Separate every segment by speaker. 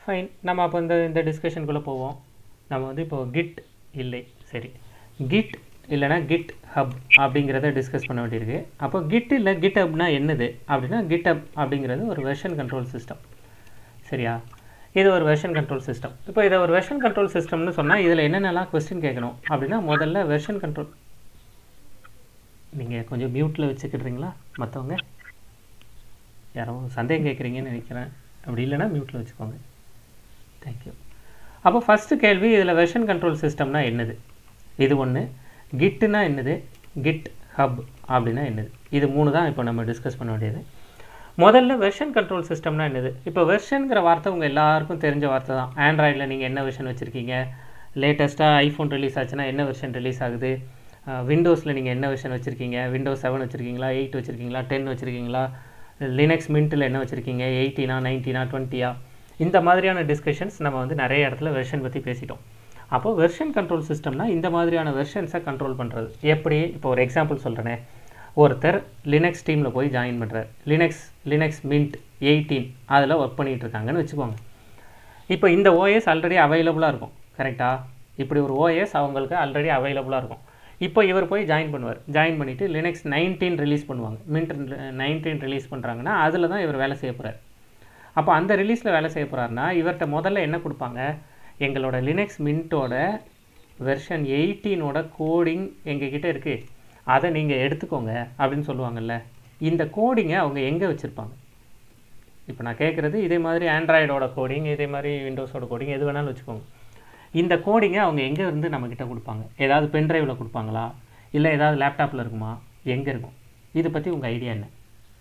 Speaker 1: Fine நம்ம அப்போ இந்த இந்த டிஸ்கஷனுக்குள்ளே போவோம் நம்ம வந்து இப்போ கிட் இல்லை சரி கிட் இல்லைனா கிட் ஹப் அப்படிங்கிறத டிஸ்கஸ் பண்ண வேண்டியிருக்கு அப்போ கிட் இல்லை கிட் ஹப்னா என்னது அப்படின்னா கிட் ஹப் அப்படிங்கிறது ஒரு வெர்ஷன் கண்ட்ரோல் சிஸ்டம் சரியா இது ஒரு வெர்ஷன் கண்ட்ரோல் சிஸ்டம் இப்போ இதை ஒரு வெர்ஷன் கண்ட்ரோல் சிஸ்டம்னு சொன்னால் இதில் என்னென்னலாம் கொஸ்டின் கேட்கணும் அப்படின்னா முதல்ல வெர்ஷன் கண்ட்ரோல் நீங்கள் கொஞ்சம் மியூட்டில் வச்சுக்கிட்றீங்களா மற்றவங்க யாரோ சந்தேகம் கேட்குறீங்கன்னு நினைக்கிறேன் அப்படி இல்லைன்னா மியூட்டில் வச்சுக்கோங்க தேங்க்யூ அப்போ ஃபஸ்ட்டு கேள்வி இதில் வெர்ஷன் கண்ட்ரோல் சிஸ்டம்னா என்னது இது ஒன்று கிட்டுனா என்னது கிட் ஹப் அப்படின்னா என்னது இது மூணு தான் இப்போ நம்ம டிஸ்கஸ் பண்ண வேண்டியது முதல்ல வெர்ஷன் கண்ட்ரோல் சிஸ்டம்னா என்னது இப்போ வெர்ஷனுங்கிற வார்த்தை உங்கள் எல்லாருக்கும் தெரிஞ்ச வார்த்தை தான் ஆண்ட்ராய்டில் நீங்கள் என்ன வெர்ஷன் வச்சுருக்கீங்க லேட்டஸ்ட்டாக ஐஃபோன் ரிலீஸ் ஆச்சுன்னா என்ன வெர்ஷன் ரிலீஸ் ஆகுது விண்டோஸில் நீங்கள் என்ன வெர்ஷன் வச்சுருக்கீங்க விண்டோஸ் செவன் வச்சுருக்கீங்களா எயிட் வச்சுருக்கீங்களா டென் வச்சுருக்கீங்களா லினக்ஸ் மின்ட்டில் என்ன வச்சுருக்கீங்க எயிட்டினா நைன்ட்டினா டுவெண்ட்டியா இந்த மாதிரியான டிஸ்கஷன்ஸ் நம்ம வந்து நிறைய இடத்துல வெர்ஷன் பற்றி பேசிட்டோம் அப்போது வெர்ஷன் கண்ட்ரோல் சிஸ்டம்னா இந்த மாதிரியான வெர்ஷன்ஸை கண்ட்ரோல் பண்ணுறது எப்படி இப்போ ஒரு எக்ஸாம்பிள் சொல்கிறேனே ஒருத்தர் லினக்ஸ் டீமில் போய் ஜாயின் பண்ணுறார் லினக்ஸ் லினக்ஸ் மின்ட் எயிட்டீன் அதில் ஒர்க் பண்ணிகிட்டு இருக்காங்கன்னு வச்சுக்கோங்க இப்போ இந்த ஓஎஸ் ஆல்ரெடி அவைலபிளாக இருக்கும் கரெக்டாக இப்படி ஒரு ஓஎஸ் அவங்களுக்கு ஆல்ரெடி அவைலபிளாக இருக்கும் இப்போ இவர் போய் ஜாயின் பண்ணுவார் ஜாயின் பண்ணிவிட்டு லினக்ஸ் நைன்டீன் ரிலீஸ் பண்ணுவாங்க மின்ட் நைன்டீன் ரிலீஸ் பண்ணுறாங்கன்னா அதில் தான் இவர் வேலை செய்ய போகிறார் அப்போ அந்த ரிலீஸில் வேலை செய்ய போகிறாருன்னா இவர்கிட்ட முதல்ல என்ன கொடுப்பாங்க எங்களோட லினக்ஸ் மின்ட்டோட வெர்ஷன் எயிட்டீனோட கோடிங் எங்ககிட்ட இருக்குது அதை நீங்கள் எடுத்துக்கோங்க அப்படின்னு சொல்லுவாங்கல்ல இந்த கோடிங்கை அவங்க எங்கே வச்சுருப்பாங்க இப்போ நான் கேட்குறது இதே மாதிரி ஆண்ட்ராய்டோட கோடிங் இதே மாதிரி விண்டோஸோட கோடிங் எது வேணாலும் வச்சுக்கோங்க இந்த கோடிங்கை அவங்க எங்கே இருந்து நம்மக்கிட்ட கொடுப்பாங்க ஏதாவது பென்ட்ரைவில் கொடுப்பாங்களா இல்லை ஏதாவது லேப்டாப்பில் இருக்குமா எங்கே இருக்கும் இதை பற்றி உங்கள் ஐடியா என்ன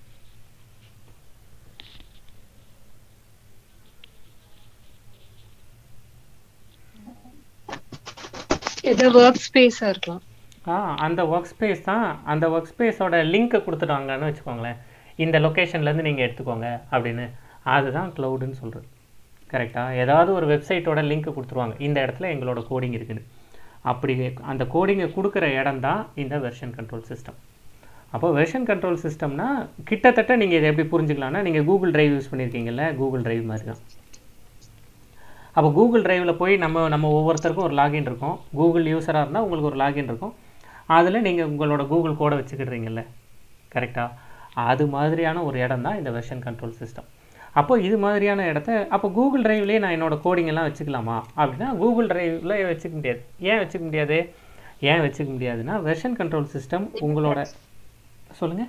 Speaker 2: ஏதோ ஒர்க் ஸ்பேஸா இருக்கும்
Speaker 1: ஆ அந்த ஒர்க் ஸ்பேஸ் தான் அந்த ஒர்க் ஸ்பேஸோட லிங்க்கை கொடுத்துட்டாங்கன்னு வச்சுக்கோங்களேன் இந்த லொக்கேஷன்லேருந்து நீங்கள் எடுத்துக்கோங்க அப்படின்னு அதுதான் க்ளவுடுன்னு சொல்கிறது கரெக்டாக ஏதாவது ஒரு வெப்சைட்டோட லிங்க்கை கொடுத்துருவாங்க இந்த இடத்துல எங்களோட கோடிங் இருக்குது அப்படி அந்த கோடிங்கை கொடுக்குற இடம் தான் இந்த வெர்ஷன் கண்ட்ரோல் சிஸ்டம் அப்போ வெர்ஷன் கண்ட்ரோல் சிஸ்டம்னா கிட்டத்தட்ட நீங்கள் இதை எப்படி புரிஞ்சுக்கலாம்னா நீங்கள் கூகுள் டிரைவ் யூஸ் பண்ணியிருக்கீங்கல்ல கூகுள் டிரைவ் மாதிரி தான் அப்போ கூகுள் டிரைவில் போய் நம்ம நம்ம ஒவ்வொருத்தருக்கும் ஒரு லாகின் இருக்கும் கூகுள் யூஸராக இருந்தால் உங்களுக்கு ஒரு லாகின் இருக்கும் அதில் நீங்கள் உங்களோட கூகுள் கோடை வச்சுக்கிடுறீங்கல்ல கரெக்டாக அது மாதிரியான ஒரு இடம் தான் இந்த வெர்ஷன் கண்ட்ரோல் சிஸ்டம் அப்போ இது மாதிரியான இடத்த அப்போ கூகுள் டிரைவ்லேயே நான் என்னோட கோடிங் எல்லாம் வச்சுக்கலாமா அப்படின்னா கூகுள் டிரைவில் வச்சுக்க முடியாது ஏன் வச்சுக்க முடியாது ஏன் வச்சுக்க முடியாதுன்னா வெர்ஷன் கண்ட்ரோல் சிஸ்டம் உங்களோட சொல்லுங்கள்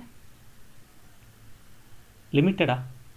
Speaker 1: லிமிட்டடா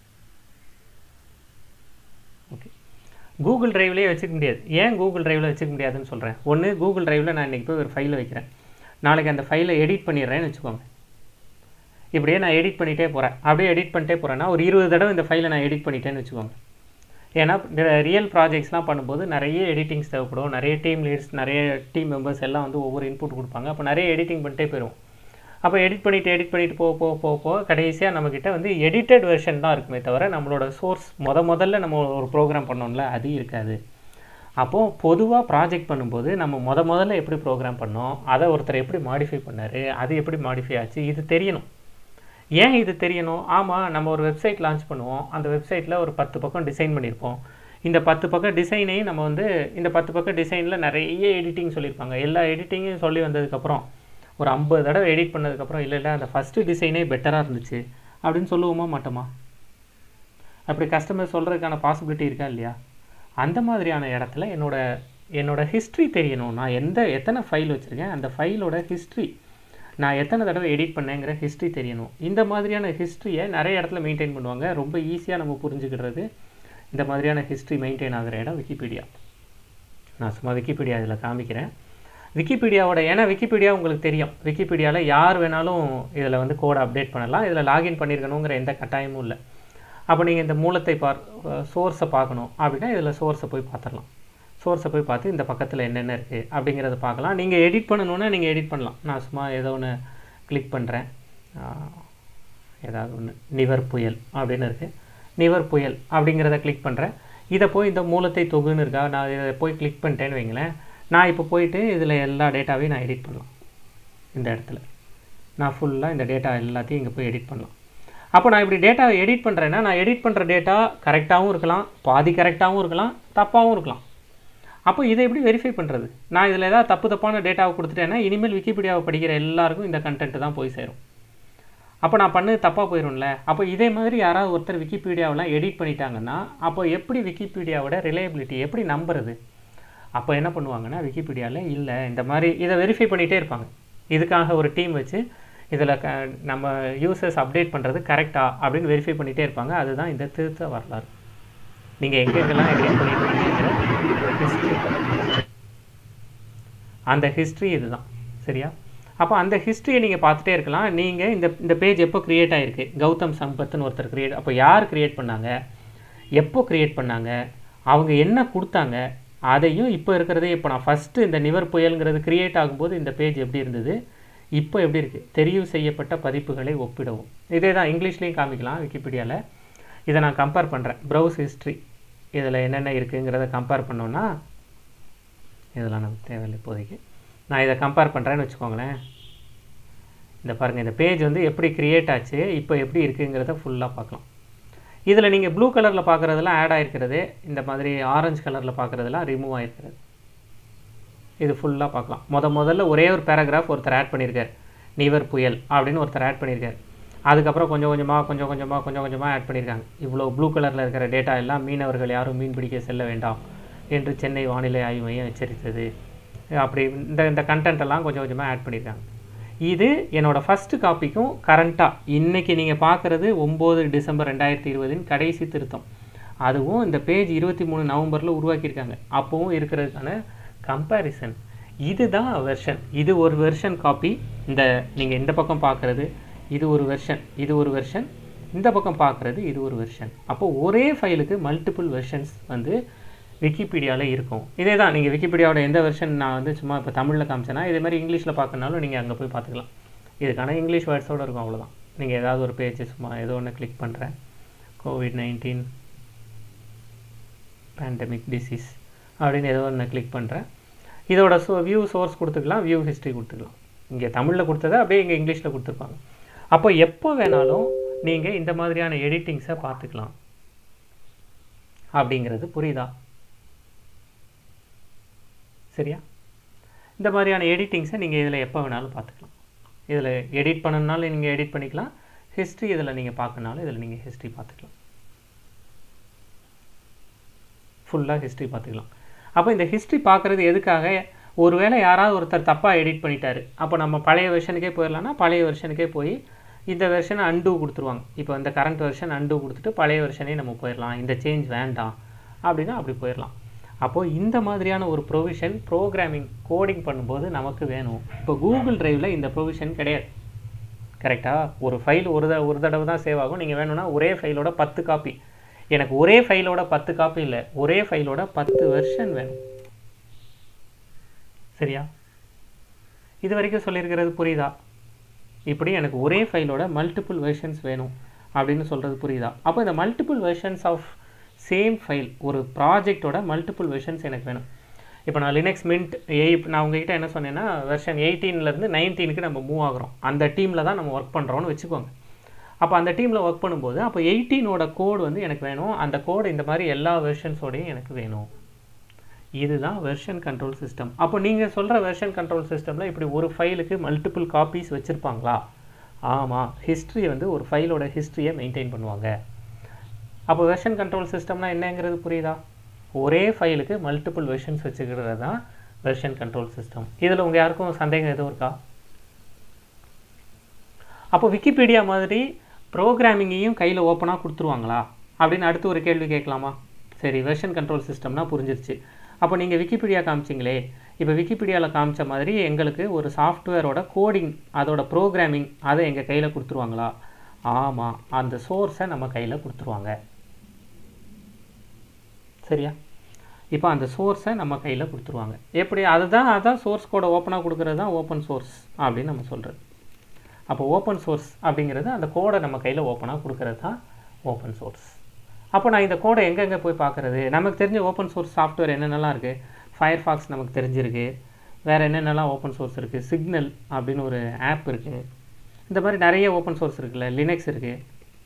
Speaker 1: ஓகே கூகுள் டிரைவ்லேயே வச்சுக்க முடியாது ஏன் கூகுள் டிரைவில் வச்சுக்க முடியாதுன்னு சொல்கிறேன் ஒன்று கூகுள் டிரைவில் நான் இன்றைக்கி போய் ஒரு ஃபைலை வைக்கிறேன் நாளைக்கு அந்த ஃபைலை எடிட் பண்ணிடுறேன்னு வச்சுக்கோங்க இப்படியே நான் எடிட் பண்ணிகிட்டே போகிறேன் அப்படியே எடிட் பண்ணிட்டே போகிறேன்னா ஒரு இருபது தடவை இந்த ஃபைலை நான் எடிட் பண்ணிட்டேன்னு வச்சுக்கோங்க ஏன்னா ரியல் ப்ராஜெக்ட்ஸ்லாம் பண்ணும்போது நிறைய எடிட்டிங்ஸ் தேவைப்படும் நிறைய டீம் லீட்ஸ் நிறைய டீம் மெம்பர்ஸ் எல்லாம் வந்து ஒவ்வொரு இன்புட் கொடுப்பாங்க அப்போ நிறைய எடிட்டிங் பண்ணிட்டே போயிடும் அப்போ எடிட் பண்ணிவிட்டு எடிட் பண்ணிவிட்டு போக போக போக போக கடைசியாக நம்மக்கிட்ட வந்து எடிட்டட் வெர்ஷன் தான் இருக்குமே தவிர நம்மளோட சோர்ஸ் முத முதல்ல நம்ம ஒரு ப்ரோக்ராம் பண்ணோம்ல அது இருக்காது அப்போது பொதுவாக ப்ராஜெக்ட் பண்ணும்போது நம்ம முத முதல்ல எப்படி ப்ரோக்ராம் பண்ணோம் அதை ஒருத்தர் எப்படி மாடிஃபை பண்ணார் அது எப்படி மாடிஃபை ஆச்சு இது தெரியணும் ஏன் இது தெரியணும் ஆமாம் நம்ம ஒரு வெப்சைட் லான்ச் பண்ணுவோம் அந்த வெப்சைட்டில் ஒரு பத்து பக்கம் டிசைன் பண்ணியிருப்போம் இந்த பத்து பக்கம் டிசைனையும் நம்ம வந்து இந்த பத்து பக்கம் டிசைனில் நிறைய எடிட்டிங் சொல்லியிருப்பாங்க எல்லா எடிட்டிங்கும் சொல்லி வந்ததுக்கப்புறம் ஒரு ஐம்பது தடவை எடிட் பண்ணதுக்கப்புறம் இல்லை இல்லை அந்த ஃபஸ்ட்டு டிசைனே பெட்டராக இருந்துச்சு அப்படின்னு சொல்லுவோமா மாட்டோமா அப்படி கஸ்டமர் சொல்கிறதுக்கான பாசிபிலிட்டி இருக்கா இல்லையா அந்த மாதிரியான இடத்துல என்னோட என்னோட ஹிஸ்ட்ரி தெரியணும் நான் எந்த எத்தனை ஃபைல் வச்சுருக்கேன் அந்த ஃபைலோட ஹிஸ்ட்ரி நான் எத்தனை தடவை எடிட் பண்ணேங்கிற ஹிஸ்ட்ரி தெரியணும் இந்த மாதிரியான ஹிஸ்ட்ரியை நிறைய இடத்துல மெயின்டைன் பண்ணுவாங்க ரொம்ப ஈஸியாக நம்ம புரிஞ்சுக்கிடுறது இந்த மாதிரியான ஹிஸ்ட்ரி மெயின்டைன் ஆகிற இடம் விக்கிபீடியா நான் சும்மா விக்கிபீடியா இதில் காமிக்கிறேன் விக்கிபீடியாவோட ஏன்னா விக்கிபீடியா உங்களுக்கு தெரியும் விக்கிபீடியாவில் யார் வேணாலும் இதில் வந்து கோடை அப்டேட் பண்ணலாம் இதில் லாகின் பண்ணியிருக்கணுங்கிற எந்த கட்டாயமும் இல்லை அப்போ நீங்கள் இந்த மூலத்தை பார் சோர்ஸை பார்க்கணும் அப்படின்னா இதில் சோர்ஸை போய் பார்த்துடலாம் சோர்ஸை போய் பார்த்து இந்த பக்கத்தில் என்னென்ன இருக்குது அப்படிங்கிறத பார்க்கலாம் நீங்கள் எடிட் பண்ணணுன்னா நீங்கள் எடிட் பண்ணலாம் நான் சும்மா ஏதோ ஒன்று கிளிக் பண்ணுறேன் ஏதாவது ஒன்று நிவர் புயல் அப்படின்னு இருக்குது நிவர் புயல் அப்படிங்கிறத கிளிக் பண்ணுறேன் இதை போய் இந்த மூலத்தை தொகுன்னு இருக்கா நான் இதை போய் கிளிக் பண்ணிட்டேன்னு வைங்களேன் நான் இப்போ போயிட்டு இதில் எல்லா டேட்டாவையும் நான் எடிட் பண்ணலாம் இந்த இடத்துல நான் ஃபுல்லாக இந்த டேட்டா எல்லாத்தையும் இங்கே போய் எடிட் பண்ணலாம் அப்போ நான் இப்படி டேட்டாவை எடிட் பண்ணுறேன்னா நான் எடிட் பண்ணுற டேட்டா கரெக்டாகவும் இருக்கலாம் பாதி கரெக்டாகவும் இருக்கலாம் தப்பாகவும் இருக்கலாம் அப்போ இதை எப்படி வெரிஃபை பண்ணுறது நான் இதில் ஏதாவது தப்பு தப்பான டேட்டாவை கொடுத்துட்டேன்னா இனிமேல் விக்கிபீடியாவை படிக்கிற எல்லாருக்கும் இந்த கண்டென்ட் தான் போய் சேரும் அப்போ நான் பண்ணது தப்பாக போயிடும்ல அப்போ இதே மாதிரி யாராவது ஒருத்தர் விக்கிபீடியாவெலாம் எடிட் பண்ணிட்டாங்கன்னா அப்போ எப்படி விக்கிபீடியாவோட ரிலையபிலிட்டி எப்படி நம்புறது அப்போ என்ன பண்ணுவாங்கன்னா விக்கிபீடியாவில் இல்லை இந்த மாதிரி இதை வெரிஃபை பண்ணிகிட்டே இருப்பாங்க இதுக்காக ஒரு டீம் வச்சு இதில் க நம்ம யூசர்ஸ் அப்டேட் பண்ணுறது கரெக்டா அப்படின்னு வெரிஃபை பண்ணிகிட்டே இருப்பாங்க அதுதான் இந்த திருத்த வரலாறு நீங்கள் எங்கெங்கெல்லாம் எடிட் பண்ணியிருக்கீங்கிற ஹிஸ்ட்ரி அந்த ஹிஸ்ட்ரி இதுதான் சரியா அப்போ அந்த ஹிஸ்ட்ரியை நீங்கள் பார்த்துட்டே இருக்கலாம் நீங்கள் இந்த இந்த பேஜ் எப்போ க்ரியேட் ஆகிருக்கு கௌதம் சம்பத்னு ஒருத்தர் க்ரியேட் அப்போ யார் க்ரியேட் பண்ணாங்க எப்போ க்ரியேட் பண்ணாங்க அவங்க என்ன கொடுத்தாங்க அதையும் இப்போ இருக்கிறதே இப்போ நான் ஃபஸ்ட்டு இந்த நிவர் புயலுங்கிறது க்ரியேட் ஆகும்போது இந்த பேஜ் எப்படி இருந்தது இப்போ எப்படி இருக்குது தெரிவு செய்யப்பட்ட பதிப்புகளை ஒப்பிடவும் இதே தான் இங்கிலீஷ்லேயும் காமிக்கலாம் விக்கிபீடியாவில் இதை நான் கம்பேர் பண்ணுறேன் ப்ரௌஸ் ஹிஸ்ட்ரி இதில் என்னென்ன இருக்குங்கிறத கம்பேர் பண்ணோன்னா இதெல்லாம் நமக்கு தேவையில்லை இப்போதைக்கு நான் இதை கம்பேர் பண்ணுறேன்னு வச்சுக்கோங்களேன் இந்த பாருங்கள் இந்த பேஜ் வந்து எப்படி க்ரியேட் ஆச்சு இப்போ எப்படி இருக்குங்கிறத ஃபுல்லாக பார்க்கலாம் இதில் நீங்கள் ப்ளூ கலரில் பார்க்குறதெல்லாம் ஆட் ஆகிருக்கிறது இந்த மாதிரி ஆரஞ்சு கலரில் பார்க்குறதெல்லாம் ரிமூவ் ஆகிருக்கிறது இது ஃபுல்லாக பார்க்கலாம் முத முதல்ல ஒரே ஒரு பேராகிராஃப் ஒருத்தர் ஆட் பண்ணியிருக்கார் நிவர் புயல் அப்படின்னு ஒருத்தர் ஆட் பண்ணியிருக்கார் அதுக்கப்புறம் கொஞ்சம் கொஞ்சமாக கொஞ்சம் கொஞ்சமாக கொஞ்சம் கொஞ்சமாக ஆட் பண்ணியிருக்காங்க இவ்வளோ ப்ளூ கலரில் இருக்கிற டேட்டா எல்லாம் மீனவர்கள் யாரும் மீன் பிடிக்க செல்ல வேண்டாம் என்று சென்னை வானிலை ஆய்வு மையம் எச்சரித்தது அப்படி இந்த இந்த கண்டென்ட் எல்லாம் கொஞ்சம் கொஞ்சமாக ஆட் பண்ணியிருக்காங்க இது என்னோடய ஃபஸ்ட்டு காப்பிக்கும் கரண்ட்டாக இன்றைக்கி நீங்கள் பார்க்குறது ஒம்பது டிசம்பர் ரெண்டாயிரத்தி இருபதின் கடைசி திருத்தம் அதுவும் இந்த பேஜ் இருபத்தி மூணு நவம்பரில் உருவாக்கியிருக்காங்க அப்போவும் இருக்கிறதுக்கான கம்பேரிசன் இதுதான் வெர்ஷன் இது ஒரு வெர்ஷன் காப்பி இந்த நீங்கள் இந்த பக்கம் பார்க்குறது இது ஒரு வெர்ஷன் இது ஒரு வெர்ஷன் இந்த பக்கம் பார்க்குறது இது ஒரு வெர்ஷன் அப்போ ஒரே ஃபைலுக்கு மல்டிபிள் வெர்ஷன்ஸ் வந்து விக்கிபீடியாவில் இருக்கும் இதே தான் நீங்கள் விக்கிபீடியாவோட எந்த வெர்ஷன் நான் வந்து சும்மா இப்போ தமிழில் காமிச்சேன்னா இதே மாதிரி இங்கிலீஷில் பார்க்கறனாலும் நீங்கள் அங்கே போய் பார்த்துக்கலாம் இதுக்கான இங்கிலீஷ் வேர்ட்ஸோடு இருக்கும் அவ்வளோதான் நீங்கள் ஏதாவது ஒரு பேஜ் சும்மா ஏதோ ஒன்று கிளிக் பண்ணுறேன் கோவிட் நைன்டீன் பேண்டமிக் டிசீஸ் அப்படின்னு ஏதோ ஒன்று கிளிக் பண்ணுறேன் இதோட சோ வியூ சோர்ஸ் கொடுத்துக்கலாம் வியூ ஹிஸ்ட்ரி கொடுத்துக்கலாம் இங்கே தமிழில் கொடுத்ததை அப்படியே இங்கே இங்கிலீஷில் கொடுத்துருப்பாங்க அப்போ எப்போ வேணாலும் நீங்கள் இந்த மாதிரியான எடிட்டிங்ஸை பார்த்துக்கலாம் அப்படிங்கிறது புரியுதா சரியா இந்த மாதிரியான எடிட்டிங்ஸை நீங்கள் இதில் எப்போ வேணாலும் பார்த்துக்கலாம் இதில் எடிட் பண்ணணுனாலும் நீங்கள் எடிட் பண்ணிக்கலாம் ஹிஸ்ட்ரி இதில் நீங்கள் பார்க்கணுனாலும் இதில் நீங்கள் ஹிஸ்ட்ரி பார்த்துக்கலாம் ஃபுல்லாக ஹிஸ்ட்ரி பார்த்துக்கலாம் அப்போ இந்த ஹிஸ்ட்ரி பார்க்குறது எதுக்காக ஒருவேளை யாராவது ஒருத்தர் தப்பாக எடிட் பண்ணிட்டாரு அப்போ நம்ம பழைய வெர்ஷனுக்கே போயிடலாம்னா பழைய வெர்ஷனுக்கே போய் இந்த வெர்ஷனை அன்டூ கொடுத்துருவாங்க இப்போ இந்த கரண்ட் வெர்ஷன் அன்டூ கொடுத்துட்டு பழைய வெர்ஷனே நம்ம போயிடலாம் இந்த சேஞ்ச் வேண்டாம் அப்படின்னா அப்படி போயிடலாம் அப்போது இந்த மாதிரியான ஒரு ப்ரொவிஷன் ப்ரோக்ராமிங் கோடிங் பண்ணும்போது நமக்கு வேணும் இப்போ கூகுள் டிரைவில் இந்த ப்ரொவிஷன் கிடையாது கரெக்டாக ஒரு ஃபைல் ஒரு த ஒரு தடவை தான் சேவ் ஆகும் நீங்கள் வேணும்னா ஒரே ஃபைலோட பத்து காப்பி எனக்கு ஒரே ஃபைலோட பத்து காப்பி இல்லை ஒரே ஃபைலோட பத்து வெர்ஷன் வேணும் சரியா இது வரைக்கும் சொல்லியிருக்கிறது புரியுதா இப்படி எனக்கு ஒரே ஃபைலோட மல்டிபிள் வெர்ஷன்ஸ் வேணும் அப்படின்னு சொல்கிறது புரியுதா அப்போ இந்த multiple versions of same file ஒரு ப்ராஜெக்டோட மல்டிபிள் வெர்ஷன்ஸ் எனக்கு வேணும் இப்போ நான் லினக்ஸ் மின்ட் எயிட் நான் உங்ககிட்ட என்ன சொன்னேன்னா வெர்ஷன் எயிட்டீன்லேருந்து நைன்டீனுக்கு நம்ம மூவ் ஆகுறோம் அந்த டீமில் தான் நம்ம ஒர்க் பண்ணுறோன்னு வச்சுக்கோங்க அப்போ அந்த டீமில் ஒர்க் பண்ணும்போது அப்போ எயிட்டீனோட கோடு வந்து எனக்கு வேணும் அந்த கோடு இந்த மாதிரி எல்லா வெர்ஷன்ஸோடையும் எனக்கு வேணும் இதுதான் வெர்ஷன் கண்ட்ரோல் சிஸ்டம் அப்போ நீங்கள் சொல்கிற வெர்ஷன் கண்ட்ரோல் சிஸ்டமில் இப்படி ஒரு ஃபைலுக்கு மல்டிபிள் காப்பீஸ் வச்சுருப்பாங்களா ஆமாம் ஹிஸ்ட்ரி வந்து ஒரு ஃபைலோட ஹிஸ்ட்ரியை மெயின்டைன் பண்ணுவாங்க அப்போ வெர்ஷன் கண்ட்ரோல் சிஸ்டம்னா என்னங்கிறது புரியுதா ஒரே ஃபைலுக்கு மல்டிபிள் வெர்ஷன்ஸ் வச்சுக்கிறது தான் வெர்ஷன் கண்ட்ரோல் சிஸ்டம் இதில் உங்கள் யாருக்கும் சந்தேகம் எதுவும் இருக்கா அப்போ விக்கிபீடியா மாதிரி ப்ரோக்ராமிங்கையும் கையில் ஓப்பனாக கொடுத்துருவாங்களா அப்படின்னு அடுத்து ஒரு கேள்வி கேட்கலாமா சரி வெர்ஷன் கண்ட்ரோல் சிஸ்டம்னா புரிஞ்சிருச்சு அப்போ நீங்கள் விக்கிபீடியா காமிச்சிங்களே இப்போ விக்கிபீடியாவில் காமிச்ச மாதிரி எங்களுக்கு ஒரு சாஃப்ட்வேரோட கோடிங் அதோட ப்ரோக்ராமிங் அதை எங்கள் கையில் கொடுத்துருவாங்களா ஆமாம் அந்த சோர்ஸை நம்ம கையில் கொடுத்துருவாங்க சரியா இப்போ அந்த சோர்ஸை நம்ம கையில் கொடுத்துருவாங்க எப்படி அதுதான் அதான் சோர்ஸ் கோடை ஓப்பனாக கொடுக்குறது தான் ஓப்பன் சோர்ஸ் அப்படின்னு நம்ம சொல்கிறது அப்போ ஓப்பன் சோர்ஸ் அப்படிங்கிறது அந்த கோடை நம்ம கையில் ஓப்பனாக கொடுக்குறது தான் ஓப்பன் சோர்ஸ் அப்போ நான் இந்த கோடை எங்கெங்கே போய் பார்க்குறது நமக்கு தெரிஞ்ச ஓப்பன் சோர்ஸ் சாஃப்ட்வேர் என்னென்னலாம் இருக்குது ஃபயர்ஃபாக்ஸ் நமக்கு தெரிஞ்சிருக்கு வேறு என்னென்னலாம் ஓப்பன் சோர்ஸ் இருக்குது சிக்னல் அப்படின்னு ஒரு ஆப் இருக்குது இந்த மாதிரி நிறைய ஓப்பன் சோர்ஸ் இருக்குல்ல லினக்ஸ் இருக்குது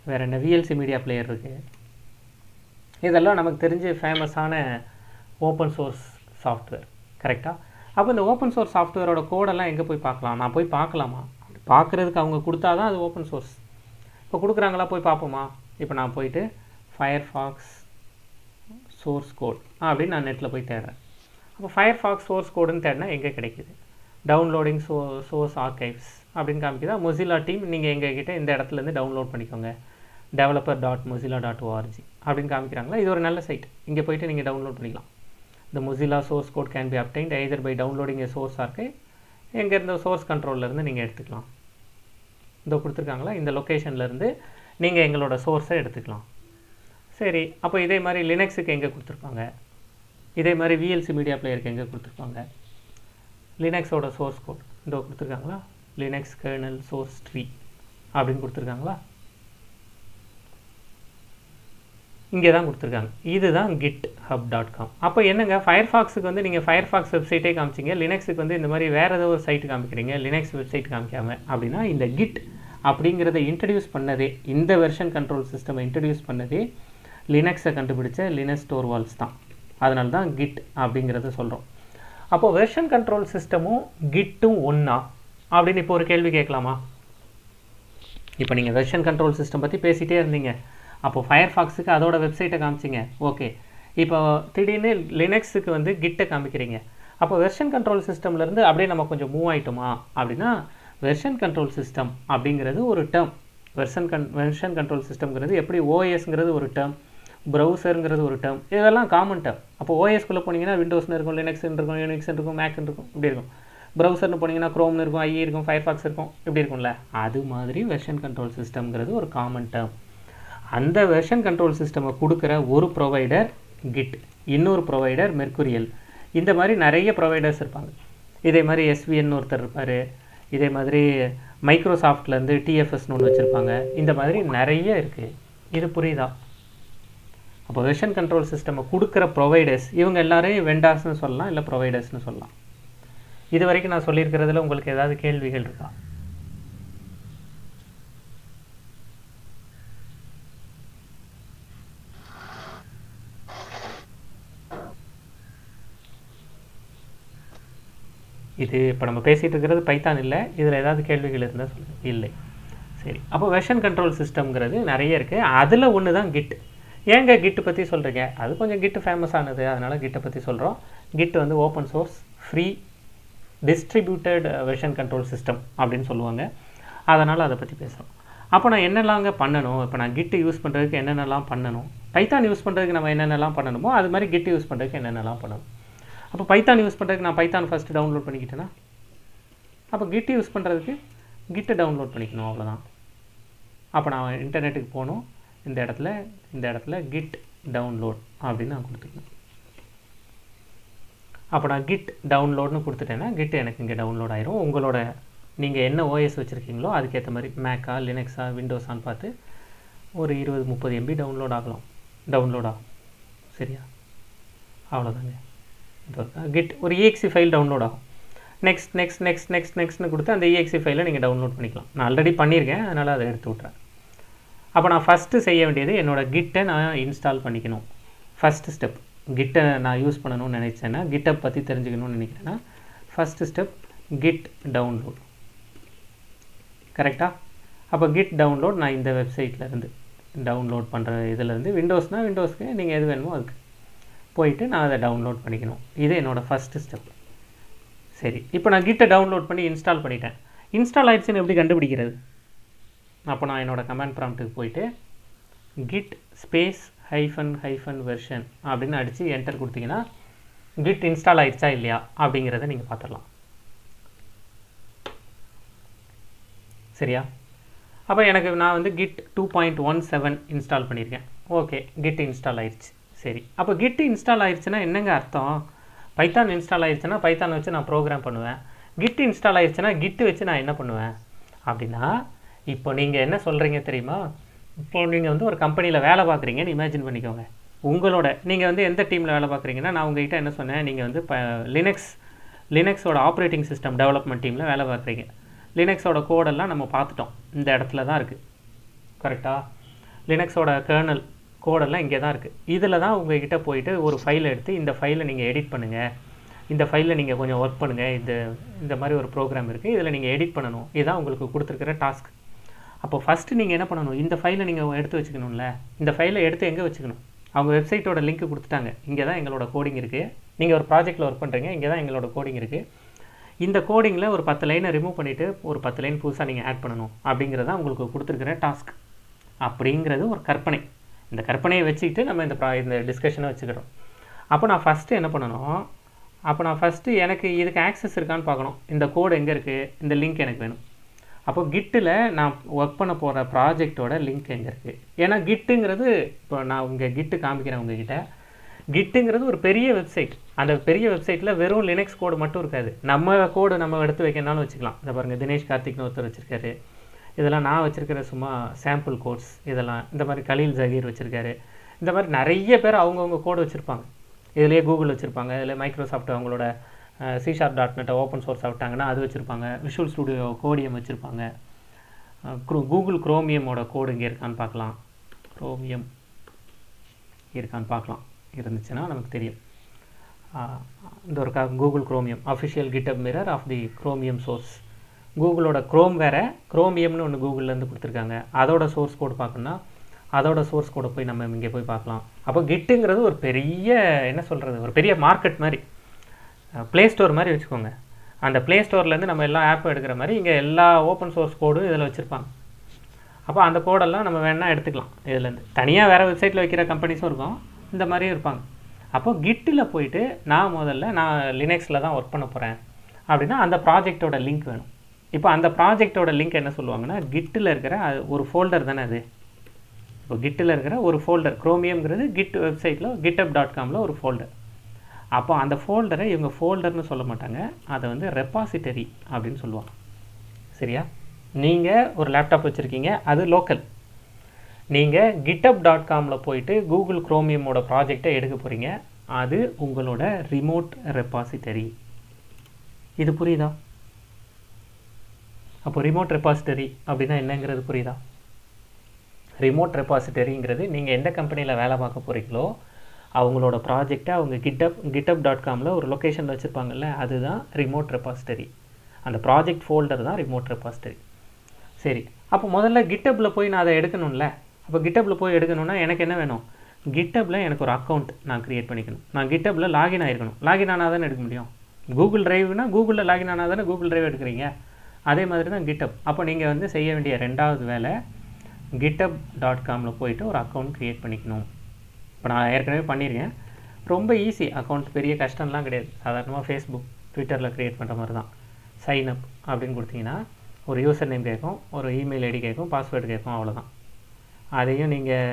Speaker 1: வேறு என்ன விஎல்சி மீடியா பிளேயர் இருக்குது இதெல்லாம் நமக்கு தெரிஞ்ச ஃபேமஸான ஓப்பன் சோர்ஸ் சாஃப்ட்வேர் கரெக்டாக அப்போ இந்த ஓப்பன் சோர்ஸ் சாஃப்ட்வேரோட கோடெல்லாம் எங்கே போய் பார்க்கலாம் நான் போய் பார்க்கலாமா அப்படி பார்க்குறதுக்கு அவங்க கொடுத்தா தான் அது ஓப்பன் சோர்ஸ் இப்போ கொடுக்குறாங்களா போய் பார்ப்போமா இப்போ நான் போயிட்டு ஃபயர்ஃபாக்ஸ் சோர்ஸ் கோட் அப்படின்னு நான் நெட்டில் போய் தேடுறேன் அப்போ ஃபயர்ஃபாக்ஸ் சோர்ஸ் கோடுன்னு தேடினா எங்கே கிடைக்குது டவுன்லோடிங் சோ சோர்ஸ் ஆர்கைவ்ஸ் அப்படின்னு காமிக்குதா மொசிலா டீம் நீங்கள் எங்ககிட்ட இந்த இடத்துலேருந்து டவுன்லோட் பண்ணிக்கோங்க developer dot Mozilla dot ORG அப்படின்னு காமிக்கிறாங்களா இது ஒரு நல்ல சைட் இங்கே போயிட்டு நீங்கள் டவுன்லோட் பண்ணிக்கலாம் இந்த Mozilla source code can be obtained either by downloading a source archive எங்கே இருந்த சோர்ஸ் கண்ட்ரோல்லேருந்து நீங்கள் எடுத்துக்கலாம் இந்த கொடுத்துருக்காங்களா இந்த லொக்கேஷன்லேருந்து நீங்கள் எங்களோட சோர்ஸை எடுத்துக்கலாம் சரி அப்போ இதே மாதிரி லினக்ஸுக்கு எங்கே கொடுத்துருப்பாங்க இதே மாதிரி விஎல்சி மீடியா பிளேயருக்கு எங்கே கொடுத்துருப்பாங்க லினக்ஸோட சோர்ஸ் கோட் இந்த கொடுத்துருக்காங்களா லினக்ஸ் கர்னல் சோர்ஸ் ட்ரீ அப்படின்னு கொடுத்துருக்காங்களா இங்கே தான் கொடுத்துருக்காங்க இதுதான் கிட் ஹப் டாட் காம் அப்போ என்னங்க ஃபயர்ஃபாக்ஸுக்கு வந்து நீங்கள் ஃபயர்ஃபாக்ஸ் வெப்சைட்டே காமிச்சிங்க லினக்ஸுக்கு வந்து இந்த மாதிரி வேறு ஏதோ ஒரு சைட் காமிக்கிறீங்க லினக்ஸ் வெப்சைட் காமிக்காம அப்படின்னா இந்த கிட் அப்படிங்கிறத இன்ட்ரடியூஸ் பண்ணதே இந்த வெர்ஷன் கண்ட்ரோல் சிஸ்டம் இன்ட்ரடியூஸ் பண்ணதே லினக்ஸை கண்டுபிடிச்ச லினக்ஸ் ஸ்டோர் வால்ஸ் தான் அதனால தான் கிட் அப்படிங்கிறத சொல்கிறோம் அப்போ வெர்ஷன் கண்ட்ரோல் சிஸ்டமும் கிட்டும் ஒன்றா அப்படின்னு இப்போ ஒரு கேள்வி கேட்கலாமா இப்போ நீங்கள் வெர்ஷன் கண்ட்ரோல் சிஸ்டம் பற்றி பேசிகிட்டே இருந்தீங்க அப்போ ஃபயர்ஃபாக்ஸுக்கு அதோட வெப்சைட்டை காமிச்சிங்க ஓகே இப்போ திடீர்னு லினக்ஸுக்கு வந்து கிட்டை காமிக்கிறீங்க அப்போ வெர்ஷன் கண்ட்ரோல் சிஸ்டம்லேருந்து அப்படியே நம்ம கொஞ்சம் மூவ் ஆயிட்டோமா அப்படின்னா வெர்ஷன் கண்ட்ரோல் சிஸ்டம் அப்படிங்கிறது ஒரு டேர்ம் வெர்ஷன் கன் வெர்ஷன் கண்ட்ரோல் சிஸ்டம்ங்கிறது எப்படி ஓஎஸ்ங்கிறது ஒரு டேர்ம் ப்ரௌசருங்கிறது ஒரு டேர்ம் இதெல்லாம் காமன் டேர்ம் அப்போ ஓஎஸ்குள்ளே போனீங்கன்னா விண்டோஸ்னு இருக்கும் லினக்ஸ்னு இருக்கும் யூனிக்ஸ் இருக்கும் மேக்னு இருக்கும் இப்படி இருக்கும் ப்ரௌசர்னு போனீங்கன்னா க்ரோம்னு இருக்கும் ஐஇ இருக்கும் ஃபயர்ஃபாக்ஸ் இருக்கும் இப்படி இருக்கும்ல அது மாதிரி வெர்ஷன் கண்ட்ரோல் சிஸ்டம்ங்கிறது ஒரு காமன் டேர்ம் அந்த வெர்ஷன் கண்ட்ரோல் சிஸ்டமை கொடுக்குற ஒரு ப்ரொவைடர் கிட் இன்னொரு ப்ரொவைடர் மெர்க்குரியல் இந்த மாதிரி நிறைய ப்ரொவைடர்ஸ் இருப்பாங்க இதே மாதிரி எஸ்விஎன் ஒருத்தர் இருப்பார் இதே மாதிரி மைக்ரோசாஃப்ட்லேருந்து டிஎஃப்எஸ்னு ஒன்று வச்சுருப்பாங்க இந்த மாதிரி நிறைய இருக்குது இது புரியுதா அப்போ வெர்ஷன் கண்ட்ரோல் சிஸ்டமை கொடுக்குற ப்ரொவைடர்ஸ் இவங்க எல்லாரையும் வெண்டார்ஸ்னு சொல்லலாம் இல்லை ப்ரொவைடர்ஸ்னு சொல்லலாம் இது வரைக்கும் நான் சொல்லியிருக்கிறதுல உங்களுக்கு ஏதாவது கேள்விகள் இருக்கா இது இப்போ நம்ம பேசிகிட்டு இருக்கிறது பைத்தான் இல்லை இதில் ஏதாவது கேள்விகள் இருந்தால் சொல்லுங்கள் இல்லை சரி அப்போ வெர்ஷன் கண்ட்ரோல் சிஸ்டம்ங்கிறது நிறைய இருக்குது அதில் ஒன்று தான் கிட் ஏங்க கிட்டு பற்றி சொல்கிறீங்க அது கொஞ்சம் கிட்டு ஃபேமஸ் ஆனது அதனால் கிட்டை பற்றி சொல்கிறோம் கிட் வந்து open source free distributed version control system அப்படின்னு சொல்லுவாங்க அதனால் அதை பற்றி பேசுகிறோம் அப்போ நான் என்னெல்லாங்க பண்ணணும் இப்போ நான் கிட்டு யூஸ் பண்ணுறதுக்கு என்னென்னலாம் பண்ணணும் பைத்தான் யூஸ் பண்ணுறதுக்கு நம்ம என்னென்னலாம் பண்ணணுமோ அது மாதிரி கிட்டு யூஸ் பண்ணுறதுக்கு என்னென்னலாம் பண்ணணும் அப்போ பைத்தான் யூஸ் பண்ணுறதுக்கு நான் பைத்தான் ஃபஸ்ட்டு டவுன்லோட் பண்ணிக்கிட்டேன்னா அப்போ கிட் யூஸ் பண்ணுறதுக்கு கிட்டை டவுன்லோட் பண்ணிக்கணும் அவ்வளோதான் அப்போ நான் இன்டர்நெட்டுக்கு போகணும் இந்த இடத்துல இந்த இடத்துல கிட் டவுன்லோட் அப்படின்னு நான் கொடுத்துக்கணும் அப்போ நான் கிட் டவுன்லோட்னு கொடுத்துட்டேன்னா கிட் எனக்கு இங்கே டவுன்லோட் ஆயிரும் உங்களோட நீங்கள் என்ன ஓஎஸ் வச்சுருக்கீங்களோ அதுக்கேற்ற மாதிரி மேக்கா லினக்ஸா விண்டோஸான்னு பார்த்து ஒரு இருபது முப்பது எம்பி டவுன்லோட் ஆகலாம் டவுன்லோட் ஆகும் சரியா அவ்வளோதாங்க கிட் ஒரு இஎக்ஸி ஃபைல் டவுன்லோட் ஆகும் நெக்ஸ்ட் நெக்ஸ்ட் நெக்ஸ்ட் நெக்ஸ்ட் நெக்ஸ்ட்னு கொடுத்து அந்த இஎக்ஸி ஃபைலை நீங்கள் டவுன்லோட் பண்ணிக்கலாம் நான் ஆல்ரெடி பண்ணியிருக்கேன் அதனால் அதை எடுத்து விட்றேன் அப்போ நான் ஃபஸ்ட்டு செய்ய வேண்டியது என்னோடய கிட்டை நான் இன்ஸ்டால் பண்ணிக்கணும் ஃபஸ்ட்டு ஸ்டெப் கிட்டை நான் யூஸ் பண்ணணும்னு நினச்சேன்னா கிட்டை பற்றி தெரிஞ்சுக்கணும்னு நினைக்கிறேன்னா ஃபஸ்ட்டு ஸ்டெப் கிட் டவுன்லோட் கரெக்டாக அப்போ கிட் டவுன்லோட் நான் இந்த வெப்சைட்லேருந்து டவுன்லோட் பண்ணுற இதுலேருந்து விண்டோஸ்னால் விண்டோஸ்க்கு நீங்கள் எது வேணுமோ அதுக்கு போயிட்டு நான் அதை டவுன்லோட் பண்ணிக்கணும் இது என்னோடய ஃபஸ்ட்டு ஸ்டெப் சரி இப்போ நான் கிட்டை டவுன்லோட் பண்ணி இன்ஸ்டால் பண்ணிட்டேன் இன்ஸ்டால் ஆயிடுச்சுன்னு எப்படி கண்டுபிடிக்கிறது அப்போ நான் என்னோடய கமெண்ட் ப்ராம்ப்ட்டுக்கு போயிட்டு git space hyphen hyphen version அப்படின்னு அடித்து என்டர் கொடுத்தீங்கன்னா கிட் இன்ஸ்டால் ஆயிடுச்சா இல்லையா அப்படிங்கிறத நீங்கள் பார்த்துடலாம் சரியா அப்போ எனக்கு நான் வந்து git two point one seven install பண்ணியிருக்கேன் ஓகே கிட் இன்ஸ்டால் ஆயிடுச்சு சரி அப்போ கிட் இன்ஸ்டால் ஆயிடுச்சுன்னா என்னங்க அர்த்தம் பைத்தான் இன்ஸ்டால் ஆயிடுச்சுன்னா பைத்தான் வச்சு நான் ப்ரோக்ராம் பண்ணுவேன் கிட் இன்ஸ்டால் ஆயிடுச்சுன்னா கிட் வச்சு நான் என்ன பண்ணுவேன் அப்படின்னா இப்போ நீங்கள் என்ன சொல்கிறீங்க தெரியுமா இப்போ நீங்கள் வந்து ஒரு கம்பெனியில் வேலை பார்க்குறீங்கன்னு இமேஜின் பண்ணிக்கோங்க உங்களோட நீங்கள் வந்து எந்த டீமில் வேலை பார்க்குறீங்கன்னா நான் உங்ககிட்ட என்ன சொன்னேன் நீங்கள் வந்து இப்போ லினக்ஸ் லினக்ஸோட ஆப்ரேட்டிங் சிஸ்டம் டெவலப்மெண்ட் டீமில் வேலை பார்க்குறீங்க லினக்ஸோட கோடெல்லாம் நம்ம பார்த்துட்டோம் இந்த இடத்துல தான் இருக்குது கரெக்டாக லினக்ஸோட கர்னல் கோடெல்லாம் இங்கே தான் இருக்குது இதில் தான் உங்ககிட்ட போயிட்டு ஒரு ஃபைலை எடுத்து இந்த ஃபைலை நீங்கள் எடிட் பண்ணுங்கள் இந்த ஃபைலில் நீங்கள் கொஞ்சம் ஒர்க் பண்ணுங்கள் இந்த இந்த மாதிரி ஒரு ப்ரோக்ராம் இருக்குது இதில் நீங்கள் எடிட் பண்ணணும் இதுதான் உங்களுக்கு கொடுத்துருக்கிற டாஸ்க் அப்போ ஃபஸ்ட்டு நீங்கள் என்ன பண்ணணும் இந்த ஃபைலை நீங்கள் எடுத்து வச்சுக்கணும்ல இந்த ஃபைலை எடுத்து எங்கே வச்சுக்கணும் அவங்க வெப்சைட்டோட லிங்க் கொடுத்துட்டாங்க இங்கே தான் எங்களோட கோடிங் இருக்குது நீங்கள் ஒரு ப்ராஜெக்ட்டில் ஒர்க் பண்ணுறீங்க இங்கே தான் எங்களோட கோடிங் இருக்குது இந்த கோடிங்கில் ஒரு பத்து லைனை ரிமூவ் பண்ணிவிட்டு ஒரு பத்து லைன் புதுசாக நீங்கள் ஆட் பண்ணணும் அப்படிங்கிறது தான் உங்களுக்கு கொடுத்துருக்கிற டாஸ்க் அப்படிங்கிறது ஒரு கற்பனை இந்த கற்பனையை வச்சுக்கிட்டு நம்ம இந்த ப்ரா இந்த டிஸ்கஷனை வச்சுக்கிறோம் அப்போ நான் ஃபஸ்ட்டு என்ன பண்ணணும் அப்போ நான் ஃபஸ்ட்டு எனக்கு இதுக்கு ஆக்சஸ் இருக்கான்னு பார்க்கணும் இந்த கோடு எங்கே இருக்குது இந்த லிங்க் எனக்கு வேணும் அப்போ கிட்டில் நான் ஒர்க் பண்ண போகிற ப்ராஜெக்டோட லிங்க் எங்கே இருக்குது ஏன்னா கிட்டுங்கிறது இப்போ நான் உங்கள் கிட்டு காமிக்கிறேன் உங்ககிட்ட கிட்டுங்கிறது ஒரு பெரிய வெப்சைட் அந்த பெரிய வெப்சைட்டில் வெறும் லினக்ஸ் கோடு மட்டும் இருக்காது நம்ம கோடு நம்ம எடுத்து வைக்கணும்னாலும் வச்சுக்கலாம் இந்த பாருங்கள் தினேஷ் கார்த்திக்னு ஒருத்தர் வச்சுருக்காரு இதெல்லாம் நான் வச்சுருக்கிற சும்மா சாம்பிள் கோட்ஸ் இதெல்லாம் இந்த மாதிரி கலீல் ஜகீர் வச்சுருக்காரு இந்த மாதிரி நிறைய பேர் அவங்கவுங்க கோடு வச்சுருப்பாங்க இதுலேயே கூகுள் வச்சுருப்பாங்க இதில் மைக்ரோசாஃப்ட் அவங்களோட சி ஷார்ப் டாட் நெட்டை ஓப்பன் சோர்ஸ் ஆகிட்டாங்கன்னா அது வச்சுருப்பாங்க விஷுவல் ஸ்டுடியோ கோடியம் வச்சுருப்பாங்க கூகுள் குரோமியமோட கோடு இங்கே இருக்கான்னு பார்க்கலாம் குரோமியம் இருக்கான்னு பார்க்கலாம் இருந்துச்சுன்னா நமக்கு தெரியும் இந்த ஒரு Google Chromium official GitHub mirror of the Chromium source கூகுளோட க்ரோம் வேறு குரோமியம்னு ஒன்று கூகுள்லேருந்து கொடுத்துருக்காங்க அதோட சோர்ஸ் கோடு பார்க்கணுன்னா அதோட சோர்ஸ் கோடை போய் நம்ம இங்கே போய் பார்க்கலாம் அப்போ கிட்டுங்கிறது ஒரு பெரிய என்ன சொல்கிறது ஒரு பெரிய மார்க்கெட் மாதிரி ப்ளே ஸ்டோர் மாதிரி வச்சுக்கோங்க அந்த ப்ளே ஸ்டோர்லேருந்து நம்ம எல்லா ஆப்பும் எடுக்கிற மாதிரி இங்கே எல்லா ஓப்பன் சோர்ஸ் கோடும் இதில் வச்சுருப்பாங்க அப்போ அந்த கோடெல்லாம் நம்ம வேணால் எடுத்துக்கலாம் இதுலேருந்து தனியாக வேறு வெப்சைட்டில் வைக்கிற கம்பெனிஸும் இருக்கும் இந்த மாதிரியும் இருப்பாங்க அப்போ கிட்டில் போயிட்டு நான் முதல்ல நான் லினக்ஸில் தான் ஒர்க் பண்ண போகிறேன் அப்படின்னா அந்த ப்ராஜெக்டோட லிங்க் வேணும் இப்போ அந்த ப்ராஜெக்டோட லிங்க் என்ன சொல்லுவாங்கன்னா கிட்டில் இருக்கிற ஒரு ஃபோல்டர் தானே அது இப்போ கிட்டில் இருக்கிற ஒரு ஃபோல்டர் குரோமியம்ங்கிறது கிட் வெப்சைட்டில் கிட்டப் டாட் காமில் ஒரு ஃபோல்டர் அப்போ அந்த ஃபோல்டரை இவங்க ஃபோல்டர்னு சொல்ல மாட்டாங்க அதை வந்து ரெப்பாசிட்டரி அப்படின்னு சொல்லுவாங்க சரியா நீங்கள் ஒரு லேப்டாப் வச்சுருக்கீங்க அது லோக்கல் நீங்கள் கிட்டப் டாட் காமில் போயிட்டு கூகுள் குரோமியமோட ப்ராஜெக்டை எடுக்க போகிறீங்க அது உங்களோட ரிமோட் ரெப்பாசிட்டரி இது புரியுதா அப்போ ரிமோட் ரெப்பாசிட்டரி அப்படின்னா என்னங்கிறது புரியுதா ரிமோட் ரெப்பாசிட்டரிங்கிறது நீங்கள் எந்த கம்பெனியில் வேலை பார்க்க போகிறீங்களோ அவங்களோட ப்ராஜெக்டை அவங்க கிட்டப் கிட்டப் டாட் காமில் ஒரு லொக்கேஷனில் வச்சுருப்பாங்கல்ல அதுதான் ரிமோட் ரெப்பாசிட்டரி அந்த ப்ராஜெக்ட் ஃபோல்டர் தான் ரிமோட் ரெப்பாசிட்டரி சரி அப்போ முதல்ல கிட்டப்பில் போய் நான் அதை எடுக்கணும்ல அப்போ கிட்டப்பில் போய் எடுக்கணும்னா எனக்கு என்ன வேணும் கிட்டப்பில் எனக்கு ஒரு அக்கௌண்ட் நான் க்ரியேட் பண்ணிக்கணும் நான் கிட்டப்பில் லாகின் ஆகிருக்கணும் லாகின் ஆனால் தானே எடுக்க முடியும் கூகுள் ட்ரைவ்னா கூகுளில் லாகின் ஆனால் தானே கூகுள் ட்ரைவ் எடுக்கிறீங்க அதே மாதிரி தான் கிட்டப் அப்போ நீங்கள் வந்து செய்ய வேண்டிய ரெண்டாவது வேலை கிட்டப் டாட் காமில் போயிட்டு ஒரு அக்கௌண்ட் க்ரியேட் பண்ணிக்கணும் இப்போ நான் ஏற்கனவே பண்ணியிருக்கேன் ரொம்ப ஈஸி அக்கௌண்ட் பெரிய கஷ்டம்லாம் கிடையாது சாதாரணமாக ஃபேஸ்புக் ட்விட்டரில் க்ரியேட் பண்ணுற மாதிரி தான் சைன் அப் அப்படின்னு கொடுத்தீங்கன்னா ஒரு யூசர் நேம் கேட்கும் ஒரு இமெயில் ஐடி கேட்கும் பாஸ்வேர்டு கேட்கும் அவ்வளோதான் அதையும் நீங்கள்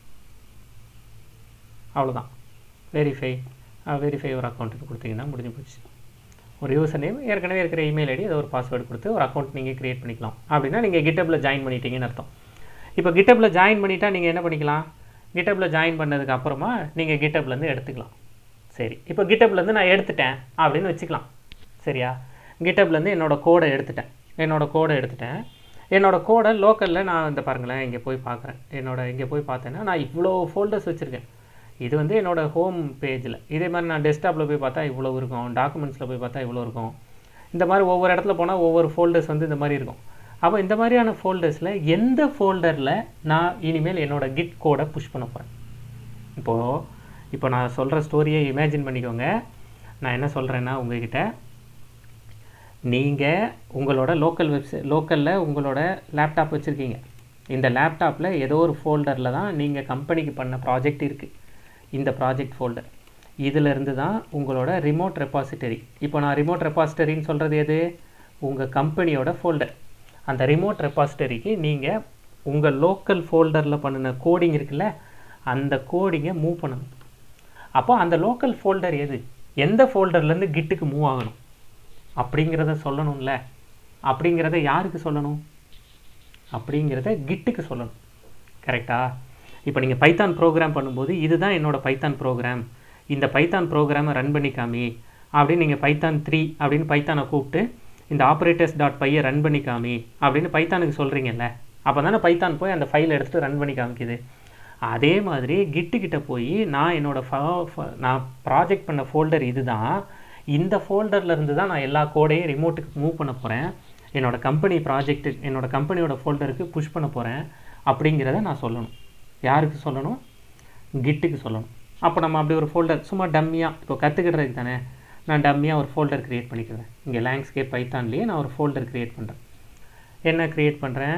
Speaker 1: அவ்வளோதான் வெரிஃபை வெரிஃபை ஒரு அக்கௌண்ட்டுக்கு கொடுத்தீங்கன்னா முடிஞ்சு போச்சு ஒரு யூசர் நேம் ஏற்கனவே இருக்கிற இமெயில் ஐடி அதை ஒரு பாஸ்வேர்டு கொடுத்து ஒரு அக்கௌண்ட் நீங்கள் க்ரியேட் பண்ணிக்கலாம் அப்படின்னா நீங்கள் கிட்டப்பில் ஜாயின் பண்ணிட்டீங்கன்னு அர்த்தம் இப்போ கிட்டப்பில் ஜாயின் பண்ணிட்டா நீங்கள் என்ன பண்ணிக்கலாம் கிட்டப்பில் ஜாயின் பண்ணதுக்கு அப்புறமா நீங்கள் கிட்டப்லேருந்து எடுத்துக்கலாம் சரி இப்போ கிட்டப்லேருந்து நான் எடுத்துட்டேன் அப்படின்னு வச்சுக்கலாம் சரியா கிட்டப்லேருந்து என்னோடய கோடை எடுத்துட்டேன் என்னோடய கோடை எடுத்துட்டேன் என்னோடய கோடை லோக்கலில் நான் இந்த பாருங்களேன் இங்கே போய் பார்க்குறேன் என்னோட இங்கே போய் பார்த்தேன்னா நான் இவ்வளோ ஃபோல்டர்ஸ் வச்சுருக்கேன் இது வந்து என்னோடய ஹோம் பேஜில் இதே மாதிரி நான் டெஸ்க்டாப்பில் போய் பார்த்தா இவ்வளோ இருக்கும் டாக்குமெண்ட்ஸில் போய் பார்த்தா இவ்வளோ இருக்கும் இந்த மாதிரி ஒவ்வொரு இடத்துல போனால் ஒவ்வொரு ஃபோல்டர்ஸ் வந்து இந்த மாதிரி இருக்கும் அப்போ இந்த மாதிரியான ஃபோல்டர்ஸில் எந்த ஃபோல்டரில் நான் இனிமேல் என்னோடய கிட் கோடை புஷ் பண்ண போகிறேன் இப்போது இப்போ நான் சொல்கிற ஸ்டோரியை இமேஜின் பண்ணிக்கோங்க நான் என்ன சொல்கிறேன்னா உங்ககிட்ட நீங்கள் உங்களோட லோக்கல் வெப்சைட் லோக்கலில் உங்களோட லேப்டாப் வச்சுருக்கீங்க இந்த லேப்டாப்பில் ஏதோ ஒரு ஃபோல்டரில் தான் நீங்கள் கம்பெனிக்கு பண்ண ப்ராஜெக்ட் இருக்குது இந்த ப்ராஜெக்ட் ஃபோல்டர் இதிலிருந்து தான் உங்களோட ரிமோட் ரெப்பாசிட்டரி இப்போ நான் ரிமோட் ரெப்பாசிட்டரின்னு சொல்கிறது எது உங்கள் கம்பெனியோட ஃபோல்டர் அந்த ரிமோட் ரெப்பாசிட்டரிக்கு நீங்கள் உங்கள் லோக்கல் ஃபோல்டரில் பண்ணின கோடிங் இருக்குல்ல அந்த கோடிங்கை மூவ் பண்ணணும் அப்போ அந்த லோக்கல் ஃபோல்டர் எது எந்த ஃபோல்டர்லேருந்து கிட்டுக்கு மூவ் ஆகணும் அப்படிங்கிறத சொல்லணும்ல அப்படிங்கிறத யாருக்கு சொல்லணும் அப்படிங்கிறத கிட்டுக்கு சொல்லணும் கரெக்டா இப்போ நீங்கள் பைத்தான் ப்ரோக்ராம் பண்ணும்போது இதுதான் என்னோடய பைத்தான் ப்ரோக்ராம் இந்த பைத்தான் ப்ரோக்ராமை ரன் பண்ணி காமி அப்படின்னு நீங்கள் பைத்தான் த்ரீ அப்படின்னு பைத்தானை கூப்பிட்டு இந்த ஆப்ரேட்டர்ஸ் டாட் பையை ரன் பண்ணி காமி அப்படின்னு பைத்தானுக்கு சொல்கிறீங்கல்ல அப்போ தானே பைத்தான் போய் அந்த ஃபைலை எடுத்துகிட்டு ரன் பண்ணி காமிக்குது அதே மாதிரி கிட்டு கிட்ட போய் நான் என்னோட ஃப- ஃப- நான் ப்ராஜெக்ட் பண்ண ஃபோல்டர் இதுதான் இந்த ஃபோல்டர்ல இருந்து தான் நான் எல்லா கோடையும் ரிமோட்டுக்கு மூவ் பண்ண போகிறேன் என்னோட கம்பெனி ப்ராஜெக்ட்டு என்னோட கம்பெனியோட ஃபோல்டருக்கு புஷ் பண்ண போகிறேன் அப்படிங்கிறத நான் சொல்லணும் யாருக்கு சொல்லணும் கிட்டுக்கு சொல்லணும் அப்போ நம்ம அப்படி ஒரு ஃபோல்டர் சும்மா டம்மியாக இப்போ கற்றுக்கிடுறதுக்கு தானே நான் டம்மியாக ஒரு ஃபோல்டர் க்ரியேட் பண்ணிக்கிறேன் இங்கே லேண்ட்ஸ்கேப் பைத்தான்லேயே நான் ஒரு ஃபோல்டர் க்ரியேட் பண்ணுறேன் என்ன க்ரியேட் பண்ணுறேன்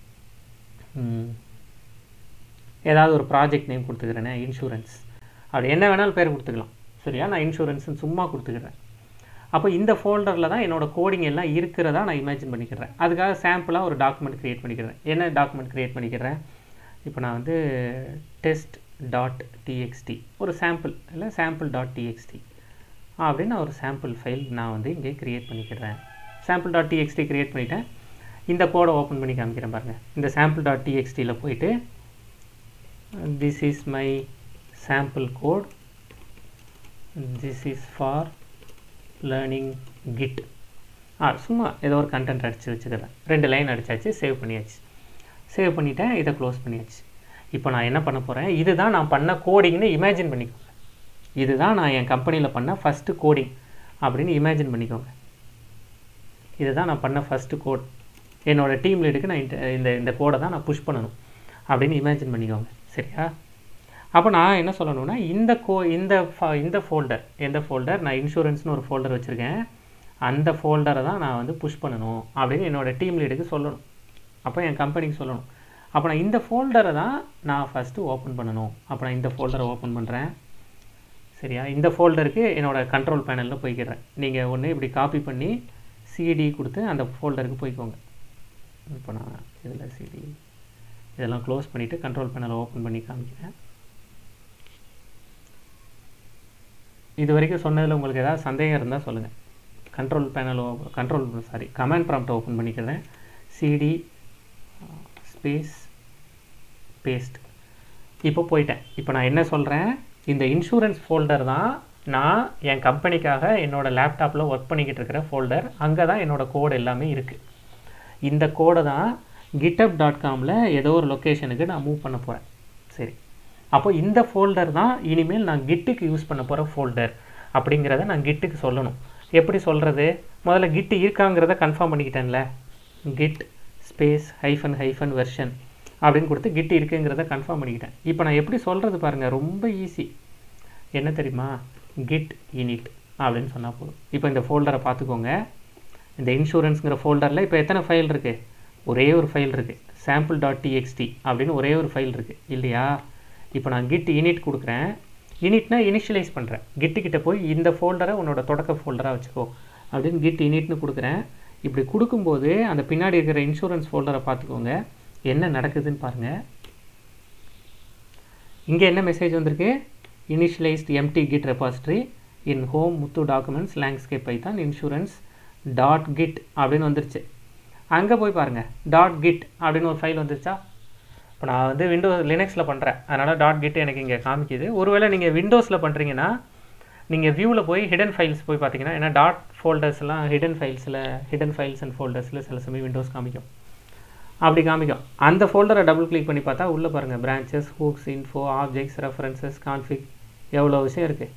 Speaker 1: ஏதாவது ஒரு ப்ராஜெக்ட் நேம் கொடுத்துக்கிறேனே இன்சூரன்ஸ் அப்படி என்ன வேணாலும் பேர் கொடுத்துக்கலாம் சரியா நான் இன்சூரன்ஸ்னு சும்மா கொடுத்துக்கிறேன் அப்போ இந்த ஃபோல்டரில் தான் என்னோட கோடிங் எல்லாம் இருக்கிறதா நான் இமேஜின் பண்ணிக்கிறேன் அதுக்காக சாம்பிளாக ஒரு டாக்குமெண்ட் க்ரியேட் பண்ணிக்கிறேன் என்ன டாக்குமெண்ட் க்ரியேட் பண்ணிக்கிறேன் இப்போ நான் வந்து டெஸ்ட் டாட் டிஎக்ஸ்டி ஒரு சாம்பிள் இல்லை சாம்பிள் டாட் டிஎக்ஸ்டி அப்படின்னு நான் ஒரு சாம்பிள் ஃபைல் நான் வந்து இங்கே க்ரியேட் பண்ணிக்கிறேன் சாம்பிள் டாட் டிஎக்ஸ்டி க்ரியேட் பண்ணிட்டேன் இந்த கோடை ஓப்பன் பண்ணி காமிக்கிறேன் பாருங்கள் இந்த சாம்பிள் டாட் டிஎக்ஸ்டியில் போயிட்டு this is my sample code this is for learning git ஆ சும்மா ஏதோ ஒரு கண்டென்ட் அடித்து வச்சுக்கிறேன் ரெண்டு லைன் அடிச்சாச்சு சேவ் பண்ணியாச்சு சேவ் பண்ணிட்டேன் இதை க்ளோஸ் பண்ணியாச்சு இப்போ நான் என்ன பண்ண போகிறேன் இதுதான் நான் பண்ண கோடிங்னு இமேஜின் பண்ணிக்கோங்க இதுதான் நான் என் கம்பெனியில் பண்ண ஃபஸ்ட்டு கோடிங் அப்படின்னு இமேஜின் பண்ணிக்கோங்க இதுதான் நான் பண்ண ஃபஸ்ட்டு கோட் என்னோட டீம் லீடுக்கு நான் இந்த இந்த இந்த கோடை தான் நான் புஷ் பண்ணணும் அப்படின்னு இமேஜின் பண்ணிக்கோங்க சரியா அப்போ நான் என்ன சொல்லணும்னா இந்த கோ இந்த ஃப- இந்த ஃபோல்டர் எந்த ஃபோல்டர் நான் இன்சூரன்ஸ்னு ஒரு ஃபோல்டர் வச்சுருக்கேன் அந்த ஃபோல்டரை தான் நான் வந்து புஷ் பண்ணணும் அப்படின்னு என்னோட டீம் லீடுக்கு சொல்லணும் அப்போ என் கம்பெனிக்கு சொல்லணும் அப்போ நான் இந்த ஃபோல்டரை தான் நான் ஃபஸ்ட்டு ஓப்பன் பண்ணணும் அப்போ நான் இந்த ஃபோல்டரை ஓப்பன் பண்ணுறேன் சரியா இந்த ஃபோல்டருக்கு என்னோட கண்ட்ரோல் பேனலில் போய்க்கிறேன் நீங்கள் ஒன்று இப்படி காப்பி பண்ணி சிடி கொடுத்து அந்த ஃபோல்டருக்கு போய்க்கோங்க இப்போ நான் இதில் சிடி இதெல்லாம் க்ளோஸ் பண்ணிவிட்டு கண்ட்ரோல் பேனலை ஓப்பன் பண்ணி காமிக்கிறேன் இது வரைக்கும் சொன்னதில் உங்களுக்கு ஏதாவது சந்தேகம் இருந்தால் சொல்லுங்கள் control panel control sorry command ப்ராம்ப்டை ஓப்பன் பண்ணிக்கிறேன் சிடி ஸ்பேஸ் பேஸ்ட் இப்போ போயிட்டேன் இப்போ நான் என்ன சொல்கிறேன் இந்த இன்சூரன்ஸ் ஃபோல்டர் தான் நான் என் கம்பெனிக்காக என்னோட லேப்டாப்பில் ஒர்க் பண்ணிக்கிட்டு இருக்கிற ஃபோல்டர் அங்கே தான் என்னோட கோடு எல்லாமே இருக்குது இந்த கோடை தான் கிட்டப் டாட் காமில் ஏதோ ஒரு லொக்கேஷனுக்கு நான் மூவ் பண்ண போகிறேன் சரி அப்போ இந்த ஃபோல்டர் தான் இனிமேல் நான் கிட்டுக்கு யூஸ் பண்ண போகிற ஃபோல்டர் அப்படிங்கிறத நான் கிட்டுக்கு சொல்லணும் எப்படி சொல்கிறது முதல்ல கிட்டு இருக்காங்கிறத கன்ஃபார்ம் பண்ணிக்கிட்டேன்ல git space hyphen hyphen version அப்படின்னு கொடுத்து கிட் இருக்குங்கிறத கன்ஃபார்ம் பண்ணிக்கிட்டேன் இப்போ நான் எப்படி சொல்கிறது பாருங்கள் ரொம்ப ஈஸி என்ன தெரியுமா கிட் இனிட் அப்படின்னு சொன்னால் போதும் இப்போ இந்த ஃபோல்டரை பார்த்துக்கோங்க இந்த இன்சூரன்ஸுங்கிற ஃபோல்டரில் இப்போ எத்தனை ஃபைல் இருக்குது ஒரே ஒரு ஃபைல் இருக்குது சாம்பிள் டாட் டிஎக்ஸ்டி அப்படின்னு ஒரே ஒரு ஃபைல் இருக்குது இல்லையா இப்போ நான் கிட் இனிட் கொடுக்குறேன் இனிட்னா இனிஷியலைஸ் பண்ணுறேன் கிட்டு கிட்ட போய் இந்த ஃபோல்டரை உன்னோட தொடக்க ஃபோல்டராக வச்சுக்கோ அப்படின்னு கிட் இனிட்னு கொடுக்குறேன் இப்படி கொடுக்கும்போது அந்த பின்னாடி இருக்கிற இன்சூரன்ஸ் ஃபோல்டரை பார்த்துக்கோங்க என்ன நடக்குதுன்னு பாருங்கள் இங்கே என்ன மெசேஜ் வந்திருக்கு initialized empty git repository in home Muthu documents landscape Python insurance dot git அப்படின்னு வந்துருச்சு அங்கே போய் பாருங்கள் டாட் கிட் அப்படின்னு ஒரு ஃபைல் வந்துருச்சா இப்போ நான் வந்து விண்டோஸ் லினக்ஸில் பண்ணுறேன் அதனால் டாட் கிட் எனக்கு இங்கே காமிக்குது ஒருவேளை நீங்கள் விண்டோஸில் பண்ணுறீங்கன்னா நீங்கள் வியூவில் போய் ஹிடன் ஃபைல்ஸ் போய் பார்த்தீங்கன்னா ஏன்னா டாட் ஃபோல்டர்ஸ்லாம் ஹிடன் ஃபைல்ஸில் ஹிடன் ஃபைல்ஸ் அண்ட் ஃபோல்டர்ஸில் சில சமயம் விண்டோஸ் காமிக்கும் அப்படி காமிக்கும் அந்த ஃபோல்டரை டபுள் கிளிக் பண்ணி பார்த்தா உள்ளே பாருங்கள் branches hooks info objects references config எவ்வளோ விஷயம் இருக்குது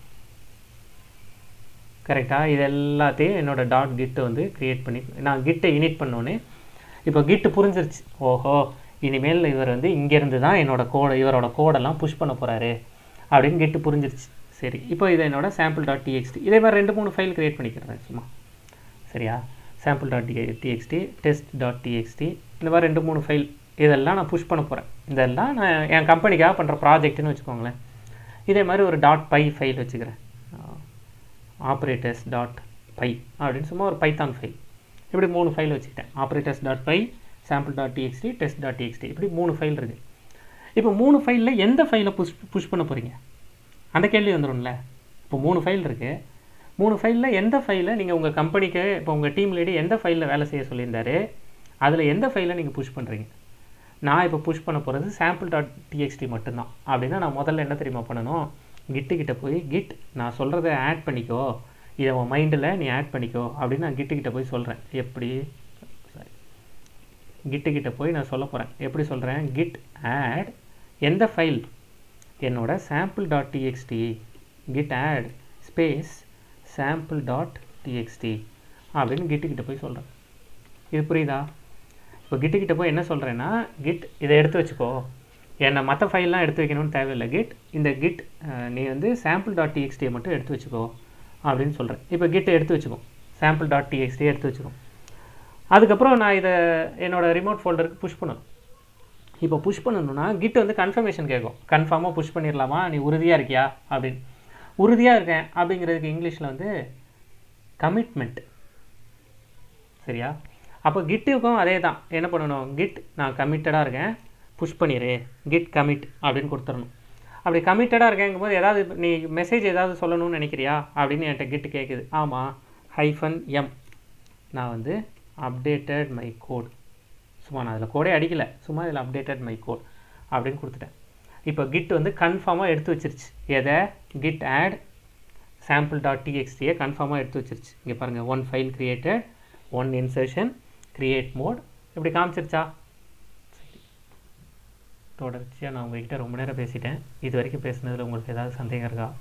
Speaker 1: கரெக்டாக இது எல்லாத்தையும் என்னோட டாட் கிட்டை வந்து க்ரியேட் பண்ணி நான் கிட்டை இனிட் பண்ணோன்னே இப்போ கிட்டு புரிஞ்சிருச்சு ஓஹோ இனிமேல் இவர் வந்து இங்கேருந்து தான் என்னோட கோடை இவரோட கோடெல்லாம் புஷ் பண்ண போகிறாரு அப்படின்னு கிட்டு புரிஞ்சிருச்சு சரி இப்போ இதை என்னோட சாம்பிள் டாட் டிஎக்ஸ்டி இதே மாதிரி ரெண்டு மூணு ஃபைல் க்ரியேட் பண்ணிக்கிறேன் சும்மா சரியா sample dot T TXT test dot TXT இந்த மாதிரி ரெண்டு மூணு ஃபைல் இதெல்லாம் நான் புஷ் பண்ண போகிறேன் இதெல்லாம் நான் என் கம்பெனிக்காக பண்ணுற ப்ராஜெக்ட்னு வச்சுக்கோங்களேன் இதே மாதிரி ஒரு டாட் பை ஃபைல் வச்சுக்கிறேன் ஆப்ரேட்டர்ஸ் டாட் பை அப்படின்னு சும்மா ஒரு பைத்தான் ஃபைல் இப்படி மூணு ஃபைல் வச்சுக்கிட்டேன் operators dot py sample dot TXT test dot TXT இப்படி மூணு ஃபைல் இருக்குது இப்போ மூணு ஃபைலில் எந்த ஃபைலை புஷ் புஷ் பண்ண போகிறீங்க அந்த கேள்வி வந்துடும்ல இப்போ மூணு ஃபைல் இருக்குது மூணு ஃபைலில் எந்த ஃபைலை நீங்கள் உங்கள் கம்பெனிக்கு இப்போ உங்கள் டீம் லீடு எந்த ஃபைலில் வேலை செய்ய சொல்லியிருந்தாரு அதில் எந்த ஃபைலை நீங்கள் புஷ் பண்ணுறீங்க நான் இப்போ புஷ் பண்ண போகிறது சாம்பிள் டாட் டிஎக்ஸ்டி மட்டும்தான் அப்படின்னா நான் முதல்ல என்ன தெரியுமா பண்ணணும் கிட்டு கிட்ட போய் கிட் நான் சொல்கிறத ஆட் பண்ணிக்கோ இதை உன் மைண்டில் நீ ஆட் பண்ணிக்கோ அப்படின்னு நான் கிட்டு கிட்ட போய் சொல்கிறேன் எப்படி சாரி கிட்டு கிட்ட போய் நான் சொல்ல போகிறேன் எப்படி சொல்கிறேன் கிட் ஆட் எந்த ஃபைல் என்னோட sample dot TXT git add space sample dot TXT அப்படின்னு கிட்டு கிட்ட போய் சொல்கிறேன் இது புரியுதா இப்போ கிட்டு கிட்ட போய் என்ன சொல்கிறேன்னா கிட் இதை எடுத்து வச்சுக்கோ என்னை மற்ற ஃபைல்லாம் எடுத்து வைக்கணும்னு தேவையில்லை கிட் இந்த கிட் நீ வந்து சாம்பிள் டாட் டிஎக்ஸ்டியை மட்டும் எடுத்து வச்சுக்கோ அப்படின்னு சொல்கிறேன் இப்போ கிட் எடுத்து வச்சுக்கோ சாம்பிள் டாட் டிஎக்ஸ்டி எடுத்து வச்சுக்கோ அதுக்கப்புறம் நான் இதை என்னோடய ரிமோட் ஃபோல்டருக்கு புஷ் பண்ணணும் இப்போ புஷ் பண்ணணும்னா கிட் வந்து கன்ஃபர்மேஷன் கேட்கும் கன்ஃபார்மாக புஷ் பண்ணிடலாமா நீ உறுதியாக இருக்கியா அப்படின்னு உறுதியாக இருக்கேன் அப்படிங்கிறதுக்கு இங்கிலீஷில் வந்து கமிட்மெண்ட் சரியா அப்போ கிட்டுக்கும் அதே தான் என்ன பண்ணணும் கிட் நான் கமிட்டடாக இருக்கேன் புஷ் பண்ணிடு கிட் கமிட் அப்படின்னு கொடுத்துடணும் அப்படி கமிட்டடாக இருக்கேங்கும்போது ஏதாவது நீ மெசேஜ் ஏதாவது சொல்லணும்னு நினைக்கிறியா அப்படின்னு என்கிட்ட கிட் கேட்குது ஆமாம் ஹைஃபன் எம் நான் வந்து அப்டேட்டட் மை கோட் சும்மா நான் அதில் கோடே அடிக்கலை சும்மா இதில் அப்டேட்டட் மை கோட் அப்படின்னு கொடுத்துட்டேன் இப்போ கிட் வந்து கன்ஃபார்மாக எடுத்து வச்சிருச்சு எதை கிட் ஆட் சாம்பிள் டாட் டிஎக்ஸ்டியை கன்ஃபார்மாக எடுத்து வச்சிருச்சு இங்கே பாருங்கள் one file created one insertion create mode இப்படி காமிச்சிருச்சா சரி தொடர்ச்சியாக நான் உங்ககிட்ட ரொம்ப நேரம் பேசிட்டேன் இது வரைக்கும் பேசுனதில் உங்களுக்கு ஏதாவது சந்தேகம் இருக்கா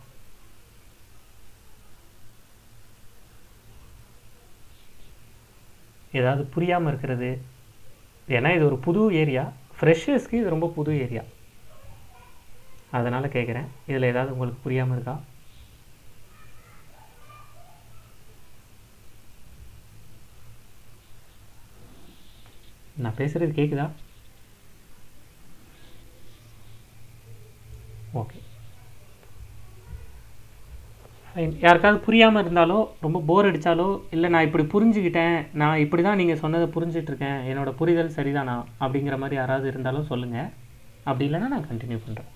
Speaker 1: ஏதாவது புரியாமல் இருக்கிறது ஏன்னா இது ஒரு புது ஏரியா ஃப்ரெஷர்ஸ்க்கு இது ரொம்ப புது ஏரியா அதனால் கேட்குறேன் இதில் ஏதாவது உங்களுக்கு புரியாமல் இருக்கா நான் பேசுகிறது கேட்குதா ஓகே ஃபைன் யாருக்காவது புரியாமல் இருந்தாலோ ரொம்ப போர் அடித்தாலோ இல்லை நான் இப்படி புரிஞ்சுக்கிட்டேன் நான் இப்படி தான் நீங்கள் சொன்னதை புரிஞ்சிட்ருக்கேன் என்னோட புரிதல் சரிதானா அப்படிங்கிற மாதிரி யாராவது இருந்தாலும் சொல்லுங்கள் அப்படி இல்லைன்னா நான் கண்டினியூ பண்ணுறேன்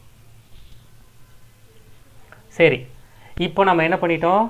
Speaker 1: சரி இப்போ நம்ம என்ன பண்ணிட்டோம்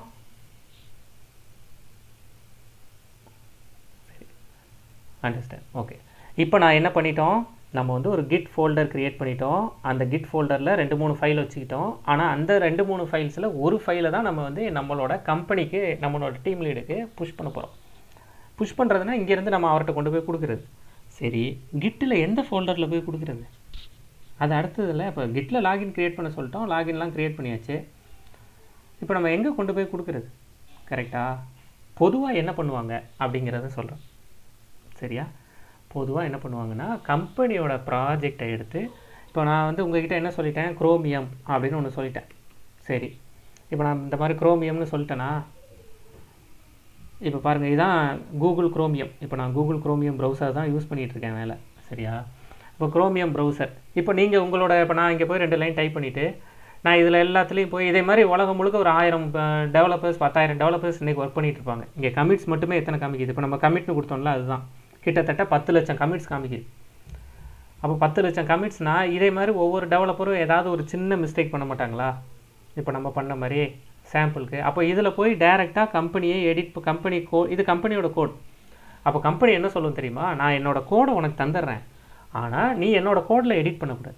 Speaker 1: அண்டர்ஸ்டாண்ட் ஓகே இப்போ நான் என்ன பண்ணிட்டோம் நம்ம வந்து ஒரு கிட் ஃபோல்டர் க்ரியேட் பண்ணிட்டோம் அந்த கிட் ஃபோல்டரில் ரெண்டு மூணு ஃபைல் வச்சுக்கிட்டோம் ஆனால் அந்த ரெண்டு மூணு ஃபைல்ஸில் ஒரு ஃபைலை தான் நம்ம வந்து நம்மளோட கம்பெனிக்கு நம்மளோட டீம் லீடுக்கு புஷ் பண்ண போகிறோம் புஷ் பண்ணுறதுனா இங்கேருந்து நம்ம அவர்கிட்ட கொண்டு போய் கொடுக்குறது சரி கிட்டில் எந்த ஃபோல்டரில் போய் கொடுக்குறது அது அடுத்ததில் இப்போ கிட்டில் லாகின் க்ரியேட் பண்ண சொல்லிட்டோம் லாகின்லாம் க்ரியேட் பண்ணியாச்சு இப்போ நம்ம எங்கே கொண்டு போய் கொடுக்குறது கரெக்டாக பொதுவாக என்ன பண்ணுவாங்க அப்படிங்கிறத சொல்கிறேன் சரியா பொதுவாக என்ன பண்ணுவாங்கன்னா கம்பெனியோட ப்ராஜெக்டை எடுத்து இப்போ நான் வந்து உங்ககிட்ட என்ன சொல்லிட்டேன் குரோமியம் அப்படின்னு ஒன்று சொல்லிட்டேன் சரி இப்போ நான் இந்த மாதிரி குரோமியம்னு சொல்லிட்டேனா இப்போ பாருங்கள் இதுதான் கூகுள் குரோமியம் இப்போ நான் கூகுள் குரோமியம் ப்ரௌசர் தான் யூஸ் பண்ணிகிட்டு இருக்கேன் மேலே சரியா இப்போ குரோமியம் ப்ரௌசர் இப்போ நீங்கள் உங்களோட இப்போ நான் இங்கே போய் ரெண்டு லைன் டைப் பண்ணிவிட்டு நான் இதில் எல்லாத்துலேயும் போய் இதே மாதிரி உலகம் முழுக்க ஒரு ஆயிரம் டெவலப்பர்ஸ் பத்தாயிரம் டெவலப்பர்ஸ் இன்றைக்கி ஒர்க் பண்ணிகிட்டு இருப்பாங்க இங்கே கமிட்ஸ் மட்டுமே எத்தனை காமிக்குது இப்போ நம்ம கமிட்னு கொடுத்தோம்ல அதுதான் கிட்டத்தட்ட பத்து லட்சம் கமிட்ஸ் காமிக்குது அப்போ பத்து லட்சம் கமிட்ஸ்னால் இதே மாதிரி ஒவ்வொரு டெவலப்பரும் ஏதாவது ஒரு சின்ன மிஸ்டேக் பண்ண மாட்டாங்களா இப்போ நம்ம பண்ண மாதிரி சாம்பிளுக்கு அப்போ இதில் போய் டைரெக்டாக கம்பெனியை எடிட் கம்பெனி கோ இது கம்பெனியோட கோட் அப்போ கம்பெனி என்ன சொல்லும் தெரியுமா நான் என்னோடய கோடை உனக்கு தந்துடுறேன் ஆனால் நீ என்னோடய கோடில் எடிட் பண்ணக்கூடாது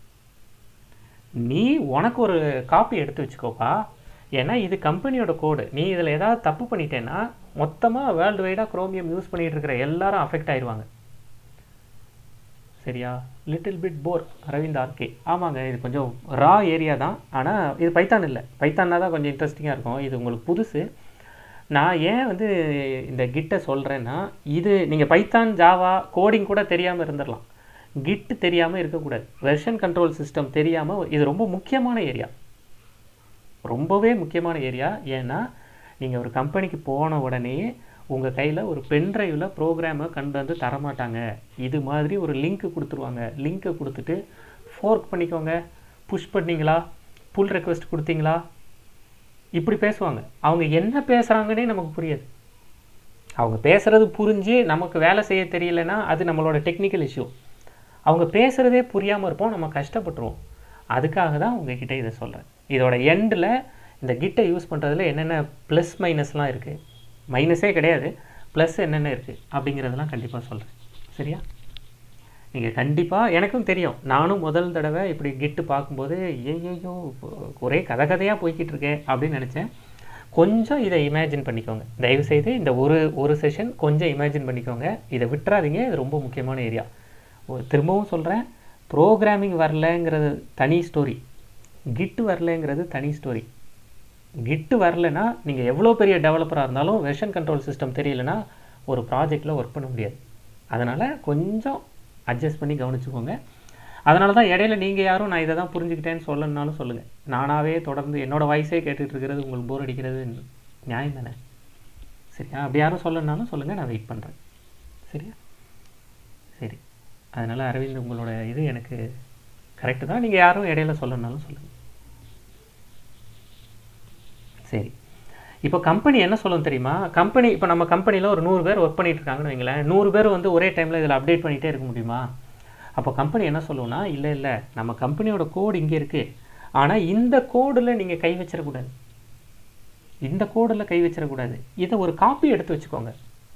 Speaker 1: நீ உனக்கு ஒரு காப்பி எடுத்து வச்சுக்கோப்பா ஏன்னா இது கம்பெனியோட கோடு நீ இதில் ஏதாவது தப்பு பண்ணிட்டேன்னா மொத்தமாக வேர்ல்டு வைடாக குரோமியம் யூஸ் பண்ணிகிட்டு இருக்கிற எல்லாரும் அஃபெக்ட் ஆயிடுவாங்க சரியா little bit bore Aravind RK ஆமாங்க இது கொஞ்சம் ரா ஏரியா தான் ஆனால் இது பைத்தான் இல்லை பைத்தான்னா தான் கொஞ்சம் இன்ட்ரெஸ்டிங்காக இருக்கும் இது உங்களுக்கு புதுசு நான் ஏன் வந்து இந்த கிட்டை சொல்கிறேன்னா இது நீங்கள் பைத்தான் ஜாவா கோடிங் கூட தெரியாமல் இருந்துடலாம் கிட்டு தெரியாமல் இருக்கக்கூடாது வெர்ஷன் கண்ட்ரோல் சிஸ்டம் தெரியாமல் இது ரொம்ப முக்கியமான ஏரியா ரொம்பவே முக்கியமான ஏரியா ஏன்னா நீங்கள் ஒரு கம்பெனிக்கு போன உடனே உங்கள் கையில் ஒரு பென்ட்ரைவில் ப்ரோக்ராமை கொண்டு வந்து தரமாட்டாங்க இது மாதிரி ஒரு லிங்க்கு கொடுத்துருவாங்க லிங்க்கை கொடுத்துட்டு ஃபோர்க் பண்ணிக்கோங்க புஷ் பண்ணிங்களா புல் ரெக்வெஸ்ட் கொடுத்தீங்களா இப்படி பேசுவாங்க அவங்க என்ன பேசுகிறாங்கன்னே நமக்கு புரியாது அவங்க பேசுகிறது புரிஞ்சு நமக்கு வேலை செய்ய தெரியலனா அது நம்மளோட டெக்னிக்கல் இஷ்யூ அவங்க பேசுகிறதே புரியாமல் இருப்போம் நம்ம கஷ்டப்பட்டுருவோம் அதுக்காக தான் உங்ககிட்ட இதை சொல்கிறேன் இதோட எண்டில் இந்த கிட்டை யூஸ் பண்ணுறதுல என்னென்ன ப்ளஸ் மைனஸ்லாம் இருக்குது மைனஸே கிடையாது ப்ளஸ் என்னென்ன இருக்குது அப்படிங்கிறதெல்லாம் கண்டிப்பாக சொல்கிறேன் சரியா நீங்கள் கண்டிப்பாக எனக்கும் தெரியும் நானும் முதல் தடவை இப்படி கிட்டு பார்க்கும்போது ஐயோ ஒரே கதை கதையாக போய்கிட்டு இருக்கேன் அப்படின்னு நினச்சேன் கொஞ்சம் இதை இமேஜின் பண்ணிக்கோங்க தயவுசெய்து இந்த ஒரு ஒரு செஷன் கொஞ்சம் இமேஜின் பண்ணிக்கோங்க இதை விட்டுறாதீங்க இது ரொம்ப முக்கியமான ஏரியா திரும்பவும் சொல்கிறேன் ப்ரோக்ராமிங் வரலங்கிறது தனி ஸ்டோரி கிட்டு வரலங்கிறது தனி ஸ்டோரி கிட்டு வரலனா நீங்கள் எவ்வளோ பெரிய டெவலப்பராக இருந்தாலும் வெர்ஷன் கண்ட்ரோல் சிஸ்டம் தெரியலனா ஒரு ப்ராஜெக்டில் ஒர்க் பண்ண முடியாது அதனால் கொஞ்சம் அட்ஜஸ்ட் பண்ணி கவனிச்சுக்கோங்க அதனால தான் இடையில நீங்கள் யாரும் நான் இதை தான் புரிஞ்சுக்கிட்டேன்னு சொல்லணுன்னாலும் சொல்லுங்கள் நானாகவே தொடர்ந்து என்னோடய வாய்ஸே கேட்டுட்டு இருக்கிறது உங்களுக்கு போர் அடிக்கிறது நியாயம் தானே சரியா அப்படி யாரும் சொல்லணுன்னாலும் சொல்லுங்கள் நான் வெயிட் பண்ணுறேன் சரியா சரி அதனால் அரவிந்த் உங்களோட இது எனக்கு கரெக்டு தான் நீங்கள் யாரும் இடையில சொல்லணுன்னாலும் சொல்லுங்கள் சரி இப்போ கம்பெனி என்ன சொல்லணும் தெரியுமா கம்பெனி இப்போ நம்ம கம்பெனியில் ஒரு நூறு பேர் ஒர்க் பண்ணிட்டு இருக்காங்கன்னு வைங்களேன் நூறு பேர் வந்து ஒரே டைமில் இதில் அப்டேட் பண்ணிகிட்டே இருக்க முடியுமா அப்போ கம்பெனி என்ன சொல்லுவோம்னா இல்லை இல்லை நம்ம கம்பெனியோட கோடு இங்கே இருக்குது ஆனால் இந்த கோடில் நீங்கள் கை வச்சிடக்கூடாது இந்த கோடில் கை வச்சிடக்கூடாது இதை ஒரு காப்பி எடுத்து வச்சுக்கோங்க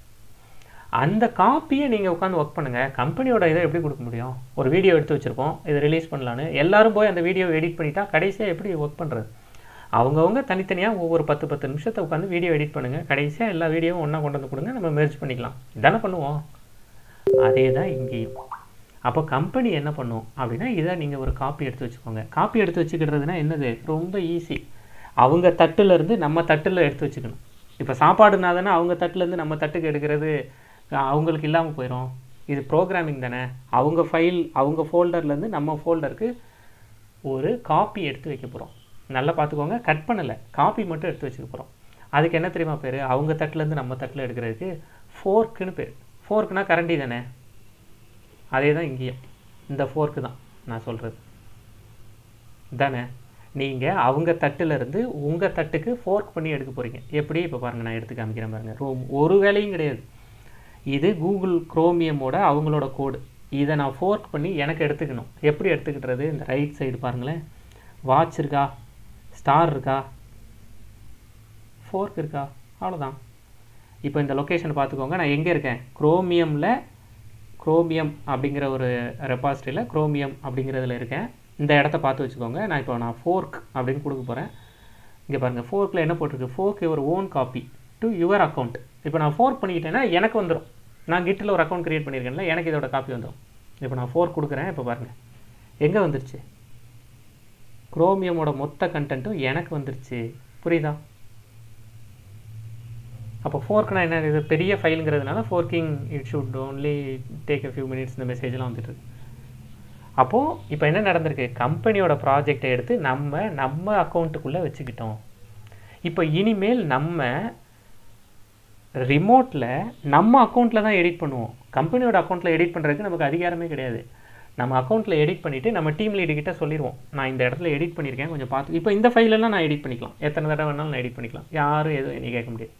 Speaker 1: அந்த காப்பியை நீங்கள் உட்காந்து ஒர்க் பண்ணுங்கள் கம்பெனியோட இதை எப்படி கொடுக்க முடியும் ஒரு வீடியோ எடுத்து வச்சுருப்போம் இதை ரிலீஸ் பண்ணலான்னு எல்லாரும் போய் அந்த வீடியோ எடிட் பண்ணிட்டா கடைசியாக எப்படி ஒர்க் பண்ணுறது அவங்கவுங்க தனித்தனியாக ஒவ்வொரு பத்து பத்து நிமிஷத்தை உட்காந்து வீடியோ எடிட் பண்ணுங்கள் கடைசியாக எல்லா வீடியோவும் ஒன்றா கொண்டு வந்து கொடுங்க நம்ம மெர்ஜ் பண்ணிக்கலாம் இதானே பண்ணுவோம் அதே தான் இங்கேயும் அப்போ கம்பெனி என்ன பண்ணும் அப்படின்னா இதை நீங்கள் ஒரு காப்பி எடுத்து வச்சுக்கோங்க காப்பி எடுத்து வச்சுக்கிறதுனா என்னது ரொம்ப ஈஸி அவங்க தட்டுலேருந்து நம்ம தட்டில் எடுத்து வச்சுக்கணும் இப்போ சாப்பாடுனா தானே அவங்க தட்டுலேருந்து நம்ம தட்டுக்கு எடுக்கிறது அவங்களுக்கு இல்லாமல் போயிடும் இது ப்ரோக்ராமிங் தானே அவங்க ஃபைல் அவங்க ஃபோல்டர்லேருந்து நம்ம ஃபோல்டருக்கு ஒரு காப்பி எடுத்து வைக்க போகிறோம் நல்லா பார்த்துக்கோங்க கட் பண்ணலை காப்பி மட்டும் எடுத்து வச்சுக்க போகிறோம் அதுக்கு என்ன தெரியுமா பேர் அவங்க தட்டுலேருந்து நம்ம தட்டில் எடுக்கிறதுக்கு ஃபோர்க்குன்னு பேர் ஃபோர்க்குனா கரண்டி தானே அதே தான் இங்கேயும் இந்த ஃபோர்க்கு தான் நான் சொல்கிறது தானே நீங்கள் அவங்க தட்டுலேருந்து உங்கள் தட்டுக்கு ஃபோர்க் பண்ணி எடுக்க போகிறீங்க எப்படி இப்போ பாருங்கள் நான் எடுத்து காமிக்கிறேன் பாருங்கள் ரோ- ஒரு வேலையும் கிடையாது இது கூகுள் குரோமியமோட அவங்களோட கோடு இதை நான் ஃபோர்க் பண்ணி எனக்கு எடுத்துக்கணும் எப்படி எடுத்துக்கிட்டுறது இந்த ரைட் சைடு பாருங்களேன் வாட்ச் இருக்கா ஸ்டார் இருக்கா ஃபோர்க் இருக்கா அவ்வளோதான் இப்போ இந்த லொக்கேஷன் பார்த்துக்கோங்க நான் எங்கே இருக்கேன் குரோமியமில் குரோமியம் அப்படிங்கிற ஒரு ரெபாசிட்டரியில் குரோமியம் அப்படிங்கிறதுல இருக்கேன் இந்த இடத்த பார்த்து வச்சுக்கோங்க நான் இப்போ நான் ஃபோர்க் அப்படின்னு கொடுக்க போகிறேன் இங்கே பாருங்கள் ஃபோர்க்கில் என்ன போட்டிருக்கு fork your own copy to your account இப்போ நான் ஃபோர்க் பண்ணிக்கிட்டேன்னா எனக்கு வந்துடும் நான் கிட்டில் ஒரு அக்கௌண்ட் கிரியேட் பண்ணியிருக்கேன்ல எனக்கு இதோட காப்பி வந்துடும் இப்போ நான் ஃபோர்க் கொடுக்குறேன் இப்போ பாருங்கள் எங்கே வந்துருச்சு குரோமியமோட மொத்த கண்டென்ட்டும் எனக்கு வந்துருச்சு புரியுதா அப்போ ஃபோர்க்னா என்ன இது பெரிய ஃபைலுங்கிறதுனால forking it should only take a few minutes இந்த மெசேஜ்லாம் வந்துட்டு இருக்கு அப்போது இப்போ என்ன நடந்திருக்கு கம்பெனியோட ப்ராஜெக்டை எடுத்து நம்ம நம்ம அக்கௌண்ட்டுக்குள்ளே வச்சுக்கிட்டோம் இப்போ இனிமேல் நம்ம ரிமோட்டில் நம்ம அக்கௌண்ட்டில் தான் எடிட் பண்ணுவோம் கம்பெனியோட அக்கௌண்ட்டில் எடிட் பண்ணுறதுக்கு நமக்கு அதிகாரமே கிடையாது நம்ம அக்கௌண்ட்டில் எடிட் பண்ணிவிட்டு நம்ம டீம் லீடு கிட்ட சொல்லிடுவோம் நான் இந்த இடத்துல எடிட் பண்ணியிருக்கேன் கொஞ்சம் பார்த்து இப்போ இந்த ஃபைலெல்லாம் நான் எடிட் பண்ணிக்கலாம் எத்தனை தடவை வேணாலும் நான் எடிட் பண்ணிக்கலாம் யாரும் எதுவும் என்னை கேட்க முடியாது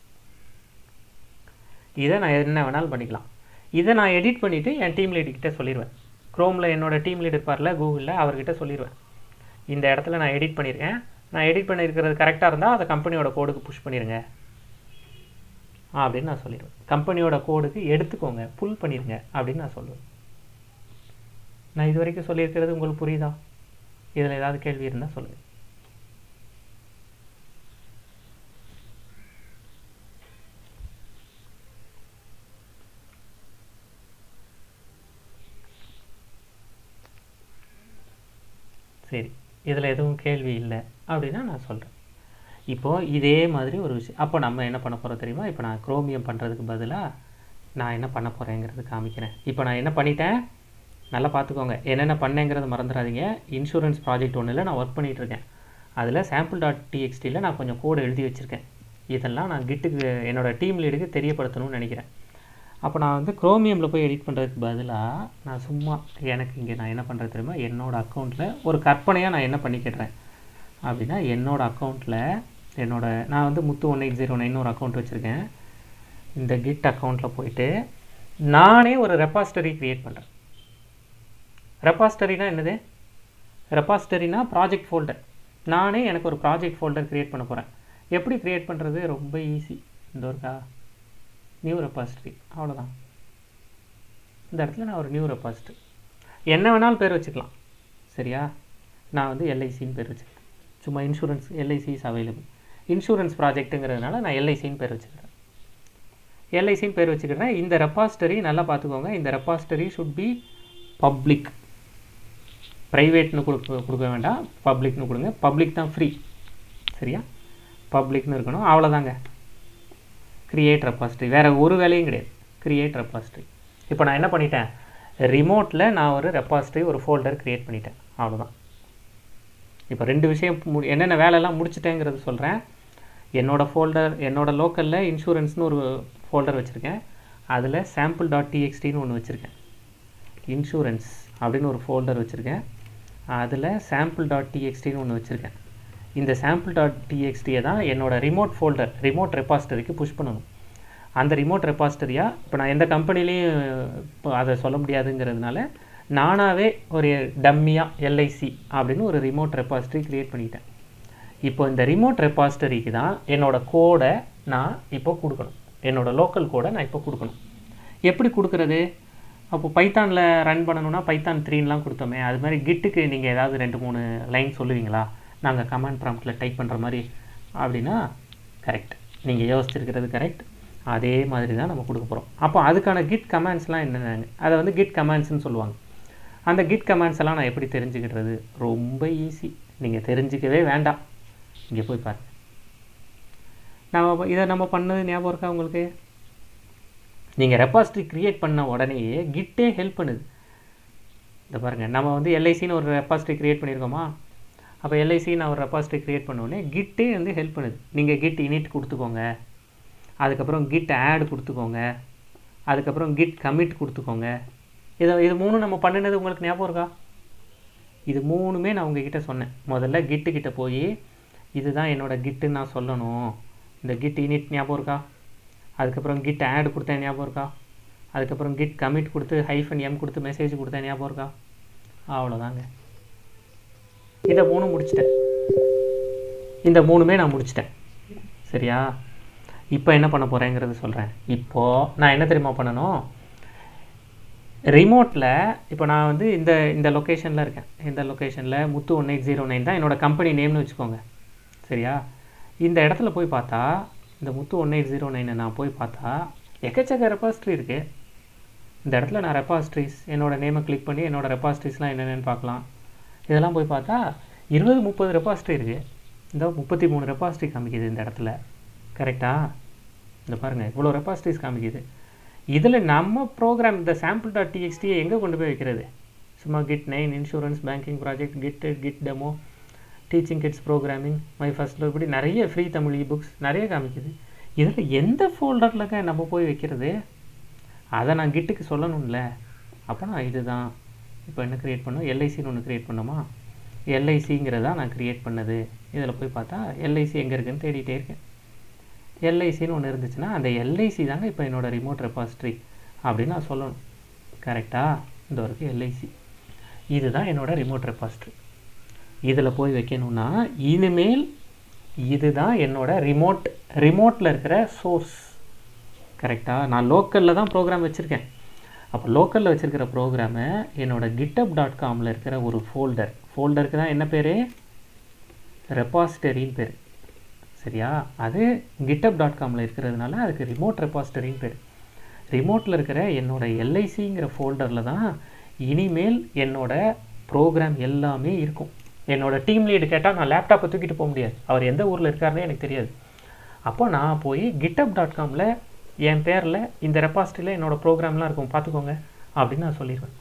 Speaker 1: இதை நான் என்ன வேணாலும் பண்ணிக்கலாம் இதை நான் எடிட் பண்ணிவிட்டு என் டீம் லீடு கிட்ட சொல்லிடுவேன் க்ரோமில் என்னோட டீம் லீடு இருப்பார்ல கூகுளில் அவர்கிட்ட சொல்லிடுவேன் இந்த இடத்துல நான் எடிட் பண்ணியிருக்கேன் நான் எடிட் பண்ணியிருக்கிறது கரெக்டாக இருந்தால் அதை கம்பெனியோட கோடுக்கு புஷ் பண்ணிடுங்க அப்படின்னு நான் சொல்லிடுவேன் கம்பெனியோட கோடுக்கு எடுத்துக்கோங்க புல் பண்ணிடுங்க அப்படின்னு நான் சொல்லுவேன் நான் இது வரைக்கும் சொல்லியிருக்கிறது உங்களுக்கு புரியுதா இதில் ஏதாவது கேள்வி இருந்தால் சொல்லுங்கள் சரி இதில் எதுவும் கேள்வி இல்லை அப்படின்னா நான் சொல்கிறேன் இப்போது இதே மாதிரி ஒரு விஷயம் அப்போ நம்ம என்ன பண்ண போகிறோம் தெரியுமா இப்போ நான் குரோமியம் பண்ணுறதுக்கு பதிலாக நான் என்ன பண்ண போகிறேங்கிறது காமிக்கிறேன் இப்போ நான் என்ன பண்ணிட்டேன் நல்லா பார்த்துக்கோங்க என்னென்ன பண்ணேங்கிறத மறந்துடாதீங்க இன்சூரன்ஸ் ப்ராஜெக்ட் ஒன்றில் நான் ஒர்க் பண்ணிகிட்டு இருக்கேன் அதில் சாம்பிள் டாட் டிஎக்ஸ்டியில் நான் கொஞ்சம் கோடு எழுதி வச்சுருக்கேன் இதெல்லாம் நான் கிட்டுக்கு என்னோட டீம் லீடுக்கு தெரியப்படுத்தணும்னு நினைக்கிறேன் அப்போ நான் வந்து குரோமியமில் போய் எடிட் பண்ணுறதுக்கு பதிலாக நான் சும்மா எனக்கு இங்கே நான் என்ன பண்ணுறது தெரியுமா என்னோடய அக்கௌண்ட்டில் ஒரு கற்பனையாக நான் என்ன பண்ணிக்கிடுறேன் அப்படின்னா என்னோடய அக்கௌண்ட்டில் என்னோட நான் வந்து Muthu one eight zero nine ஒரு அக்கௌண்ட் வச்சுருக்கேன் இந்த கிட் அக்கௌண்ட்டில் போயிட்டு நானே ஒரு ரெபாசிட்டரி க்ரியேட் பண்ணுறேன் ரெபாசிட்டரினா என்னது ரெபாசிட்டரினா ப்ராஜெக்ட் ஃபோல்டர் நானே எனக்கு ஒரு ப்ராஜெக்ட் ஃபோல்டர் க்ரியேட் பண்ண போகிறேன் எப்படி க்ரியேட் பண்ணுறது ரொம்ப ஈஸி இந்த ஒருக்கா நியூ ரெபாசிட்டரி அவ்வளோதான் இந்த இடத்துல நான் ஒரு நியூ ரெபாசிட்டரி என்ன வேணாலும் பேர் வச்சுக்கலாம் சரியா நான் வந்து எல்ஐசின்னு பேர் வச்சுருக்கேன் சும்மா insurance LIC is available insurance ப்ராஜெக்ட்டுங்கிறதுனால நான் எல்ஐசின்னு பேர் வச்சுக்கிறேன் எல்ஐசின்னு பேர் வச்சுக்கிறேன் இந்த ரெப்பாசிட்டரி நல்லா பார்த்துக்கோங்க இந்த ரெப்பாசிட்டரி ஷுட் பி பப்ளிக் ப்ரைவேட்னு கொடுக்க கொடுக்க வேண்டாம் பப்ளிக்னு கொடுங்க பப்ளிக் தான் ஃப்ரீ சரியா பப்ளிக்னு இருக்கணும் அவ்வளோதாங்க கிரியேட் ரெப்பாசிட்டரி வேறு ஒரு வேலையும் கிடையாது கிரியேட் ரெப்பாசிட்டரி இப்போ நான் என்ன பண்ணிட்டேன் ரிமோட்டில் நான் ஒரு ரெப்பாசிட்டரி ஒரு ஃபோல்டர் க்ரியேட் பண்ணிட்டேன் அவ்வளோதான் இப்போ ரெண்டு விஷயம் மு என்னென்ன வேலையெல்லாம் முடிச்சிட்டேங்கிறது சொல்கிறேன் என்னோடய ஃபோல்டர் என்னோடய லோக்கலில் இன்சூரன்ஸ்னு ஒரு ஃபோல்டர் வச்சுருக்கேன் அதில் சாம்பிள் டாட் டிஎக்ஸ்டின்னு ஒன்று வச்சுருக்கேன் இன்சூரன்ஸ் அப்படின்னு ஒரு ஃபோல்டர் வச்சுருக்கேன் அதில் சாம்பிள் டாட் டிஎக்ஸ்டின்னு ஒன்று வச்சுருக்கேன் இந்த சாம்பிள் டாட் டிஎக்ஸ்டியை தான் என்னோடய ரிமோட் ஃபோல்டர் ரிமோட் ரெப்பாசிட்டரிக்கு புஷ் பண்ணணும் அந்த ரிமோட் ரெப்பாசிட்டரியாக இப்போ நான் எந்த கம்பெனிலையும் இப்போ அதை சொல்ல முடியாதுங்கிறதுனால நானாகவே ஒரு டம்மியாக எல்ஐசி அப்படின்னு ஒரு ரிமோட் ரெப்பாசிட்டரி க்ரியேட் பண்ணிட்டேன் இப்போ இந்த ரிமோட் ரெப்பாசிட்டரிக்கு தான் என்னோடய கோடை நான் இப்போ கொடுக்கணும் என்னோடய லோக்கல் கோடை நான் இப்போ கொடுக்கணும் எப்படி கொடுக்குறது அப்போ பைத்தானில் ரன் பண்ணணும்னா பைத்தான் த்ரீன்லாம் கொடுத்தோமே அது மாதிரி கிட்டுக்கு நீங்கள் ஏதாவது ரெண்டு மூணு லைன் சொல்லுவீங்களா நாங்கள் கமாண்ட் ப்ராம்ப்டில் டைப் பண்ணுற மாதிரி அப்படின்னா கரெக்ட் நீங்கள் யோசிச்சிருக்கிறது கரெக்ட் அதே மாதிரி தான் நம்ம கொடுக்க போகிறோம் அப்போ அதுக்கான கிட் கமாண்ட்ஸ்லாம் என்னென்ன அதை வந்து கிட் கமாண்ட்ஸ்னு சொல்லுவாங்க அந்த கிட் கமாண்ட்ஸ் எல்லாம் நான் எப்படி தெரிஞ்சுக்கிறது ரொம்ப ஈஸி நீங்கள் தெரிஞ்சிக்கவே வேண்டாம் இங்கே போய் பாருங்கள் நம்ம இதை நம்ம பண்ணது ஞாபகம் இருக்கா உங்களுக்கு நீங்கள் ரெப்பாசிட்டரி க்ரியேட் பண்ண உடனேயே கிட்டே ஹெல்ப் பண்ணுது இந்த பாருங்கள் நம்ம வந்து எல்ஐசின்னு ஒரு ரெப்பாசிட்டரி க்ரியேட் பண்ணியிருக்கோமா அப்போ எல்ஐசி நான் ஒரு ரெப்பாசிட்டரி க்ரியேட் பண்ணோடனே கிட்டே வந்து ஹெல்ப் பண்ணுது நீங்கள் கிட் இனிட் கொடுத்துக்கோங்க அதுக்கப்புறம் கிட் ஆட் கொடுத்துக்கோங்க அதுக்கப்புறம் கிட் கமிட் கொடுத்துக்கோங்க இதை இது மூணும் நம்ம பண்ணினது உங்களுக்கு ஞாபகம் இருக்கா இது மூணுமே நான் உங்ககிட்ட சொன்னேன் முதல்ல கிட்டு கிட்ட போய் இதுதான் என்னோடய கிட்டுன்னு நான் சொல்லணும் இந்த கிட் இனிட் ஞாபகம் இருக்கா அதுக்கப்புறம் கிட் ஆட் கொடுத்தேன் ஞாபகம் இருக்கா அதுக்கப்புறம் கிட் கமிட் கொடுத்து ஹைஃபன் எம் கொடுத்து மெசேஜ் கொடுத்தேன் ஞாபகம் இருக்கா அவ்வளோதாங்க இதை மூணும் முடிச்சிட்டேன் இந்த மூணுமே நான் முடிச்சிட்டேன் சரியா இப்போ என்ன பண்ண போகிறேங்கிறது சொல்கிறேன் இப்போது நான் என்ன தெரியுமா பண்ணணும் ரிமோட்டில் இப்போ நான் வந்து இந்த இந்த லொக்கேஷனில் இருக்கேன் இந்த லொக்கேஷனில் Muthu one eight zero nine தான் என்னோடய கம்பெனி நேம்னு வச்சுக்கோங்க சரியா இந்த இடத்துல போய் பார்த்தா இந்த முத்து ஒன் எயிட் ஜீரோ நைனை நான் போய் பார்த்தா எக்கச்சக்க ரெப்பாசிட்ரி இருக்குது இந்த இடத்துல நான் ரெப்பாசிட்ரிஸ் என்னோடய நேமை கிளிக் பண்ணி என்னோடய ரெப்பாசிட்ரிஸ்லாம் என்னென்னு பார்க்கலாம் இதெல்லாம் போய் பார்த்தா இருபது முப்பது ரெப்பாசிட்ரி இருக்குது இந்த முப்பத்தி மூணு ரெப்பாசிட்ரி காமிக்குது இந்த இடத்துல கரெக்டாக இந்த பாருங்கள் இவ்வளோ ரெப்பாசிட்ரிஸ் காமிக்குது இதில் நம்ம ப்ரோக்ராம் இந்த சாம்பிள் டாட் டிஎக்ஸ்டியை எங்கே கொண்டு போய் வைக்கிறது சும்மா git nine insurance banking project git git demo teaching kids programming my first இப்படி நிறைய ஃப்ரீ தமிழ் புக்ஸ் நிறைய காமிக்குது இதில் எந்த ஃபோல்டரில் நம்ம போய் வைக்கிறது அதை நான் கிட்டுக்கு சொல்லணும்ல அப்போ நான் இதுதான் இப்போ என்ன க்ரியேட் பண்ணோம் எல்ஐசின்னு ஒன்று க்ரியேட் பண்ணோமா எல்ஐசிங்கிறதா நான் க்ரியேட் பண்ணது இதில் போய் பார்த்தா எல்ஐசி எங்கே இருக்குன்னு தேடிட்டே இருக்கேன் எல்ஐசின்னு ஒன்று இருந்துச்சுன்னா அந்த எல்ஐசி தாங்க இப்போ என்னோடய ரிமோட் ரெப்பாசிட்ரி அப்படின்னு நான் சொல்லணும் கரெக்டாக இந்த வரைக்கும் எல்ஐசி இதுதான் என்னோடய ரிமோட் ரெப்பாசிட்ரி இதில் போய் வைக்கணும்னா இனிமேல் இதுதான் என்னோட ரிமோட் ரிமோட்டில் இருக்கிற சோர்ஸ் கரெக்டாக நான் லோக்கலில் தான் ப்ரோக்ராம் வச்சுருக்கேன் அப்போ லோக்கலில் வச்சுருக்கிற ப்ரோக்ராமை என்னோடய கிட்டப் டாட் காமில் இருக்கிற ஒரு ஃபோல்டர் ஃபோல்டருக்கு தான் என்ன பேர் ரெப்பாசிட்டரின்னு பேர் சரியா அது கிட்டப் டாட் காமில் இருக்கிறதுனால அதுக்கு ரிமோட் ரெப்பாசிட்டரின்னு பேர் ரிமோட்டில் இருக்கிற என்னோடய எல்ஐசிங்கிற ஃபோல்டரில் தான் இனிமேல் என்னோடய ப்ரோக்ராம் எல்லாமே இருக்கும் என்னோடய டீம் லீடு கேட்டால் நான் லேப்டாப்பை தூக்கிட்டு போக முடியாது அவர் எந்த ஊரில் இருக்காருன்னே எனக்கு தெரியாது அப்போ நான் போய் கிட்டப் டாட் காமில் என் பேரில் இந்த ரெப்பாசிட்டியில் என்னோடய ப்ரோக்ராம்லாம் இருக்கும் பார்த்துக்கோங்க அப்படின்னு நான் சொல்லிடுவேன்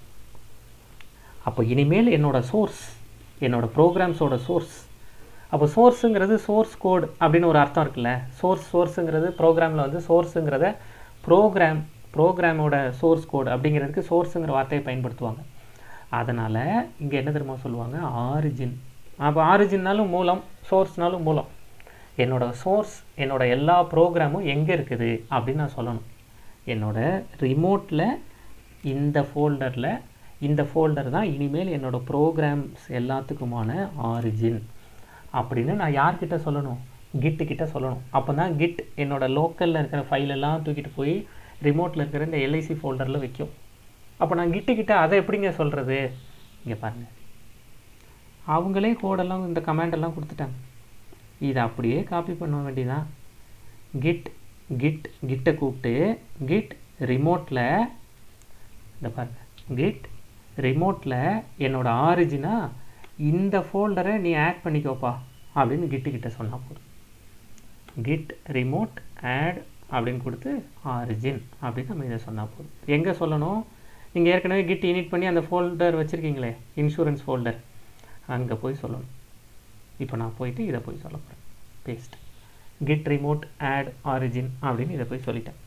Speaker 1: அப்போ இனிமேல் என்னோடய சோர்ஸ் என்னோடய ப்ரோக்ராம்ஸோட சோர்ஸ் அப்போ சோர்ஸுங்கிறது சோர்ஸ் கோட் அப்படின்னு ஒரு அர்த்தம் இருக்குல்ல சோர்ஸ் சோர்ஸுங்கிறது ப்ரோக்ராமில் வந்து சோர்ஸுங்கிறத ப்ரோக்ராம் ப்ரோக்ராமோட சோர்ஸ் கோட் அப்படிங்கிறதுக்கு சோர்ஸுங்கிற வார்த்தையை பயன்படுத்துவாங்க அதனால் இங்கே என்ன தெரியுமா சொல்லுவாங்க ஆரிஜின் அப்போ ஆரிஜின்னாலும் மூலம் சோர்ஸ்னாலும் மூலம் என்னோடய சோர்ஸ் என்னோடய எல்லா ப்ரோக்ராமும் எங்கே இருக்குது அப்படின்னு நான் சொல்லணும் என்னோடய ரிமோட்டில் இந்த ஃபோல்டரில் இந்த ஃபோல்டர் தான் இனிமேல் என்னோடய ப்ரோக்ராம்ஸ் எல்லாத்துக்குமான ஆரிஜின் அப்படின்னு நான் யார்கிட்ட சொல்லணும் கிட்டு கிட்ட சொல்லணும் அப்போ தான் கிட் என்னோடய லோக்கலில் இருக்கிற ஃபைலெல்லாம் தூக்கிட்டு போய் ரிமோட்டில் இருக்கிற இந்த எல்ஐசி ஃபோல்டரில் வைக்கும் அப்போ நான் கிட்டு கிட்ட அதை எப்படிங்க சொல்கிறது இங்கே பாருங்கள் அவங்களே கோடெல்லாம் இந்த கமாண்டெல்லாம் கொடுத்துட்டாங்க இதை அப்படியே காப்பி பண்ண வேண்டியதான் கிட் கிட் கிட்டை கூப்பிட்டு கிட் ரிமோட்டில் இந்த பாருங்க கிட் ரிமோட்டில் என்னோட ஆரிஜினா இந்த ஃபோல்டரை நீ ஆட் பண்ணிக்கோப்பா அப்படின்னு கிட்டு கிட்ட சொன்னா போதும் கிட் ரிமோட் ஆட் அப்படின்னு கொடுத்து ஆரிஜின் அப்படின்னு நம்ம இதை சொன்னால் போதும் எங்கே சொல்லணும் நீங்கள் ஏற்கனவே கிட் இனிட் பண்ணி அந்த ஃபோல்டர் வச்சுருக்கீங்களே இன்சூரன்ஸ் ஃபோல்டர் அங்கே போய் சொல்லணும் இப்போ நான் போயிட்டு இதை போய் சொல்ல போகிறேன் paste git remote add origin அப்படின்னு இதை போய் சொல்லிட்டேன்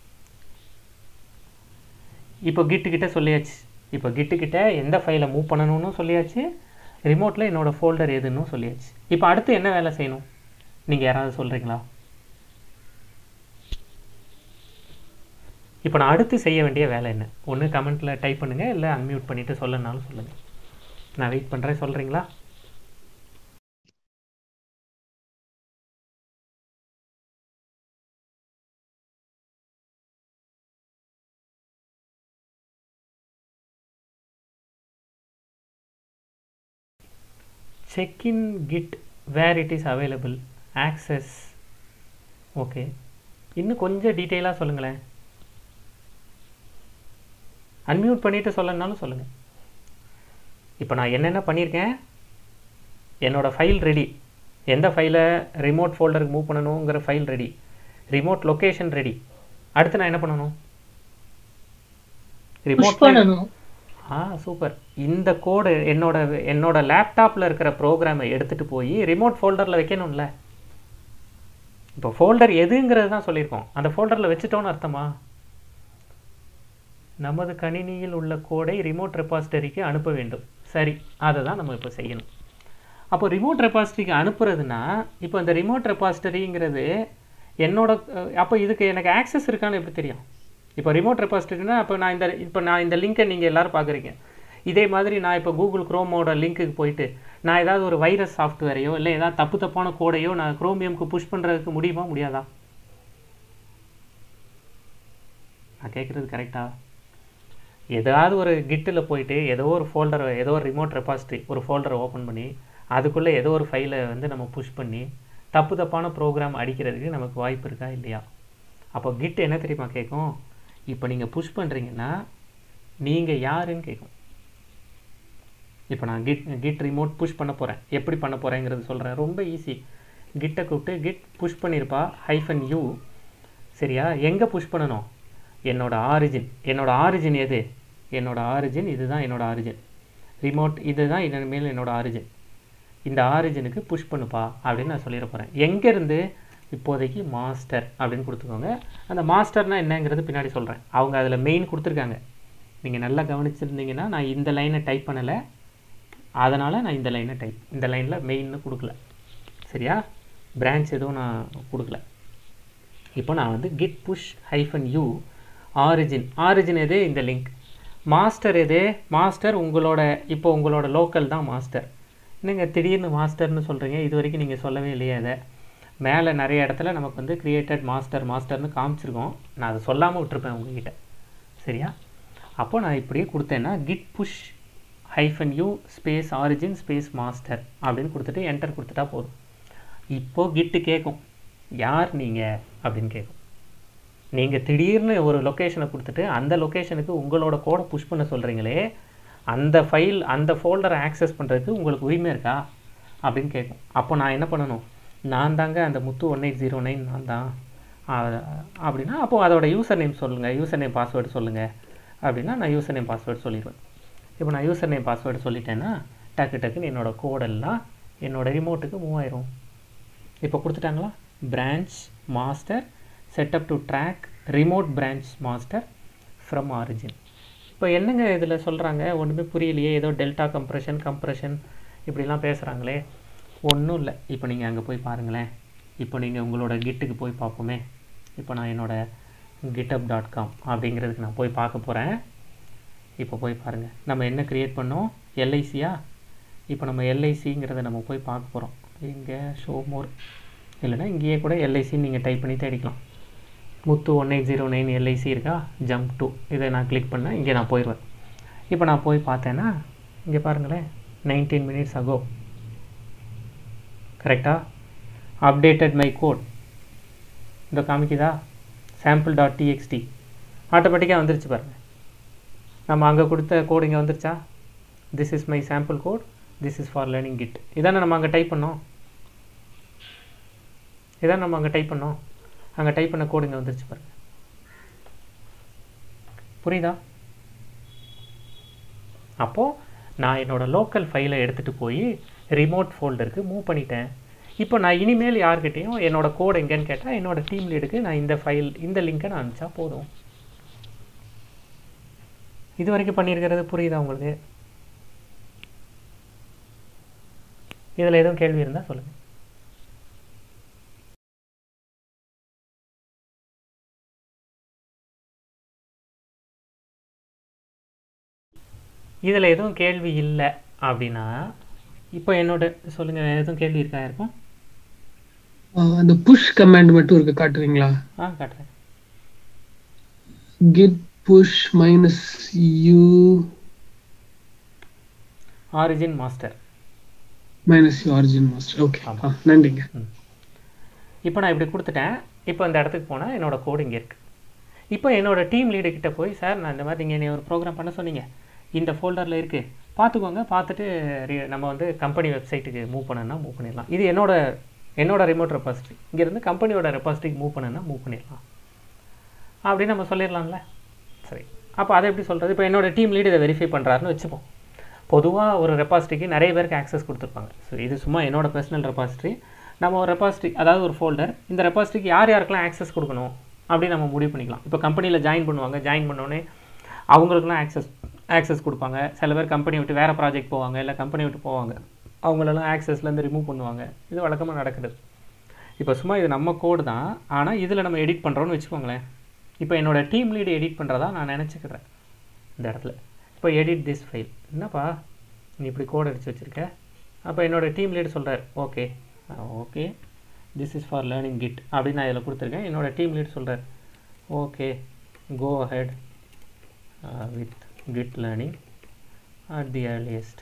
Speaker 1: இப்போ கிட்டு கிட்ட சொல்லியாச்சு இப்போ கிட்டு கிட்ட எந்த ஃபைலை மூவ் பண்ணணும்னு சொல்லியாச்சு ரிமோட்டில் என்னோட ஃபோல்டர் எதுன்னு சொல்லியாச்சு இப்போ அடுத்து என்ன வேலை செய்யணும் நீங்கள் யாராவது சொல்கிறீங்களா இப்போ நான் அடுத்து செய்ய வேண்டிய வேலை என்ன ஒன்று கமெண்ட்டில் டைப் பண்ணுங்கள் இல்லை அன்மியூட் பண்ணிவிட்டு சொல்லனாலும் சொல்லுங்கள் நான் வெயிட் பண்ணுறேன் சொல்கிறீங்களா check in git where it is available access okay இன்னும் கொஞ்சம் டீட்டெயிலாக சொல்லுங்களேன் அன்மியூட் பண்ணிவிட்டு சொல்லணுனாலும் சொல்லுங்கள் இப்போ நான் என்னென்ன பண்ணியிருக்கேன் என்னோட ஃபைல் ரெடி எந்த ஃபைலை ரிமோட் ஃபோல்டருக்கு மூவ் பண்ணணுங்கிற file ready remote location ready அடுத்து நான் என்ன பண்ணணும்
Speaker 2: புஷ் பண்ணணும்
Speaker 1: ஆ சூப்பர் இந்த கோடு என்னோட என்னோட லேப்டாப்பில் இருக்கிற ப்ரோக்ராமை எடுத்துகிட்டு போய் ரிமோட் ஃபோல்டரில் வைக்கணும்ல இப்போ ஃபோல்டர் எதுங்கிறது தான் சொல்லியிருக்கோம் அந்த ஃபோல்டரில் வச்சுட்டோன்னு அர்த்தமா நமது கணினியில் உள்ள கோடை ரிமோட் ரெபாசிட்டரிக்கு அனுப்ப வேண்டும் சரி அதை தான் நம்ம இப்போ செய்யணும் அப்போ ரிமோட் ரெபாசிட்டரிக்கு அனுப்புறதுனா இப்போ இந்த ரிமோட் ரெபாசிட்டரிங்கிறது என்னோட அஹ், அப்போ இதுக்கு எனக்கு ஆக்சஸ் இருக்கான்னு எப்படி தெரியும் இப்போ ரிமோட் ரெபாசிட்டரினா அப்போ நான் இந்த இப்போ நான் இந்த லிங்கை நீங்கள் எல்லாரும் பார்க்குறீங்க இதே மாதிரி நான் இப்போ கூகுள் குரோமோட லிங்க்குக்கு போயிட்டு நான் ஏதாவது ஒரு வைரஸ் சாஃப்ட்வேரையோ இல்லை ஏதாவது தப்பு தப்பான கோடையோ நான் குரோமியம்க்கு புஷ் பண்ணுறதுக்கு முடியுமா முடியாதா நான் கேட்குறது கரெக்டா ஏதாவது ஒரு கிட்டில் போயிட்டு ஏதோ ஒரு ஃபோல்டர் ஏதோ ஒரு ரிமோட் ரெபாசிட்டரி ஒரு ஃபோல்டரை ஓப்பன் பண்ணி அதுக்குள்ளே ஏதோ ஒரு ஃபைலை வந்து நம்ம புஷ் பண்ணி தப்பு தப்பான ப்ரோக்ராம் அடிக்கிறதுக்கு நமக்கு வாய்ப்பு இருக்கா இல்லையா அப்போ கிட் என்ன தெரியுமா கேட்கும் இப்போ நீங்கள் புஷ் பண்ணுறீங்கன்னா நீங்கள் யாருன்னு கேட்கும் இப்போ நான் கிட் கிட் ரிமோட் புஷ் பண்ண போகிறேன் எப்படி பண்ண போகிறேங்கிறது சொல்கிறேன் ரொம்ப ஈஸி கிட்டை கூப்பிட்டு கிட் புஷ் பண்ணியிருப்பா ஹைஃபன் யூ சரியா எங்கே புஷ் பண்ணணும் என்னோட ஆரிஜின் என்னோட ஆரிஜின் எது என்னோட ஆரிஜின் இதுதான் என்னோட ஆரிஜின் ரிமோட் இதுதான் இனிமேல் என்னோட ஆரிஜின் இந்த ஆரிஜினுக்கு புஷ் பண்ணுப்பா அப்படின்னு நான் சொல்லிட போகிறேன் எங்கேருந்து இப்போதைக்கு மாஸ்டர் அப்படின்னு கொடுத்துக்கோங்க அந்த மாஸ்டர்னா என்னங்கிறது பின்னாடி சொல்கிறேன் அவங்க அதில் மெயின் கொடுத்துருக்காங்க நீங்கள் நல்லா கவனிச்சிருந்தீங்கன்னா நான் இந்த லைனை டைப் பண்ணலை அதனால் நான் இந்த லைனை டைப் இந்த லைனில் மெயின்னு கொடுக்கல சரியா பிரான்ச் எதுவும் நான் கொடுக்கல இப்போ நான் வந்து git push hyphen you origin origin எது இந்த லிங்க் மாஸ்டர் எது மாஸ்டர் உங்களோட இப்போ உங்களோட லோக்கல் தான் மாஸ்டர் நீங்கள் திடீர்னு மாஸ்டர்னு சொல்கிறீங்க இது வரைக்கும் நீங்கள் சொல்லவே இல்லையே அதை மேலே நிறைய இடத்துல நமக்கு வந்து கிரியேட்டட் மாஸ்டர் மாஸ்டர்னு காமிச்சிருக்கோம் நான் அதை சொல்லாமல் விட்டுருப்பேன் உங்ககிட்ட சரியா அப்போ நான் இப்படியே கொடுத்தேன்னா git push hyphen U space origin space master அப்படின்னு கொடுத்துட்டு என்டர் கொடுத்துட்டா போதும் இப்போது கிட்டு கேட்கும் யார் நீங்கள் அப்படின்னு கேட்கும் நீங்கள் திடீர்னு ஒரு லொக்கேஷனை கொடுத்துட்டு அந்த லொக்கேஷனுக்கு உங்களோட கோடை புஷ் பண்ண சொல்கிறீங்களே அந்த ஃபைல் அந்த ஃபோல்டரை ஆக்சஸ் பண்ணுறதுக்கு உங்களுக்கு உரிமை இருக்கா அப்படின்னு கேட்கும் அப்போ நான் என்ன பண்ணணும் நான் தாங்க அந்த Muthu one eight zero nine நான் தான் அ- அப்படின்னா அப்போது அதோட யூசர் நேம் சொல்லுங்கள் யூசர் நேம் பாஸ்வேர்டு சொல்லுங்கள் அப்படின்னா நான் யூசர் நேம் பாஸ்வேர்டு சொல்லிடுவேன் இப்போ நான் யூசர் நேம் பாஸ்வேர்டு சொல்லிட்டேன்னா டக்கு டக்குன்னு என்னோட கோடெல்லாம் என்னோட ரிமோட்டுக்கு மூவ் ஆயிரும் இப்போ கொடுத்துட்டாங்களா branch master set up to track remote branch master from origin இப்போ என்னங்க இதில் சொல்கிறாங்க ஒன்றுமே புரியலையே ஏதோ டெல்டா கம்ப்ரெஷன் கம்ப்ரெஷன் இப்படிலாம் பேசுகிறாங்களே ஒன்றும் இல்லை இப்போ நீங்கள் அங்கே போய் பாருங்களேன் இப்போ நீங்கள் உங்களோட கிட்டுக்கு போய் பார்ப்போமே இப்போ நான் என்னோட கிட்டப் டாட் காம் அப்படிங்கிறதுக்கு நான் போய் பார்க்க போகிறேன் இப்போ போய் பாருங்கள் நம்ம என்ன க்ரியேட் பண்ணோம் எல்ஐசியா இப்போ நம்ம எல்ஐசிங்கிறத நம்ம போய் பார்க்க போகிறோம் இங்கே ஷோ மோர் இல்லைன்னா இங்கேயே கூட எல்ஐசின்னு நீங்கள் டைப் பண்ணி தேடிக்கலாம் Muthu one eight zero nine LIC இருக்கா ஜம்ப் டூ இதை நான் கிளிக் பண்ணேன் இங்கே நான் போயிடுவேன் இப்போ நான் போய் பார்த்தேன்னா இங்கே பாருங்களேன் நைன்டீன் மினிட்ஸ் அகோ கரெக்டாக அப்டேட்டட் மை கோட் இந்த காமிக்குதா சாம்பிள் டாட் டிஎக்ஸ்டி ஆட்டோமேட்டிக்காக வந்துருச்சு பாருங்கள் நம்ம அங்கே கொடுத்த கோடு இங்கே வந்துருச்சா this is my sample code this is for learning git இதானே நம்ம அங்கே டைப் பண்ணோம் இதான் நம்ம அங்கே டைப் பண்ணோம் அங்கே டைப் பண்ண கோடு இங்கே வந்துருச்சு பாருங்க புரியுதா அப்போது நான் என்னோடய லோக்கல் ஃபைலை எடுத்துகிட்டு போய் ரிமோட் ஃபோல்டருக்கு மூவ் பண்ணிட்டேன் இப்போ நான் இனிமேல் யார்கிட்டேயும் என்னோட கோட் எங்கேன்னு கேட்டால் என்னோட டீம் லீடுக்கு நான் இந்த ஃபைல் இந்த லிங்கை நான் அனுப்பிச்சா போதும் இது வரைக்கும் பண்ணியிருக்கிறது புரியுதா உங்களுக்கு இதில் எதுவும் கேள்வி இருந்தால் சொல்லுங்கள் இதில் எதுவும் கேள்வி இல்லை அப்படின்னா இப்போ என்னோட சொல்லுங்கள் எதுவும் கேள்வி இருக்கா இருக்கும்
Speaker 3: ஆஹ் அந்த புஷ் கமாண்ட் மட்டும் இருக்கு காட்டுறீங்களா
Speaker 1: ஆ காட்டுறேன்
Speaker 3: git push minus u
Speaker 1: origin master
Speaker 3: minus u origin master okay
Speaker 1: ஆமா.
Speaker 3: நன்றிங்க
Speaker 1: இப்போ நான் இப்படி கொடுத்துட்டேன் இப்போ இந்த இடத்துக்கு போனால் என்னோட கோடு இங்கே இருக்குது இப்போ என்னோட டீம் லீடு கிட்ட போய் சார் நான் இந்த மாதிரி நீங்கள் என்னை ஒரு ப்ரோக்ராம் பண்ண சொன்னீங்க இந்த ஃபோல்டரில் இருக்குது பார்த்துக்கோங்க பார்த்துட்டு re- நம்ம வந்து கம்பெனி வெப்சைட்டுக்கு மூவ் பண்ணணும்னா மூவ் பண்ணிடலாம் இது என்னோட என்னோட ரிமோட் ரெபாசிட்ரி இங்கேருந்து கம்பெனியோட ரெபாசிட்ரிக்கு மூவ் பண்ணணும்னா மூவ் பண்ணிடலாம் அப்படின்னு நம்ம சொல்லிடலாம்ல சரி அப்போ அதை எப்படி சொல்கிறது இப்போ என்னோட டீம் லீடு இதை வெரிஃபை பண்ணுறாருன்னு வச்சுப்போம் பொதுவாக ஒரு ரெபாசிட்ரிக்கு நிறைய பேருக்கு ஆக்சஸ் கொடுத்துருப்பாங்க ஸோ இது சும்மா என்னோட பர்சனல் ரெபாசிட்ரி நம்ம ஒரு ரெபாசிட்ரி அதாவது ஒரு ஃபோல்டர் இந்த ரெபாசிட்ரிக்கு யார் யாருக்கெல்லாம் ஆக்சஸ் கொடுக்கணும் அப்படின்னு நம்ம முடிவு பண்ணிக்கலாம் இப்போ கம்பெனியில் ஜாயின் பண்ணுவாங்க ஜாயின் பண்ணோடனே அவங்களுக்குலாம் ஆக்சஸ் ஆக்சஸ் கொடுப்பாங்க சில பேர் கம்பெனி விட்டு வேறு ப்ராஜெக்ட் போவாங்க இல்லை கம்பெனி விட்டு போவாங்க அவங்களெல்லாம் ஆக்சஸ்லேருந்து ரிமூவ் பண்ணுவாங்க இது வழக்கமாக நடக்குது இப்போ சும்மா இது நம்ம கோடு தான் ஆனால் இதில் நம்ம எடிட் பண்ணுறோன்னு வச்சுக்கோங்களேன் இப்போ என்னோட டீம் லீடு எடிட் பண்ணுறதா நான் நினச்சிக்கிறேன் இந்த இடத்துல இப்போ எடிட் திஸ் ஃபைல் என்னப்பா நீ இப்படி கோட் அடிச்சு வச்சுருக்க அப்போ என்னோட டீம் லீடு சொல்கிறார் okay okay this is for learning git அப்படின்னு நான் இதில் கொடுத்துருக்கேன் என்னோட டீம் லீட் சொல்கிறார் okay go ahead with git learning at the earliest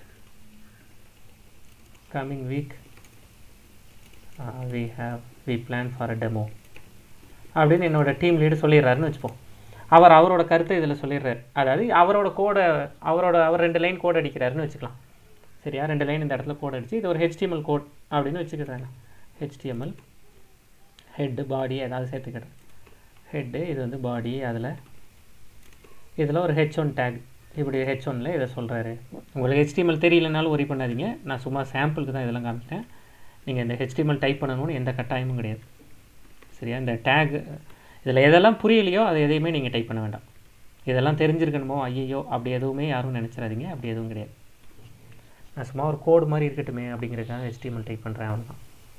Speaker 1: coming week uh, we have we plan for a demo அப்படின்னு என்னோட டீம் லீடு சொல்லிடுறாருன்னு வச்சுப்போம் அவர் அவரோட கருத்தை இதில் சொல்லிடுறாரு அதாவது அவரோட கோடை அவரோட அவர் ரெண்டு லைன் கோட் அடிக்கிறாருன்னு வச்சுக்கலாம் சரியா ரெண்டு லைன் இந்த இடத்துல கோட் அடிச்சு இது ஒரு HTML கோட் அப்படின்னு வச்சுக்கிறேன் HTML ஹெட்டு பாடி ஏதாவது சேர்த்துக்கிறேன் ஹெட்டு இது வந்து பாடி அதில் இதில் ஒரு ஹெச் ஒன் டேக் இப்படி ஹெச் ஒனில் இதை சொல்கிறாரு உங்களுக்கு HTML தெரியலனாலும் ஒரி பண்ணாதீங்க நான் சும்மா சாம்பிளுக்கு தான் இதெல்லாம் காமிச்சிட்டேன் நீங்கள் இந்த HTML டைப் பண்ணணும்னு எந்த கட்டாயமும் கிடையாது சரியா இந்த டேக் இதில் எதெல்லாம் புரியலையோ அதை எதையுமே நீங்கள் டைப் பண்ண வேண்டாம் இதெல்லாம் தெரிஞ்சிருக்கணுமோ ஐயையோ அப்படி எதுவுமே யாரும் நினச்சிடாதீங்க அப்படி எதுவும் கிடையாது நான் சும்மா ஒரு கோடு மாதிரி இருக்கட்டுமே அப்படிங்கிறதுக்காக HTML டைப் பண்ணுறேன் அவ்வளோதான்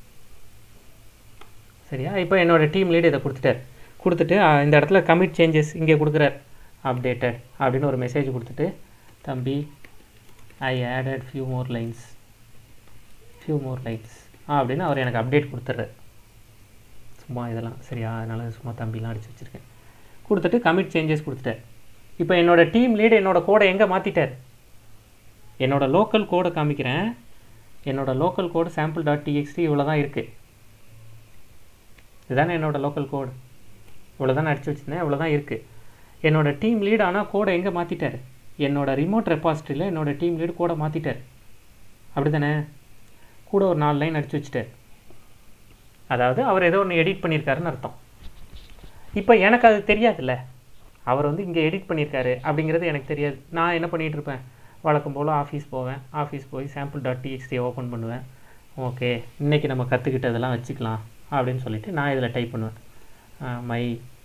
Speaker 1: சரியா இப்போ என்னோட டீம் லீடு இதை கொடுத்துட்டார் கொடுத்துட்டு அஹ், இந்த இடத்துல கமிட் சேஞ்சஸ் இங்கே கொடுக்குறார் அப்டேட்டட் அப்படின்னு ஒரு மெசேஜ் கொடுத்துட்டு தம்பி I added few more lines few more lines அப்படின்னு அவர் எனக்கு அப்டேட் கொடுத்துட்றாரு சும்மா இதெல்லாம் சரியா அதனால் சும்மா தம்பிலாம் அடிச்சு வச்சுருக்கேன் கொடுத்துட்டு கமிட் சேஞ்சஸ் கொடுத்துட்டார் இப்போ என்னோட டீம் லீடு என்னோட கோடை எங்கே மாற்றிட்டார் என்னோட லோக்கல் கோடை காமிக்கிறேன் என்னோட local code sample dot TXT இவ்வளோ தான் இருக்குது இதுதானே என்னோட லோக்கல் கோடு இவ்வளோ தான் அடிச்சு வச்சுருந்தேன் இவ்வளோ தான் இருக்குது என்னோட டீம் லீடு ஆனால் கோடை எங்கே மாற்றிட்டார் என்னோட ரிமோட் ரெபாசிட்டரியில் என்னோட டீம் லீடு கோடை மாற்றிட்டார் அப்படி தானே கூட ஒரு நாலு லைன் அடிச்சு வச்சுட்டார் அதாவது அவர் ஏதோ ஒன்று எடிட் பண்ணியிருக்காருன்னு அர்த்தம் இப்போ எனக்கு அது தெரியாதுல்ல அவர் வந்து இங்கே எடிட் பண்ணியிருக்காரு அப்படிங்கிறது எனக்கு தெரியாது நான் என்ன பண்ணிகிட்டு இருப்பேன் வழக்கம் போல் ஆஃபீஸ் போவேன் ஆஃபீஸ் போய் சாம்பிள் டாட் டிஎக்ஸ்டி ஓப்பன் பண்ணுவேன் ஓகே இன்றைக்கி நம்ம கற்றுக்கிட்டதெல்லாம் வச்சுக்கலாம் அப்படின்னு சொல்லிட்டு நான் இதில் டைப் பண்ணுவேன் மை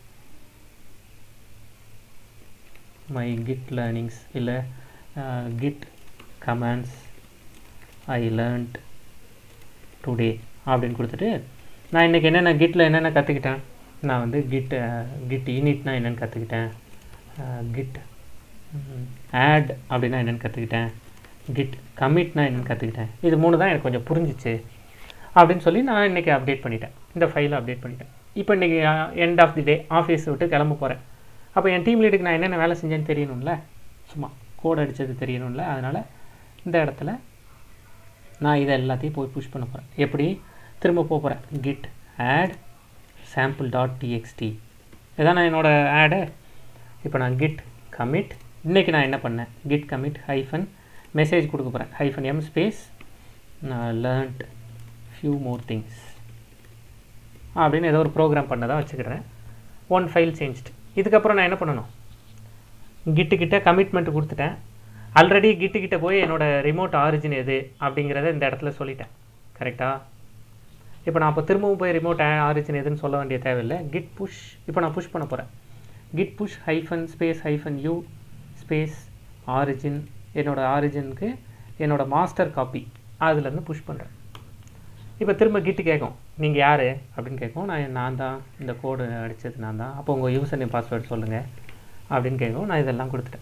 Speaker 1: மை கிட் லேர்னிங்ஸ் இல்லை git commands I learned today அப்படின்னு கொடுத்துட்டு நான் இன்றைக்கி என்னென்ன கிட்டில் என்னென்ன கற்றுக்கிட்டேன் நான் வந்து கிட் கிட் யூனிட்னா என்னென்னு கற்றுக்கிட்டேன் கிட் ஆட் அப்படின்னா என்னென்னு கற்றுக்கிட்டேன் கிட் கமிட்னா என்னென்னு கற்றுக்கிட்டேன் இது மூணு தான் எனக்கு கொஞ்சம் புரிஞ்சிச்சு அப்படின்னு சொல்லி நான் இன்றைக்கி அப்டேட் பண்ணிட்டேன் இந்த ஃபைலை அப்டேட் பண்ணிட்டேன் இப்போ இன்றைக்கி end of the day office விட்டு கிளம்ப போகிறேன் அப்போ என் டீம் லீடுக்கு நான் என்னென்ன வேலை செஞ்சேன்னு தெரியணும்ல சும்மா கோட் அடித்தது தெரியணும்ல அதனால் இந்த இடத்துல நான் இதை எல்லாத்தையும் போய் புஷ் பண்ண போகிறேன் எப்படி திரும்ப போக போகிறேன் git add sample dot TXT இதான் என்னோட ஆடு இப்போ நான் git commit இன்னைக்கு நான் என்ன பண்ணேன் git commit ஹைஃபன் மெசேஜ் கொடுக்க போகிறேன் ஹைஃபன் எம் ஸ்பேஸ் நான் லேர்ன்ட் ஃபியூ மோர் திங்ஸ் அப்படின்னு ஏதோ ஒரு ப்ரோக்ராம் பண்ணதான் வச்சுக்கிறேன் ஒன் ஃபைல் சேஞ்ச்டு இதுக்கப்புறம் நான் என்ன பண்ணணும் கிட்டு கிட்ட கமிட்மெண்ட் கொடுத்துட்டேன் ஆல்ரெடி கிட்டு கிட்ட போய் என்னோட ரிமோட் ஆரிஜின் எது அப்படிங்கிறத இந்த இடத்துல சொல்லிட்டேன் கரெக்டா இப்போ நான் அப்போ திரும்பவும் போய் ரிமோட் ஆரிஜின் எதுன்னு சொல்ல வேண்டிய தேவையில்லை கிட் புஷ் இப்போ நான் புஷ் பண்ண போகிறேன் git push hyphen space hyphen U space origin என்னோட ஆரிஜினுக்கு என்னோட மாஸ்டர் காப்பி அதுலேருந்து புஷ் பண்ணுறேன் இப்போ திரும்ப கிட்டு கேட்கும் நீங்கள் யார் அப்படின்னு கேட்கும் நான் நான் தான் இந்த கோடு அடித்தது நான் தான் அப்போ உங்கள் யூசர் நேம் பாஸ்வேர்டு சொல்லுங்கள் அப்படின்னு கேட்கும் நான் இதெல்லாம் கொடுத்துட்டேன்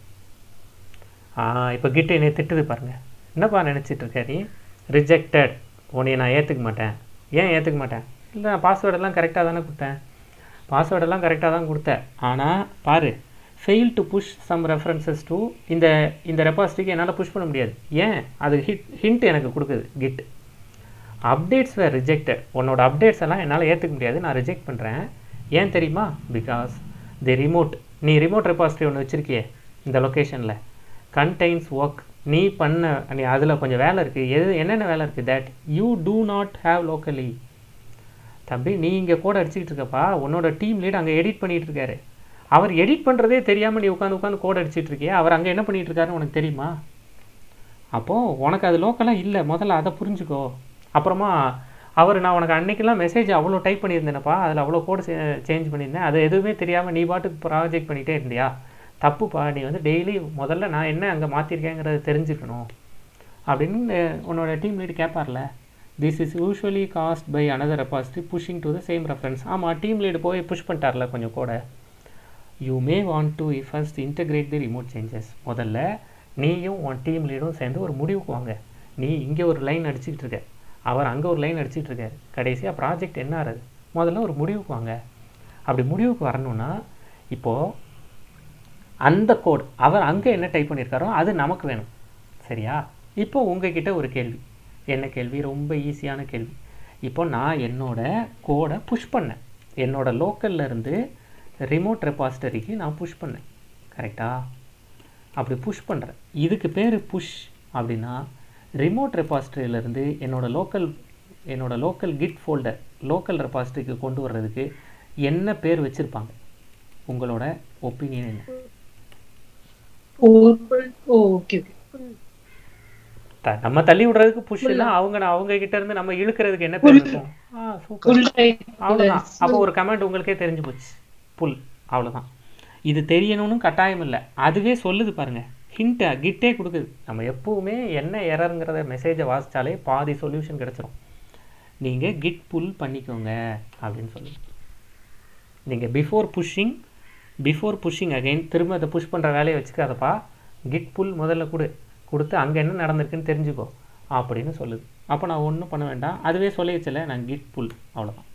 Speaker 1: ஆ இப்போ கிட்டு என்னை திட்டுது பாருங்கள் என்னப்பா நினச்சிட்டு இருக்க நீ ரிஜெக்டட் உன்னைய நான் ஏற்றுக்க மாட்டேன் ஏன் ஏற்றுக்க மாட்டேன் இல்லை நான் பாஸ்வேர்டெல்லாம் கரெக்டாக தானே கொடுத்தேன் பாஸ்வேர்டெல்லாம் கரெக்டாக தான் கொடுத்தேன் ஆனால் பாரு fail to push some references to இந்த இந்த ரெபாசிட்டிக்கு என்னால் புஷ் பண்ண முடியாது ஏன் அது ஹிட் ஹிண்ட் எனக்கு கொடுக்குது கிட் அப்டேட்ஸ் வேர் ரிஜெக்டட் உன்னோட அப்டேட்ஸ் எல்லாம் என்னால் ஏற்றுக்க முடியாது நான் ரிஜெக்ட் பண்ணுறேன் ஏன் தெரியுமா பிகாஸ் தி ரிமோட் நீ ரிமோட் ரெபாசிட்டரி ஒன்று வச்சுருக்கியே இந்த லொக்கேஷனில் கண்டைன்ஸ் ஒர்க் நீ பண்ண நீ அதில் கொஞ்சம் வேலை இருக்குது எது என்னென்ன வேலை இருக்குது that you do not have locally தம்பி நீ இங்கே கோட் அடிச்சுக்கிட்டு இருக்கப்பா உன்னோட டீம் லீட் அங்கே எடிட் பண்ணிட்டு இருக்காரு அவர் எடிட் பண்ணுறதே தெரியாமல் நீ உட்காந்து உட்காந்து கோட் அடிச்சிட்டு இருக்கியே அவர் அங்கே என்ன பண்ணிட்டு இருக்காருன்னு உனக்கு தெரியுமா அப்போது உனக்கு அது லோக்கலாக இல்லை முதல்ல அதை புரிஞ்சுக்கோ அப்புறமா அவர் நான் உனக்கு அன்னைக்கெல்லாம் மெசேஜ் அவ்வளோ டைப் பண்ணியிருந்தேனப்பா அதில் அவ்வளோ கோடு சேஞ்ச் பண்ணியிருந்தேன் அது எதுவுமே தெரியாமல் நீ பாட்டுக்கு ப்ராஜெக்ட் பண்ணிகிட்டே இருந்தியா தப்புப்பா நீ வந்து டெய்லி முதல்ல நான் என்ன அங்கே மாற்றிருக்கேங்கிறத தெரிஞ்சுக்கணும் அப்படின்னு உன்னோட டீம் லீட் கேட்பார்ல this is usually caused by another repository pushing to the same reference ஆமாம் டீம் லீடு போய் புஷ் பண்ணிட்டார்ல கொஞ்சம் கூட you may want to first integrate the remote changes முதல்ல நீயும் உன் டீம் லீடும் சேர்ந்து ஒரு முடிவுக்கு வாங்க நீ இங்கே ஒரு லைன் அடிச்சுக்கிட்டு இருக்க அவர் அங்கே ஒரு லைன் அடிச்சுட்டு இருக்காரு கடைசியாக ப்ராஜெக்ட் என்ன ஆகுது முதல்ல ஒரு முடிவுக்கு வாங்க அப்படி முடிவுக்கு வரணும்னா இப்போது அந்த கோட் அவர் அங்கே என்ன டைப் பண்ணியிருக்காரோ அது நமக்கு வேணும் சரியா இப்போ உங்ககிட்ட ஒரு கேள்வி என்ன கேள்வி ரொம்ப ஈஸியான கேள்வி இப்போ நான் என்னோட கோடை புஷ் பண்ணேன் என்னோட லோக்கல்ல இருந்து ரிமோட் ரெபாசிட்டரிக்கு நான் புஷ் பண்ணேன் கரெக்டா அப்படி புஷ் பண்ணுறேன் இதுக்கு பேர் புஷ் அப்படின்னா ரிமோட் ரெபாசிட்டரியிலேருந்து என்னோட லோக்கல் என்னோட லோக்கல் கிட் ஃபோல்டர் லோக்கல் ரெபாசிட்டரிக்கு கொண்டு வர்றதுக்கு என்ன பேர் வச்சுருப்பாங்க உங்களோட ஒப்பீனியன் என்ன
Speaker 2: ஓகே
Speaker 1: த- நம்ம தள்ளி விடுறதுக்கு புஷ் இல்ல அவங்க அவங்க கிட்ட இருந்து நம்ம இழுக்கிறதுக்கு என்ன பேர் இருக்கும் ஆ சூப்பர் அவ்வளவுதான் அப்போ ஒரு கமெண்ட் உங்களுக்கே தெரிஞ்சு போச்சு புல் அவ்வளவுதான் இது தெரியணும்னு கட்டாயம் இல்லை அதுவே சொல்லுது பாருங்க ஹிண்ட்டை கிட்டே கொடுக்குது நம்ம எப்பவுமே என்ன எரருங்கிறத மெசேஜை வாசிச்சாலே பாதி சொல்யூஷன் கிடைச்சிரும் நீங்க கிட் புல் பண்ணிக்கோங்க அப்படின்னு சொல்லுது நீங்கள் before pushing before pushing again திரும்ப அதை புஷ் பண்ணுற வேலையை வச்சுக்காதப்பா கிட் புல் முதல்ல கொடு கொடுத்து அங்கே என்ன நடந்திருக்குன்னு தெரிஞ்சுக்கோ அப்படின்னு சொல்லுது அப்போ நான் ஒன்றும் பண்ண வேண்டாம் அதுவே சொல்லிடுச்சுல நான் கிட் புல் அவ்வளோதான்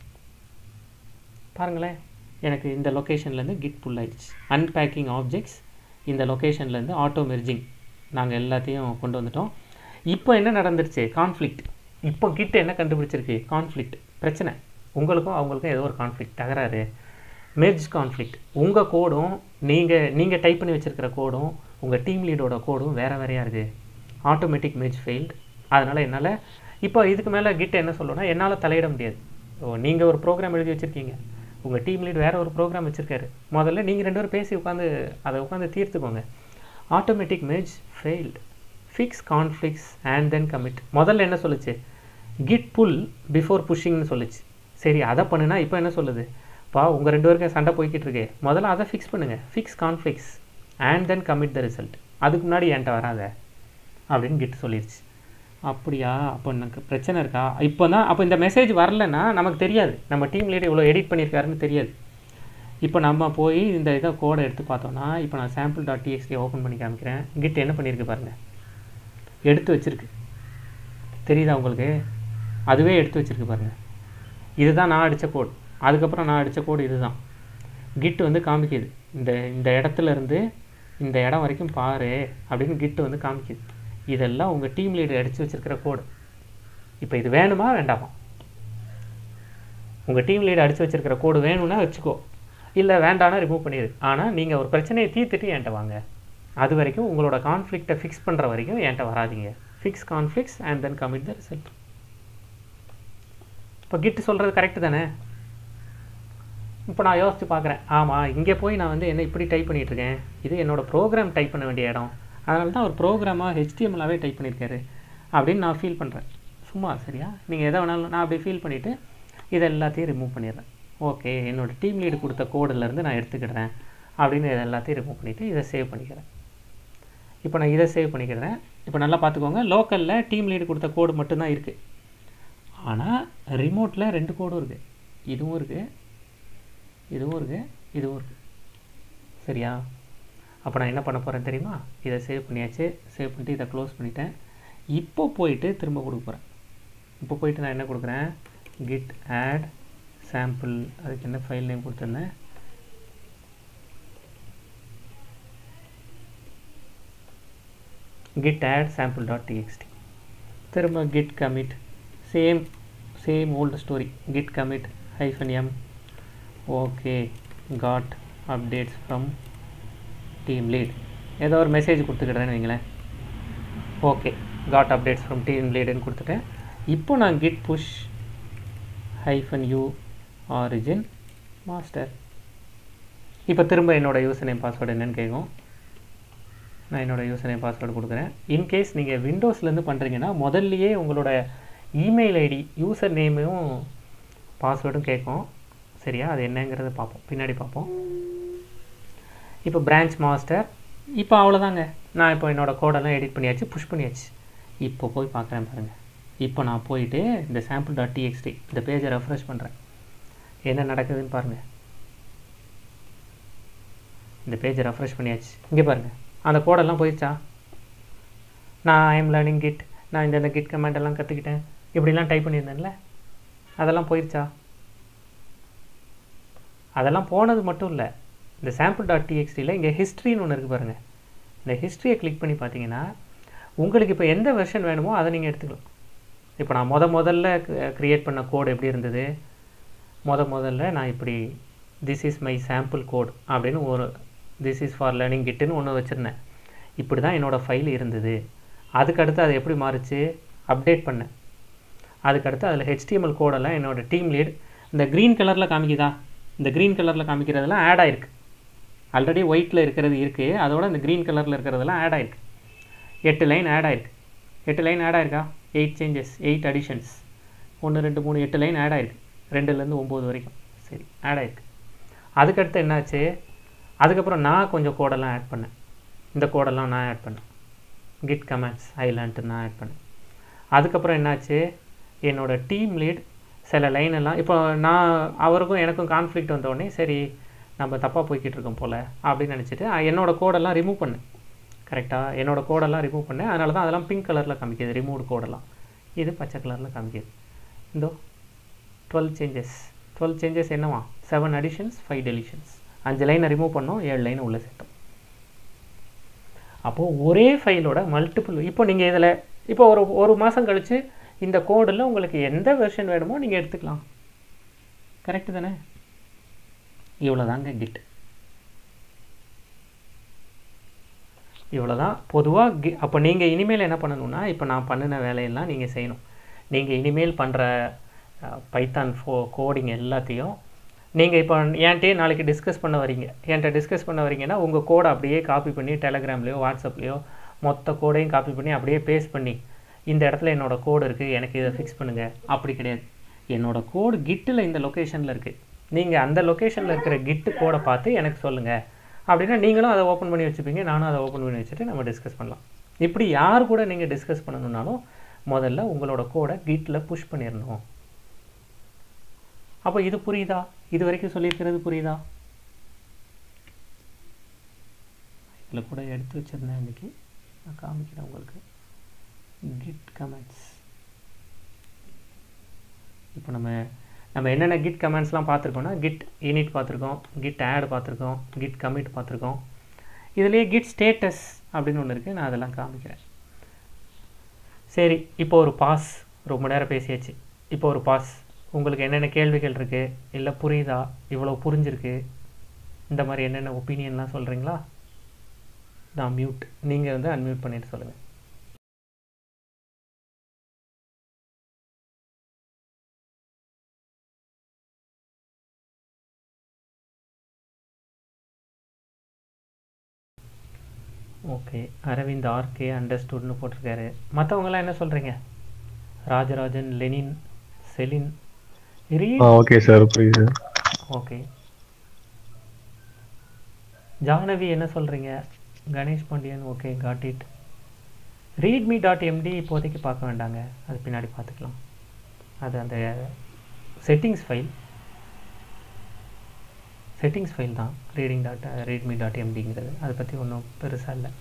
Speaker 1: பாருங்களேன் எனக்கு இந்த லொக்கேஷன்லேருந்து கிட் புல் ஆயிடுச்சு அன்பேக்கிங் ஆப்ஜெக்ட்ஸ் இந்த லொக்கேஷன்லேருந்து ஆட்டோ மெர்ஜிங் நாங்கள் எல்லாத்தையும் கொண்டு வந்துட்டோம் இப்போ என்ன நடந்துருச்சு கான்ஃப்ளிக்ட் இப்போ கிட் என்ன கண்டுபிடிச்சிருக்கு கான்ஃப்ளிக்ட் பிரச்சனை உங்களுக்கும் அவங்களுக்கும் ஏதோ ஒரு கான்ஃப்ளிக்ட் தகராறு மெர்ஜ் கான்ஃப்ளிக்ட் உங்கள் கோடும் நீங்கள் நீங்கள் டைப் பண்ணி வச்சிருக்கிற கோடும் உங்கள் டீம் லீடோட கோடும் வேறு வேறையாக இருக்குது ஆட்டோமேட்டிக் மெர்ஜ் ஃபெயில்டு அதனால் என்னால் இப்போ இதுக்கு மேலே கிட் என்ன சொல்லணும்னா என்னால் தலையிட முடியாது ஓ நீங்கள் ஒரு ப்ரோக்ராம் எழுதி வச்சுருக்கீங்க உங்கள் டீம் லீட் வேறு ஒரு ப்ரோக்ராம் வச்சுருக்காரு முதல்ல நீங்கள் ரெண்டு பேரும் பேசி உட்காந்து அதை உட்காந்து தீர்த்துக்கோங்க automatic merge failed fix conflicts and then commit முதல்ல என்ன சொல்லுச்சு கிட் புல் பிஃபோர் புஷ்ஷிங்னு சொல்லுச்சு சரி அதை பண்ணுனா இப்போ என்ன சொல்லுது பா உங்கள் ரெண்டு பேருக்கும் சண்டை போய்கிட்டு இருக்கே முதல்ல அதை ஃபிக்ஸ் பண்ணுங்கள் fix conflicts and then commit the result அதுக்கு முன்னாடி என்கிட்ட வராத அப்படின்னு கிட் சொல்லிடுச்சு அப்படியா அப்போ எனக்கு பிரச்சனை இருக்கா இப்போ தான் அப்போ இந்த மெசேஜ் வரலன்னா நமக்கு தெரியாது நம்ம டீம் லீடர் இவ்வளோ எடிட் பண்ணியிருக்காருன்னு தெரியாது இப்போ நம்ம போய் இந்த இதை கோடை எடுத்து பார்த்தோம்னா இப்போ நான் சாம்பிள் டாட் டிஎக்ஸ்டி ஓப்பன் பண்ணி காமிக்கிறேன் கிட் என்ன பண்ணியிருக்கு பாருங்கள் எடுத்து வச்சிருக்கு தெரியுதா உங்களுக்கு அதுவே எடுத்து வச்சிருக்கு பாருங்கள் இதுதான் நான் அடித்த கோட் அதுக்கப்புறம் நான் அடித்த கோடு இதுதான் கிட் வந்து காமிக்குது இந்த இந்த இடத்துல இருந்து இந்த இடம் வரைக்கும் பாரு அப்படின்னு கிட் வந்து காமிக்குது இதெல்லாம் உங்கள் டீம் லீடர் அடித்து வச்சிருக்கிற கோடு இப்போ இது வேணுமா வேண்டாமா உங்கள் டீம் லீட் அடித்து வச்சிருக்கிற கோடு வேணும்னா வச்சுக்கோ இல்லை வேண்டாம்னா ரிமூவ் பண்ணிடு ஆனால் நீங்கள் ஒரு பிரச்சனையை தீர்த்துட்டு என்கிட்ட வாங்க அது வரைக்கும் உங்களோட கான்ஃப்ளிக்ட்டை ஃபிக்ஸ் பண்ணுற வரைக்கும் என்கிட்ட வராதீங்க fix conflicts and then commit the result இப்போ கிட்டு சொல்கிறது கரெக்டு தானே இப்போ நான் யோசித்து பார்க்குறேன் ஆமாம் இங்கே போய் நான் வந்து என்ன இப்படி டைப் பண்ணிட்டு இருக்கேன் இது என்னோட ப்ரோக்ராம் டைப் பண்ண வேண்டிய இடம் அதனால தான் ஒரு ப்ரோக்ராமாக ஹெச்டிஎம்எல்லாவே டைப் பண்ணியிருக்காரு அப்படின்னு நான் ஃபீல் பண்ணுறேன் சும்மா சரியா நீங்கள் எதை வேணாலும் நான் அப்படி ஃபீல் பண்ணிவிட்டு இதை எல்லாத்தையும் ரிமூவ் பண்ணிடுறேன் ஓகே என்னோட டீம் லீடு கொடுத்த கோடுலேருந்து நான் எடுத்துக்கிடுறேன் அப்படின்னு இதை எல்லாத்தையும் ரிமூவ் பண்ணிவிட்டு இதை சேவ் பண்ணிக்கிறேன் இப்போ நான் இதை சேவ் பண்ணிக்கிறேன் இப்போ நல்லா பார்த்துக்கோங்க லோக்கலில் டீம் லீடு கொடுத்த கோடு மட்டும்தான் இருக்குது ஆனால் ரிமோட்டில் ரெண்டு கோடும் இருக்குது இதுவும் இருக்குது இதுவும் இருக்குது இதுவும் இருக்குது சரியா அப்போ நான் என்ன பண்ண போகிறேன் தெரியுமா இதை சேவ் பண்ணியாச்சு சேவ் பண்ணிட்டு இதை க்ளோஸ் பண்ணிட்டேன் இப்போ போயிட்டு திரும்ப கொடுக்க போகிறேன் இப்போ போயிட்டு நான் என்ன கொடுக்குறேன் கிட் ஆட் சாம்பிள் அதுக்கு என்ன ஃபைல் நேம் கொடுத்துருந்தேன் git add sample.txt திரும்ப git commit same same old story git commit hyphen m okay got updates from team lead ஏதோ ஒரு மெசேஜ் கொடுத்துக்கிறேன்னு வைங்களேன் okay got updates from team லீடுன்னு கொடுத்துட்டேன் இப்போ நான் git push hyphen you origin master இப்போ திரும்ப என்னோட யூசர் நேம் பாஸ்வேர்டு என்னன்னு கேட்கும் நான் என்னோட யூசர் நேம் பாஸ்வேர்டு கொடுக்குறேன் இன்கேஸ் நீங்கள் விண்டோஸ்லேருந்து பண்ணுறீங்கன்னா முதல்லையே உங்களோட இமெயில் ஐடி யூசர் நேமும் பாஸ்வேர்டும் கேட்கும் சரியா அது என்னங்கிறத பார்ப்போம் பின்னாடி பார்ப்போம் இப்போ பிரான்ச் மாஸ்டர் இப்போ அவ்வளோதாங்க நான் இப்போ என்னோடய கோடெல்லாம் எடிட் பண்ணியாச்சு புஷ் பண்ணியாச்சு இப்போ போய் பார்க்குறேன் பாருங்கள் இப்போ நான் போயிட்டு இந்த சாம்பிள் டாட் டிஎக்ஸ்டி இந்த பேஜை ரெஃப்ரெஷ் பண்ணுறேன் என்ன நடக்குதுன்னு பாருங்கள் இந்த பேஜை ரெஃப்ரெஷ் பண்ணியாச்சு இங்கே பாருங்கள் அந்த கோடெல்லாம் போயிடுச்சா நான் ஐ எம் லேர்னிங் கிட் நான் இந்த இந்த கிட் கமெண்ட் எல்லாம் கற்றுக்கிட்டேன் இப்படிலாம் டைப் பண்ணியிருந்தேன்ல அதெல்லாம் போயிடுச்சா அதெல்லாம் போனது மட்டும் இல்லை இந்த சாம்பிள் டாட் டிஎக்ஸ்டியில் இங்கே ஹிஸ்ட்ரின்னு ஒன்று இருக்குது பாருங்கள் இந்த ஹிஸ்ட்ரியை கிளிக் பண்ணி பார்த்தீங்கன்னா உங்களுக்கு இப்போ எந்த வெர்ஷன் வேணுமோ அதை நீங்கள் எடுத்துக்கலாம் இப்போ நான் முத முதல்ல க்ரியேட் பண்ண கோட் எப்படி இருந்தது முத முதல்ல நான் இப்படி this is my sample code அப்படின்னு ஒரு திஸ் இஸ் ஃபார் லேர்னிங் கிட்டுன்னு ஒன்று வச்சுருந்தேன் இப்படி தான் என்னோடய ஃபைல் இருந்தது அதுக்கடுத்து அது எப்படி மாறுச்சு அப்டேட் பண்ணேன் அதுக்கடுத்து அதில் ஹெச்டிஎம்எல் கோடெல்லாம் என்னோடய டீம் லீட் இந்த க்ரீன் கலரில் காமிக்குதா இந்த க்ரீன் கலரில் காமிக்கிறதெல்லாம் ஆட் ஆயிருக்கு ஆல்ரெடி ஒயிட்டில் இருக்கிறது இருக்குது அதோட இந்த க்ரீன் கலரில் இருக்கிறதெல்லாம் ஆட் ஆயிருக்கு எட்டு லைன் ஆட் ஆயிருக்கு எட்டு லைன் ஆட் ஆயிருக்கா எயிட் சேஞ்சஸ் எயிட் அடிஷன்ஸ் ஒன்று ரெண்டு மூணு எட்டு லைன் ஆட் ஆயிருக்கு ரெண்டுலேருந்து ஒம்பது வரைக்கும் சரி ஆட் ஆயிருக்கு அதுக்கடுத்து என்னாச்சு அதுக்கப்புறம் நான் கொஞ்சம் கோடெல்லாம் ஆட் பண்ணேன் இந்த கோடெல்லாம் நான் ஆட் பண்ணேன் கிட் கமெண்ட்ஸ் ஐலான்ட்டு நான் ஆட் பண்ணேன் அதுக்கப்புறம் என்னாச்சு என்னோடய டீம் லீட் சில லைன் எல்லாம் இப்போ நான் அவருக்கும் எனக்கும் கான்ஃப்ளிக்ட் வந்தோடனே சரி நம்ம தப்பாக போய்கிட்டு இருக்கோம் போல் அப்படின்னு நினச்சிட்டு என்னோடய கோடெல்லாம் ரிமூவ் பண்ணேன் கரெக்டாக என்னோடய கோடெல்லாம் ரிமூவ் பண்ணேன் அதனால தான் அதெல்லாம் பிங்க் கலரில் காமிக்குது ரிமூவ்டு கோடெல்லாம் இது பச்சை கலரில் காமிக்குது இந்தோ டுவெல் சேஞ்சஸ் டுவெல் சேஞ்சஸ் என்னவா செவன் அடிஷன்ஸ் ஃபைவ் டெலிஷன்ஸ் அஞ்சு லைனை ரிமூவ் பண்ணோம் ஏழு லைனை உள்ளே சேர்த்தோம் அப்போது ஒரே ஃபைலோட மல்டிபிள் இப்போ நீங்கள் இதில் இப்போ ஒரு ஒரு மாதம் கழித்து இந்த கோடில் உங்களுக்கு எந்த வெர்ஷன் வேணுமோ நீங்கள் எடுத்துக்கலாம் கரெக்டு தானே இவ்வளோதாங்க கிட் இவ்வளோதான் பொதுவாக கி அப்போ நீங்கள் இனிமேல் என்ன பண்ணணும்னா இப்போ நான் பண்ணின வேலையெல்லாம் நீங்கள் செய்யணும் நீங்கள் இனிமேல் பண்ணுற பைத்தான் ஃபோ கோடிங் எல்லாத்தையும் நீங்கள் இப்போ என்கிட்டயே நாளைக்கு டிஸ்கஸ் பண்ண வரீங்க என்கிட்ட டிஸ்கஸ் பண்ண வரீங்கன்னா உங்கள் கோடை அப்படியே காப்பி பண்ணி டெலகிராம்லேயோ வாட்ஸ்அப்லேயோ மொத்த கோடையும் காப்பி பண்ணி அப்படியே பேஸ்ட் பண்ணி இந்த இடத்துல என்னோடய கோடு இருக்குது எனக்கு இதை ஃபிக்ஸ் பண்ணுங்கள் அப்படி கிடையாது என்னோடய கோடு கிட்டில் இந்த லொக்கேஷனில் இருக்குது நீங்கள் அந்த லொக்கேஷனில் இருக்கிற கிட்டு கோடை பார்த்து எனக்கு சொல்லுங்கள் அப்படின்னா நீங்களும் அதை ஓப்பன் பண்ணி வச்சுப்பீங்க நானும் அதை ஓப்பன் பண்ணி வச்சுட்டு நம்ம டிஸ்கஸ் பண்ணலாம் இப்படி யார் கூட நீங்கள் டிஸ்கஸ் பண்ணணுன்னாலும் முதல்ல உங்களோட கோடை கிட்டில் புஷ் பண்ணிடணும் அப்போ இது புரியுதா இது வரைக்கும் சொல்லியிருக்கிறது புரியுதா இதில் கூட எடுத்து வச்சுருந்தேன் இன்றைக்கி நான் காமிக்கிறேன் உங்களுக்கு கிட் கமெண்ட்ஸ் இப்போ நம்ம நம்ம என்னென்ன கிட் கமெண்ட்ஸ்லாம் பார்த்துருக்கோம்னா கிட் யூனிட் பார்த்துருக்கோம் கிட் ஆட் பார்த்துருக்கோம் கிட் கமிட் பார்த்துருக்கோம் இதுலேயே கிட் ஸ்டேட்டஸ் அப்படின்னு ஒன்று இருக்குது நான் அதெல்லாம் காமிக்கிறேன் சரி இப்போ ஒரு பாஸ் ரொம்ப நேரம் பேசியாச்சு இப்போ ஒரு பாஸ் உங்களுக்கு என்னென்ன கேள்விகள் இருக்குது இல்லை புரியுதா இவ்வளோ புரிஞ்சிருக்கு இந்த மாதிரி என்னென்ன ஒப்பீனியன்லாம் சொல்கிறீங்களா நான் மியூட் நீங்கள் வந்து அன்மியூட் பண்ணிட்டு சொல்லுங்கள் ஓகே அரவிந்த் ஆர்கே அண்டர்ஸ்டுட்னு போட்டிருக்காரு மற்றவங்களாம் என்ன சொல்கிறீங்க ராஜராஜன் லெனின் செலின் ரீட்
Speaker 4: ஆ ஓகே சார் புரியுது
Speaker 1: ஓகே ஜானவி என்ன சொல்கிறீங்க Ganesh Pandian okay got it readme dot MD இப்போதைக்கு பார்க்க வேண்டாங்க அது பின்னாடி பார்த்துக்கலாம் அது அந்த செட்டிங்ஸ் ஃபைல் செட்டிங்ஸ் ஃபைல் தான் ரீடிங் டாட் ரீட்மி டாட் எம்டிங்கிறது அதை பற்றி ஒன்றும் பெருசாக இல்லை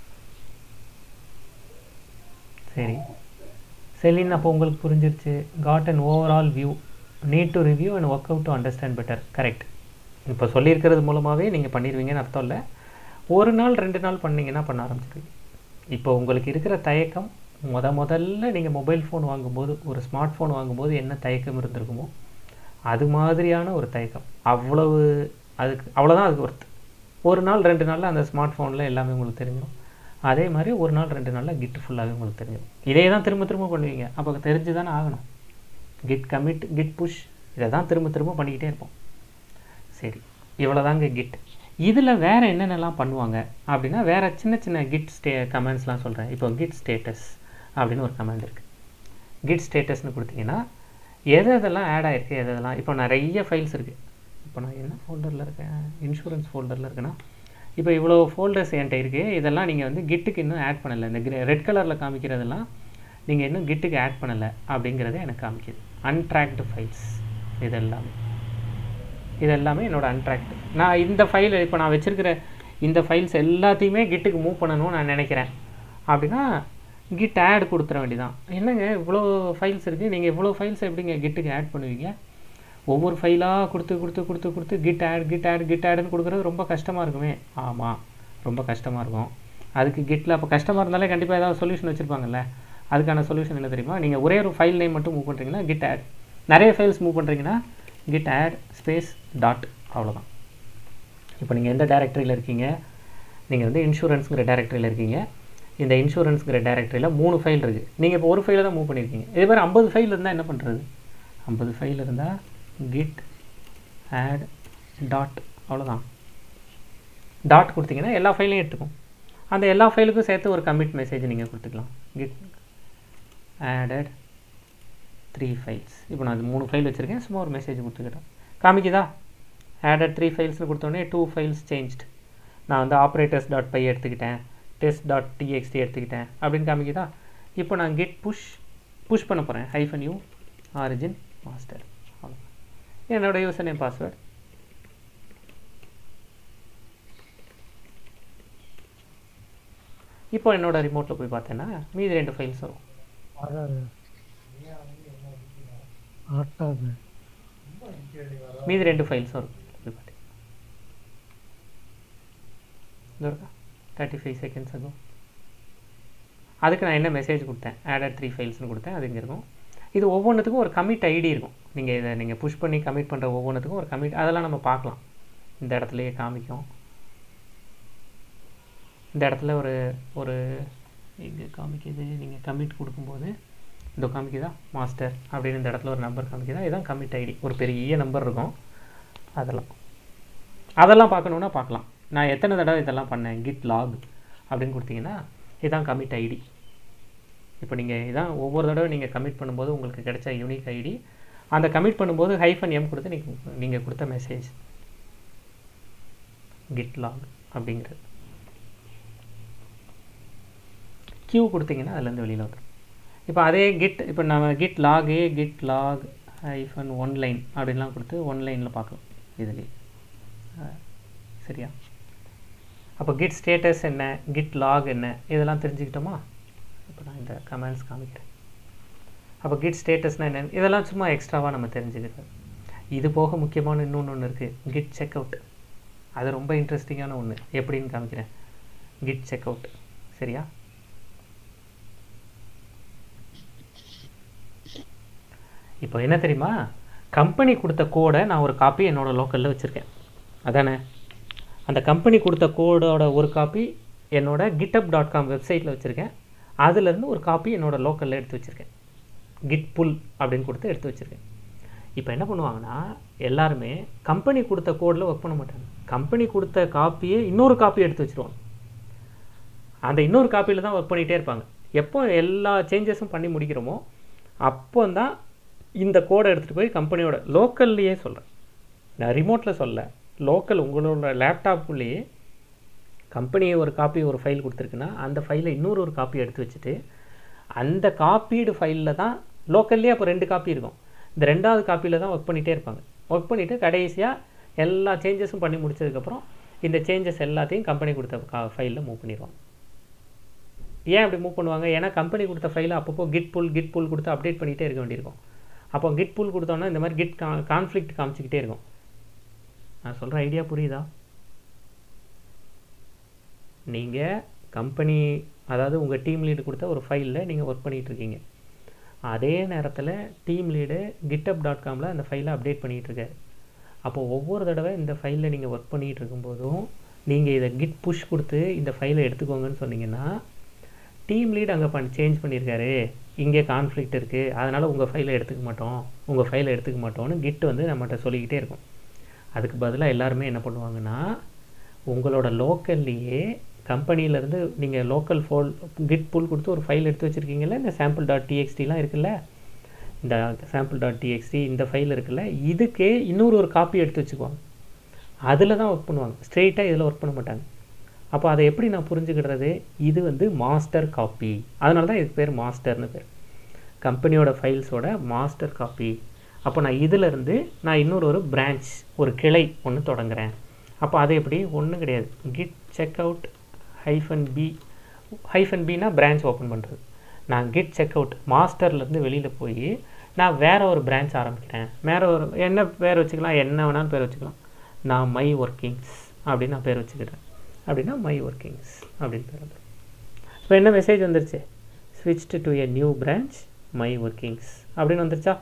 Speaker 1: சரி செலின் அப்போ உங்களுக்கு புரிஞ்சிருச்சு got an overall view need to review and work out to understand better correct இப்போ சொல்லியிருக்கிறது மூலமாகவே நீங்கள் பண்ணிடுவீங்கன்னு அர்த்தம் இல்லை ஒரு நாள் ரெண்டு நாள் பண்ணீங்கன்னா பண்ண ஆரம்பிச்சிருவீங்க இப்போ உங்களுக்கு இருக்கிற தயக்கம் முத முதல்ல நீங்கள் மொபைல் ஃபோன் வாங்கும்போது ஒரு ஸ்மார்ட் ஃபோன் வாங்கும்போது என்ன தயக்கம் இருந்திருக்குமோ அது மாதிரியான ஒரு தயக்கம் அவ்வளவு அதுக்கு அவ்வளோதான் அதுக்கு ஒர்த்து ஒரு நாள் ரெண்டு நாளில் அந்த ஸ்மார்ட் ஃபோனில் எல்லாமே உங்களுக்கு தெரிஞ்சிடும் அதே மாதிரி ஒரு நாள் ரெண்டு நாளில் கிட் ஃபுல்லாகவே உங்களுக்கு தெரிஞ்சிடும் இதே தான் திரும்ப திரும்ப பண்ணுவீங்க அப்போ தெரிஞ்சு தானே ஆகணும் கிட் கமிட் கிட் புஷ் இதை தான் திரும்ப திரும்ப பண்ணிக்கிட்டே இருப்போம் சரி இவ்வளோதாங்க கிட் இதில் வேறு என்னென்னலாம் பண்ணுவாங்க அப்படின்னா வேறு சின்ன சின்ன கிட் ஸ்டே கமெண்ட்ஸ்லாம் சொல்கிறேன் இப்போ கிட் ஸ்டேட்டஸ் அப்படின்னு ஒரு கமெண்ட் இருக்குது கிட் ஸ்டேட்டஸ்னு கொடுத்தீங்கன்னா எது எதெல்லாம் ஆட் ஆகிருக்கு எது எதெல்லாம் இப்போ நிறைய ஃபைல்ஸ் இருக்குது இப்போ நான் என்ன ஃபோல்டரில் இருக்கேன் இன்சூரன்ஸ் ஃபோல்டரில் இருக்கேன்னா இப்போ இவ்வளோ ஃபோல்டர்ஸ் என்கிட்ட இருக்குது இதெல்லாம் நீங்கள் வந்து கிட்டுக்கு இன்னும் ஆட் பண்ணலை இந்த ரெட் கலரில் காமிக்கிறதெல்லாம் நீங்கள் இன்னும் கிட்டுக்கு ஆட் பண்ணலை அப்படிங்கிறத எனக்கு காமிக்குது அன்ட்ராக்டு ஃபைல்ஸ் இது எல்லாமே இது எல்லாமே என்னோட அன்ட்ராக்டு நான் இந்த ஃபைல் இப்போ நான் வச்சுருக்கிற இந்த ஃபைல்ஸ் எல்லாத்தையுமே கிட்டுக்கு மூவ் பண்ணணும்னு நான் நினைக்கிறேன் அப்படின்னா கிட் ஆட் கொடுத்துற வேண்டியதான் என்னங்க இவ்வளோ ஃபைல்ஸ் இருக்குது நீங்கள் இவ்வளோ ஃபைல்ஸ் எப்படிங்க கிட்டுக்கு ஆட் பண்ணுவீங்க ஒவ்வொரு ஃபைலாக கொடுத்து கொடுத்து கொடுத்து கொடுத்து git add git add git ஆடுன்னு கொடுக்குறது ரொம்ப கஷ்டமாக இருக்குமே ஆமாம் ரொம்ப கஷ்டமாக இருக்கும் அதுக்கு கிட்டில் அப்போ கஷ்டமாக இருந்தாலே கண்டிப்பாக ஏதாவது சொல்யூஷன் வச்சுருப்பாங்கல்ல அதுக்கான சொல்யூஷன் என்ன தெரியுமா நீங்கள் ஒரே ஒரு ஃபைல் நேம் மட்டும் மூவ் பண்ணுறீங்கன்னா கிட் ஆட் நிறைய ஃபைல்ஸ் மூவ் பண்ணுறீங்கன்னா கிட் ஆட் ஸ்பேஸ் டாட் அவ்வளோதான் இப்போ நீங்கள் எந்த டேரக்டரியில் இருக்கீங்க நீங்கள் வந்து இன்சூரன்ஸுங்கிற டேரக்டரியில் இருக்கீங்க இந்த இன்சூரன்ஸுங்கிற டேரக்டரியில் மூணு ஃபைல் இருக்குது நீங்கள் இப்போ ஒரு ஃபைலை தான் மூவ் பண்ணியிருக்கீங்க இதே மாதிரி ஐம்பது ஃபைல் இருந்தால் என்ன பண்ணுறது ஐம்பது ஃபைல் இருந்தால் கிட் ஆட் டாட் அவ்வளோதான் டாட் கொடுத்தீங்கன்னா எல்லா ஃபைலையும் எடுத்துக்கும் அந்த எல்லா ஃபைலுக்கும் சேர்த்து ஒரு கமிட் மெசேஜ் நீங்கள் கொடுத்துக்கலாம் கிட் ஆடட் த்ரீ ஃபைல்ஸ் இப்போ நான் அது மூணு ஃபைல் வச்சுருக்கேன் சும்மா ஒரு மெசேஜ் கொடுத்துக்கிட்டேன் காமிக்குதா ஆடட் த்ரீ ஃபைல்ஸ்னு கொடுத்தோடனே டூ ஃபைல்ஸ் சேஞ்ச்டு நான் வந்து ஆப்ரேட்டர்ஸ் டாட் பை எடுத்துக்கிட்டேன் டெஸ்ட் டாட் டிஎக்ஸ்டி எடுத்துக்கிட்டேன் அப்படின்னு காமிக்குதா இப்போ நான் கிட் புஷ் புஷ் பண்ண போகிறேன் ஹைஃபன் யூ ஆரிஜின் மாஸ்டர் அவ்வளோ என்னோட யூசர் நேம் பாஸ்வேர்டு இப்போ என்னோட ரிமோட்டில் போய் பார்த்தேன்னா மீதி ரெண்டு ஃபைல்ஸ் வரும்
Speaker 5: வராது ஆட்டாது
Speaker 1: மீதி ரெண்டு ஃபைல்ஸ் வரும் போய் பார்த்தேன் இதோ இருக்கா தேர்ட்டி ஃபைவ் செகண்ட்ஸ் ஆகும் அதுக்கு நான் என்ன மெசேஜ் கொடுத்தேன் ஆடட் த்ரீ ஃபைல்ஸ்னு கொடுத்தேன் அது இங்கே இருக்கும் இது ஒவ்வொன்றுத்துக்கும் ஒரு கமிட் ஐடி இருக்கும் நீங்கள் இதை நீங்கள் புஷ் பண்ணி கமிட் பண்ணுற ஒவ்வொன்றுத்துக்கும் ஒரு கமிட் அதெல்லாம் நம்ம பார்க்கலாம் இந்த இடத்துலையே காமிக்கும் இந்த இடத்துல ஒரு ஒரு இங்கே காமிக்குது நீங்கள் கமிட் கொடுக்கும்போது இந்த காமிக்குதா மாஸ்டர் அப்படின்னு இந்த இடத்துல ஒரு நம்பர் காமிக்குதா இதுதான் கமிட் ஐடி ஒரு பெரிய நம்பர் இருக்கும் அதெல்லாம் அதெல்லாம் பார்க்கணுன்னா பார்க்கலாம் நான் எத்தனை தடவை இதெல்லாம் பண்ணேன் கிட் லாக் அப்படின்னு கொடுத்தீங்கன்னா இதுதான் கமிட் ஐடி இப்போ நீங்கள் இதான் ஒவ்வொரு தடவை நீங்கள் கமிட் பண்ணும்போது உங்களுக்கு கிடைச்ச யூனிக் ஐடி அந்த கமிட் பண்ணும்போது ஹைஃபன் எம் கொடுத்து நீங்கள் நீங்கள் கொடுத்த மெசேஜ் கிட் லாக் அப்படிங்கிறது கியூ கொடுத்தீங்கன்னா அதுலேருந்து வெளியில் வந்துடும் இப்போ அதே கிட் இப்போ நம்ம git log git log hyphen one line அப்படின்லாம் கொடுத்து ஒன் லைனில் பார்க்கலாம் இதுலேயே சரியா அப்போ கிட் ஸ்டேட்டஸ் என்ன கிட் லாக் என்ன இதெல்லாம் தெரிஞ்சுக்கிட்டோமா இப்போ நான் இந்த கமெண்ட்ஸ் காமிக்கிறேன் அப்போ கிட் ஸ்டேட்டஸ்னால் என்னென்னு இதெல்லாம் சும்மா எக்ஸ்ட்ராவாக நம்ம தெரிஞ்சுக்கிறது இது போக முக்கியமான இன்னொன்று ஒன்று இருக்குது கிட் செக் அவுட் அது ரொம்ப இன்ட்ரெஸ்டிங்கான ஒன்று எப்படின்னு காமிக்கிறேன் கிட் செக் அவுட் சரியா இப்போ என்ன தெரியுமா கம்பெனி கொடுத்த கோடை நான் ஒரு காப்பி என்னோட லோக்கலில் வச்சுருக்கேன் அதானே அந்த கம்பெனி கொடுத்த கோடோட ஒரு காப்பி என்னோட கிட்டப் டாட் காம் வெப்சைட்டில் வச்சுருக்கேன் அதுலேருந்து ஒரு காப்பி என்னோட லோக்கலில் எடுத்து வச்சுருக்கேன் கிட் புல் அப்படின்னு கொடுத்து எடுத்து வச்சுருக்கேன் இப்போ என்ன பண்ணுவாங்கன்னா எல்லாருமே கம்பெனி கொடுத்த கோடில் ஒர்க் பண்ண மாட்டாங்க கம்பெனி கொடுத்த காப்பியை இன்னொரு காப்பி எடுத்து வச்சுருவாங்க அந்த இன்னொரு காப்பியில் தான் ஒர்க் பண்ணிகிட்டே இருப்பாங்க எப்போ எல்லா சேஞ்சஸும் பண்ணி முடிக்கிறோமோ அப்போ தான் இந்த கோடை எடுத்துகிட்டு போய் கம்பெனியோட லோக்கல்லையே சொல்கிறேன் நான் ரிமோட்டில் சொல்ல லோக்கல் உங்களோட லேப்டாப்புக்குள்ளேயே கம்பெனி ஒரு காப்பி ஒரு ஃபைல் கொடுத்துருக்குன்னா அந்த ஃபைலை இன்னொரு ஒரு காப்பி எடுத்து வச்சுட்டு அந்த காப்பீடு ஃபைலில் தான் லோக்கல்லே அப்போ ரெண்டு காப்பி இருக்கும் இந்த ரெண்டாவது காப்பியில் தான் ஒர்க் பண்ணிகிட்டே இருப்பாங்க ஒர்க் பண்ணிவிட்டு கடைசியாக எல்லா சேஞ்சஸும் பண்ணி முடிச்சதுக்கப்புறம் இந்த சேஞ்சஸ் எல்லாத்தையும் கம்பெனி கொடுத்த கா ஃபைலில் மூவ் பண்ணிடுவாங்க ஏன் அப்படி மூவ் பண்ணுவாங்க ஏன்னா கம்பெனி கொடுத்த ஃபைலை அப்பப்போ கிட் புல் கிட் புல் கொடுத்து அப்டேட் பண்ணிகிட்டே இருக்க வேண்டியிருக்கும் அப்போ கிட் புல் கொடுத்தோன்னா இந்த மாதிரி கிட் கா கான்ஃப்ளிக்ட் காமிச்சிக்கிட்டே இருக்கும் நான் சொல்கிற ஐடியா புரியுதா நீங்கள் கம்பெனி அதாவது உங்கள் டீம் லீடு கொடுத்த ஒரு ஃபைலில் நீங்கள் ஒர்க் பண்ணிகிட்டு இருக்கீங்க அதே நேரத்தில் டீம் லீடு கிட்டப் டாட் காமில் அந்த ஃபைலை அப்டேட் பண்ணிகிட்டு இருக்காரு அப்போ ஒவ்வொரு தடவை இந்த ஃபைலில் நீங்கள் ஒர்க் பண்ணிகிட்டு இருக்கும்போதும் நீங்கள் இதை கிட் புஷ் கொடுத்து இந்த ஃபைலை எடுத்துக்கோங்கன்னு சொன்னீங்கன்னா டீம் லீட் அங்கே பண்ணி சேஞ்ச் பண்ணியிருக்காரு இங்கே கான்ஃப்ளிக்ட் இருக்குது அதனால் உங்கள் ஃபைலை எடுத்துக்க மாட்டோம் உங்கள் ஃபைலை எடுத்துக்க மாட்டோம்னு கிட் வந்து நம்மகிட்ட சொல்லிக்கிட்டே இருக்கும் அதுக்கு பதிலாக எல்லாருமே என்ன பண்ணுவாங்கன்னா உங்களோட லோக்கல்லையே கம்பெனியிலேருந்து நீங்கள் லோக்கல் ஃபோல் கிட் புல் கொடுத்து ஒரு ஃபைல் எடுத்து வச்சுருக்கீங்கல்ல இந்த சாம்பிள் டாட் டிஎக்ஸ்டிலாம் இருக்குல்ல இந்த சாம்பிள் டாட் டிஎக்ஸ்டி இந்த ஃபைல் இருக்குல்ல இதுக்கே இன்னொரு ஒரு காப்பி எடுத்து வச்சுக்குவாங்க அதில் தான் ஒர்க் பண்ணுவாங்க ஸ்ட்ரெயிட்டாக இதில் ஒர்க் பண்ண மாட்டாங்க அப்போ அதை எப்படி நான் புரிஞ்சுக்கிடுறது இது வந்து மாஸ்டர் காப்பி அதனால தான் இதுக்கு பேர் மாஸ்டர்னு பேர் கம்பெனியோட ஃபைல்ஸோட மாஸ்டர் காப்பி அப்போ நான் இதிலேருந்து நான் இன்னொரு ஒரு பிரான்ச் ஒரு கிளை ஒன்று தொடங்குறேன் அப்போ அது எப்படி ஒன்றும் கிடையாது git check out hyphen B hyphen பினா பிரான்ச் ஓப்பன் பண்ணுறது நான் கிட் செக் அவுட் மாஸ்டர்லேருந்து வெளியில் போய் நான் வேறு ஒரு பிரான்ச் ஆரம்பிக்கிறேன் வேறு ஒரு என்ன பேர் வச்சுக்கலாம் என்ன வேணாலும் பேர் வச்சுக்கலாம் நான் மை ஒர்க்கிங்ஸ் அப்படின்னு நான் பேர் வச்சுக்கிறேன் அப்படின்னா மை ஒர்க்கிங்ஸ் அப்படின்னு பேர் வந்துடும் இப்போ என்ன மெசேஜ் வந்துருச்சு switched to a new branch my workings அப்படின்னு வந்துருச்சா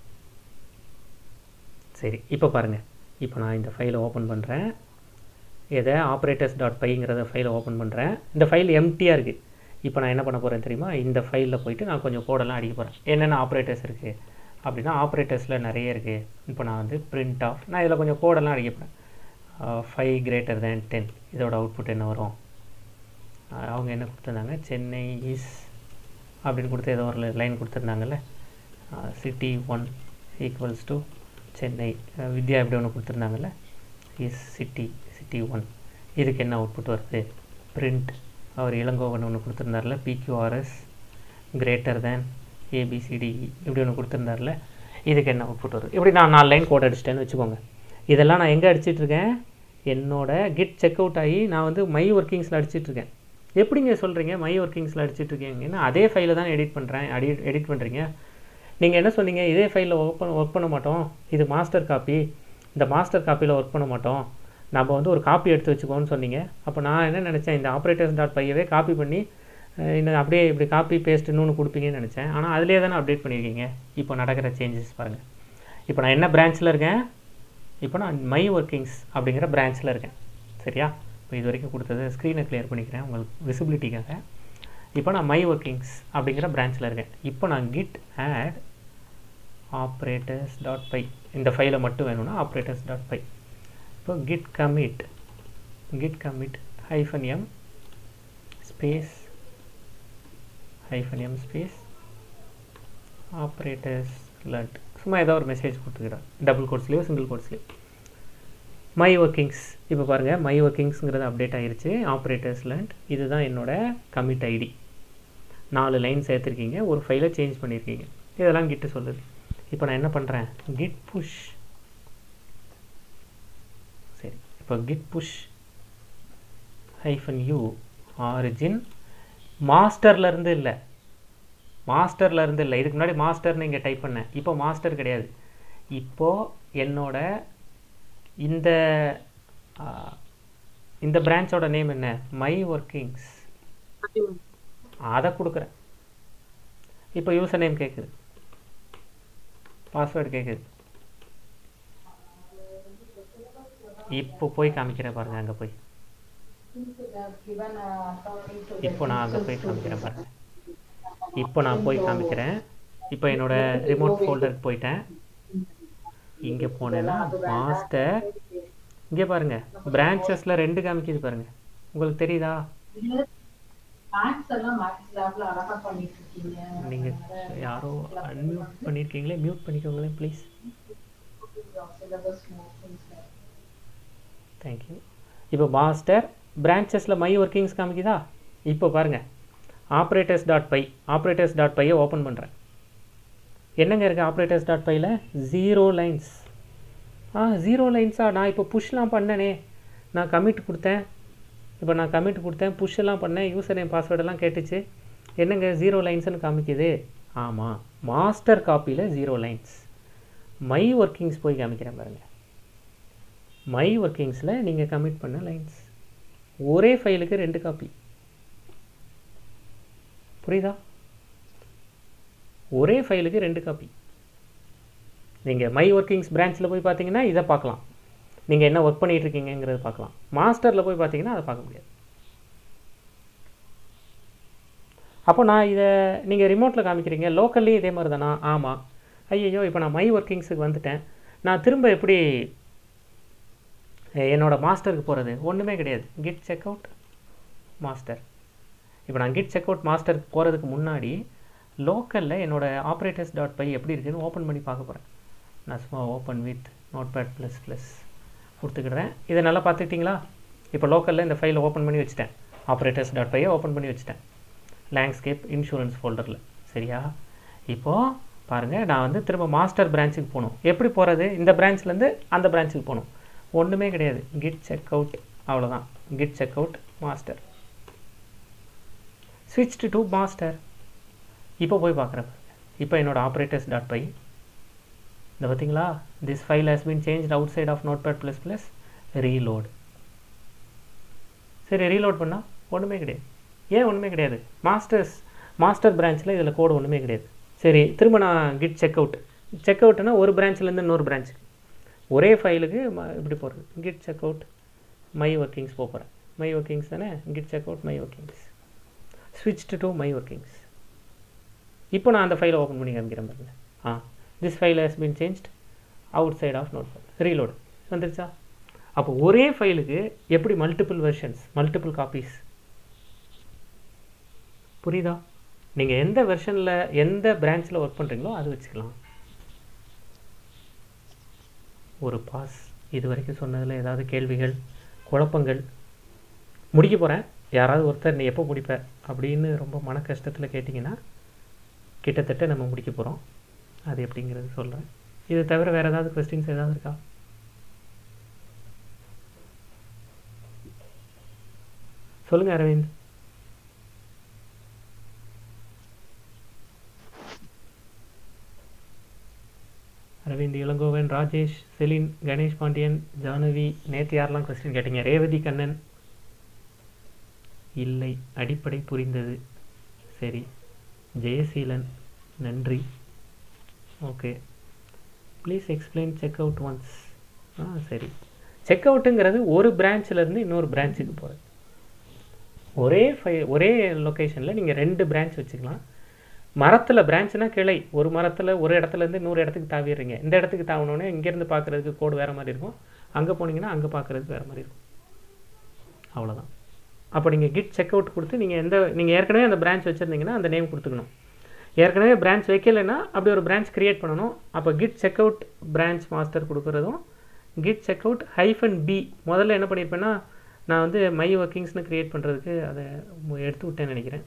Speaker 1: சரி இப்போ பாருங்கள் இப்போ நான் இந்த ஃபைலை ஓப்பன் பண்ணுறேன் எதை ஆப்ரேட்டர்ஸ் டாட் பைங்கிறத ஃபைலை ஓப்பன் பண்ணுறேன் இந்த ஃபைல் எம்டியாக இருக்குது இப்போ நான் என்ன பண்ண போகிறேன் தெரியுமா இந்த ஃபைலில் போயிட்டு நான் கொஞ்சம் கோடெல்லாம் அடிக்க போகிறேன் என்னென்ன ஆப்ரேட்டர்ஸ் இருக்குது அப்படின்னா ஆப்ரேட்டர்ஸில் நிறைய இருக்குது இப்போ நான் வந்து பிரிண்ட் ஆஃப் நான் இதில் கொஞ்சம் கோடெல்லாம் அடிக்க போகிறேன் ஃபைவ் கிரேட்டர் தேன் டென் இதோட அவுட்புட் என்ன வரும் அஹ் அவங்க என்ன கொடுத்துருந்தாங்க சென்னை இஸ் அப்படின்னு கொடுத்து ஏதோ ஒரு லைன் கொடுத்துருந்தாங்கல்ல city one equals to Chennai அஹ் வித்யா இப்படி ஒன்று கொடுத்துருந்தாங்கல்ல இஸ் சிட்டி சிட்டி ஒன் இதுக்கு என்ன அவுட்புட் வருது பிரிண்ட் அவர் இளங்கோவன் ஒன்று கொடுத்துருந்தார்ல பிக்யூஆர்எஸ் கிரேட்டர் தேன் ஏபிசிடி இப்படி ஒன்று கொடுத்துருந்தார்ல இதுக்கு என்ன அவுட்புட் வருது இப்படி நான் நாலு லைன் கோட் அடிச்சிட்டேன்னு வச்சுக்கோங்க இதெல்லாம் நான் எங்கே அடிச்சிட்டு இருக்கேன் என்னோட கிட் செக் அவுட் ஆகி நான் வந்து மை ஒர்க்கிங்ஸில் அடிச்சிட்டு இருக்கேன் எப்படிங்க சொல்கிறீங்க மை ஒர்க்கிங்ஸில் அடிச்சிட்டு இருக்கீங்கன்னா அதே ஃபைலை தான் எடிட் பண்ணுறேன் அடி எடிட் பண்ணுறீங்க நீங்கள் என்ன சொன்னீங்க இதே ஃபைலில் ஒர்க் பண்ண ஒர்க் பண்ண மாட்டோம் இது மாஸ்டர் காப்பி இந்த மாஸ்டர் காப்பியில் ஒர்க் பண்ண மாட்டோம் நம்ம வந்து ஒரு காப்பி எடுத்து வச்சுக்கோன்னு சொன்னீங்க அப்போ நான் என்ன நினச்சேன் இந்த ஆப்ரேட்டர்ஸ் டாட் பையவே காப்பி பண்ணி அஹ், இன்னும் அப்படியே இப்படி காப்பி பேஸ்ட் இன்னொன்று கொடுப்பீங்கன்னு நினச்சேன் ஆனால் அதிலே தானே அப்டேட் பண்ணியிருக்கீங்க இப்போ நடக்கிற சேஞ்சஸ் பாருங்கள் இப்போ நான் என்ன பிரான்ச்சில் இருக்கேன் இப்போ நான் மை ஒர்க்கிங்ஸ் அப்படிங்கிற பிரான்ச்சில் இருக்கேன் சரியா இப்போ இது வரைக்கும் கொடுத்தது ஸ்க்ரீனை கிளியர் பண்ணிக்கிறேன் உங்களுக்கு விசிபிலிட்டிக்காக இப்போ நான் மை ஒர்க்கிங்ஸ் அப்படிங்கிற பிரான்ச்சில் இருக்கேன் இப்போ நான் git add operators dot py இந்த ஃபைலை மட்டும் வேணும்னா ஆப்ரேட்டர்ஸ் டாட் பை இப்போ git commit git commit hyphen M space hyphen M space operators லட் சும்மா ஏதோ ஒரு மெசேஜ் கொடுத்துக்கிறேன் டபுள் கோட்ஸ்லேயோ சிங்கிள் கோட்ஸ்லேயோ மை ஒர்க்கிங்ஸ் இப்போ பாருங்கள் மை ஒர்க்கிங்ஸுங்கிறது அப்டேட் ஆயிருச்சு ஆப்ரேட்டர்ஸ் லண்ட் இதுதான் என்னோட கமிட் ஐடி நாலு லைன் சேர்த்துருக்கீங்க ஒரு ஃபைலை சேஞ்ச் பண்ணியிருக்கீங்க இதெல்லாம் கிட்ட சொல்லுது இப்போ நான் என்ன பண்ணுறேன் கிட் புஷ் சரி இப்போ git push hyphen you origin மாஸ்டர்லேருந்து இல்லை மாஸ்டர்ல இருந்து இல்லை இதுக்கு முன்னாடி மாஸ்டர்னு இங்கே டைப் பண்ணேன் இப்போ மாஸ்டர் கிடையாது இப்போது என்னோட இந்த ஆ, இந்த பிரான்ச்சோட நேம் என்ன மை ஒர்க்கிங்ஸ் அதை கொடுக்குறேன் இப்போ யூசர் நேம் கேட்குது பாஸ்வேர்டு கேட்குது இப்போ போய் காமிக்கிறேன் பாருங்க அங்கே போய் இப்போ நான் அங்கே போய் காமிக்கிறேன் பாருங்க இப்போ நான் போய் காமிக்கிறேன் இப்போ என்னோட ரிமோட் ஃபோல்டருக்கு போயிட்டேன் இங்கே போனேன்னா மாஸ்டர் இங்கே பாருங்க பிரான்ச்சஸில் ரெண்டு காமிக்குது பாருங்க உங்களுக்கு தெரியுதா
Speaker 4: மேக்ஸ் எல்லாம் மேக்ஸ் லேப்ல அழகா பண்ணிட்டு இருக்கீங்க
Speaker 1: நீங்கள் யாரோ அன்மியூட் பண்ணியிருக்கீங்களே மியூட் பண்ணிக்கோங்களேன் ப்ளீஸ்
Speaker 4: சிலபஸ்
Speaker 1: தேங்க்யூ இப்போ மாஸ்டர் பிரான்ச்சஸில் மை ஒர்க்கிங்ஸ் காமிக்குதா இப்போ பாருங்கள் operators dot py operators dot பையை ஓப்பன் பண்ணுறேன் என்னங்க இருக்குது ஆப்ரேட்டர்ஸ் டாட் பையில் ஜீரோ லைன்ஸ் ஆ ஜீரோ லைன்ஸா நான் இப்போ புஷ்லாம் பண்ணனே நான் கமிட் கொடுத்தேன் இப்போ நான் கமிட் கொடுத்தேன் push எல்லாம் பண்ணேன் யூசர் நேம் பாஸ்வேர்டெல்லாம் கேட்டுச்சு என்னங்க ஜீரோ லைன்ஸ்னு காமிக்குது ஆமாம் மாஸ்டர் காப்பியில் ஜீரோ லைன்ஸ் மை ஒர்க்கிங்ஸ் போய் காமிக்கிறேன் பாருங்கள் மை ஒர்க்கிங்ஸில் நீங்கள் கமிட் பண்ண லைன்ஸ் ஒரே ஃபைலுக்கு ரெண்டு காப்பி புரியுதா ஒரே ஃபைலுக்கு ரெண்டு காப்பி நீங்கள் மை ஒர்க்கிங்ஸ் பிரான்ச்சில் போய் பார்த்தீங்கன்னா இதை பார்க்கலாம் நீங்கள் என்ன ஒர்க் பண்ணிட்டு இருக்கீங்கங்கிறத பார்க்கலாம் மாஸ்டரில் போய் பார்த்தீங்கன்னா அதை பார்க்க முடியாது அப்போ நான் இதை நீங்கள் ரிமோட்டில் காமிக்கிறீங்க லோக்கல்லையும் இதே மாதிரி தானா ஆமாம் ஐயையோ இப்போ நான் மை ஒர்க்கிங்ஸுக்கு வந்துட்டேன் நான் திரும்ப எப்படி அஹ், என்னோட மாஸ்டருக்கு போகிறது ஒன்றுமே கிடையாது கிட் செக் அவுட் மாஸ்டர் இப்போ நான் கிட் செக் அவுட் மாஸ்டருக்கு போகிறதுக்கு முன்னாடி லோக்கலில் என்னோட ஆப்ரேட்டர்ஸ் டாட் பை எப்படி இருக்குன்னு ஓப்பன் பண்ணி பார்க்க போகிறேன் நான் சும்மா open with notepad plus plus கொடுத்துக்கிடுறேன் இதை நல்லா பார்த்துக்கிட்டிங்களா இப்போ லோக்கலில் இந்த ஃபைலை ஓப்பன் பண்ணி வச்சுட்டேன் ஆப்ரேட்டர்ஸ் டாட் பையை ஓப்பன் பண்ணி வச்சுட்டேன் லேண்ட்ஸ்கேப் இன்சூரன்ஸ் ஃபோல்டரில் சரியா இப்போது பாருங்கள் நான் வந்து திரும்ப மாஸ்டர் பிரான்ச்சுக்கு போகணும் எப்படி போகிறது இந்த பிரான்ச்லேருந்து அந்த பிரான்ச்சுக்கு போகணும் ஒன்றுமே கிடையாது கிட் செக் அவுட் அவ்வளோதான் கிட் செக் அவுட் மாஸ்டர் ஸ்விட்ச் டு மாஸ்டர் இப்போ போய் பார்க்குறேன் இப்போ என்னோட ஆப்ரேட்டர்ஸ் டாட் பை இந்த பார்த்தீங்களா this file has been changed outside of notepad plus plus reload சரி ரீலோட் பண்ணால் ஒன்றுமே கிடையாது ஏன் ஒன்றுமே கிடையாது மாஸ்டர்ஸ் மாஸ்டர் பிரான்ச்சில் இதில் கோடு ஒன்றுமே கிடையாது சரி திரும்ப நான் கிட் செக் அவுட் செக் அவுட்னா ஒரு பிரான்ச்லேருந்து இன்னொரு பிரான்ச்சுக்கு ஒரே ஃபைலுக்கு இப்படி போகிறது git check out my workings போகிறேன் மை ஒர்க்கிங்ஸ் தானே git check out my workings ஸ்விட்ச் டு மை ஒர்க்கிங்ஸ் இப்போ நான் அந்த ஃபைலை ஓப்பன் பண்ணி காமிக்கிறேன் பாருங்க ah this file has been changed outside of note reload வந்துருச்சா அப்போ ஒரே ஃபைலுக்கு எப்படி மல்டிபிள் வெர்ஷன்ஸ் மல்டிபிள் காப்பீஸ் புரியுதா நீங்கள் எந்த வெர்ஷனில் எந்த பிரான்ச்சில் ஒர்க் பண்ணுறீங்களோ அது வச்சுக்கலாம் ஒரு பாஸ் இது வரைக்கும் சொன்னதில் ஏதாவது கேள்விகள் குழப்பங்கள் முடிக்க போகிறேன் யாராவது ஒருத்தர் நீ எப்போ முடிப்ப அப்படின்னு ரொம்ப மன கஷ்டத்தில் கேட்டிங்கன்னா கிட்டத்தட்ட நம்ம முடிக்க போகிறோம் அது எப்படிங்கிறது சொல்கிறேன் இது தவிர வேறு ஏதாவது கொஸ்டின்ஸ் ஏதாவது இருக்கா சொல்லுங்கள் அரவிந்த் அரவிந்த் இளங்கோவன் ராஜேஷ் செலின் கணேஷ் பாண்டியன் ஜானவி நேற்று யாரெல்லாம் கொஸ்டின் கேட்டீங்க ரேவதி கண்ணன் இல்லை அடிப்படை புரிந்தது சரி ஜெயசீலன் நன்றி okay please explain check out once ஆ சரி செக் அவுட்டுங்கிறது ஒரு பிரான்ச்சிலேருந்து இன்னொரு பிரான்ச்சுக்கு போகிறது ஒரே ஃபை ஒரே லொக்கேஷனில் நீங்கள் ரெண்டு பிரான்ச் வச்சுக்கலாம் மரத்தில் பிரான்ச்னா கிளை ஒரு மரத்தில் ஒரு இடத்துலேருந்து இன்னொரு இடத்துக்கு தாவிடுறீங்க இந்த இடத்துக்கு தாவினோடனே இங்கேருந்து பார்க்குறதுக்கு கோடு வேறு மாதிரி இருக்கும் அங்கே போனீங்கன்னா அங்கே பார்க்குறதுக்கு வேறு மாதிரி இருக்கும் அவ்வளோதான் அப்போ நீங்கள் கிட் செக் அவுட் கொடுத்து நீங்கள் எந்த நீங்கள் ஏற்கனவே அந்த பிரான்ச் வச்சுருந்தீங்கன்னா அந்த நேம் கொடுத்துக்கணும் ஏற்கனவே பிரான்ச் வைக்கலைன்னா அப்படி ஒரு பிரான்ச் கிரியேட் பண்ணணும் அப்போ git check out branch master கொடுக்குறதும் git check out hyphen B முதல்ல என்ன பண்ணியிருப்பேன்னா நான் வந்து மை ஒர்க்கிங்ஸ்னு கிரியேட் பண்ணுறதுக்கு அதை மு- எடுத்து விட்டேன்னு நினைக்கிறேன்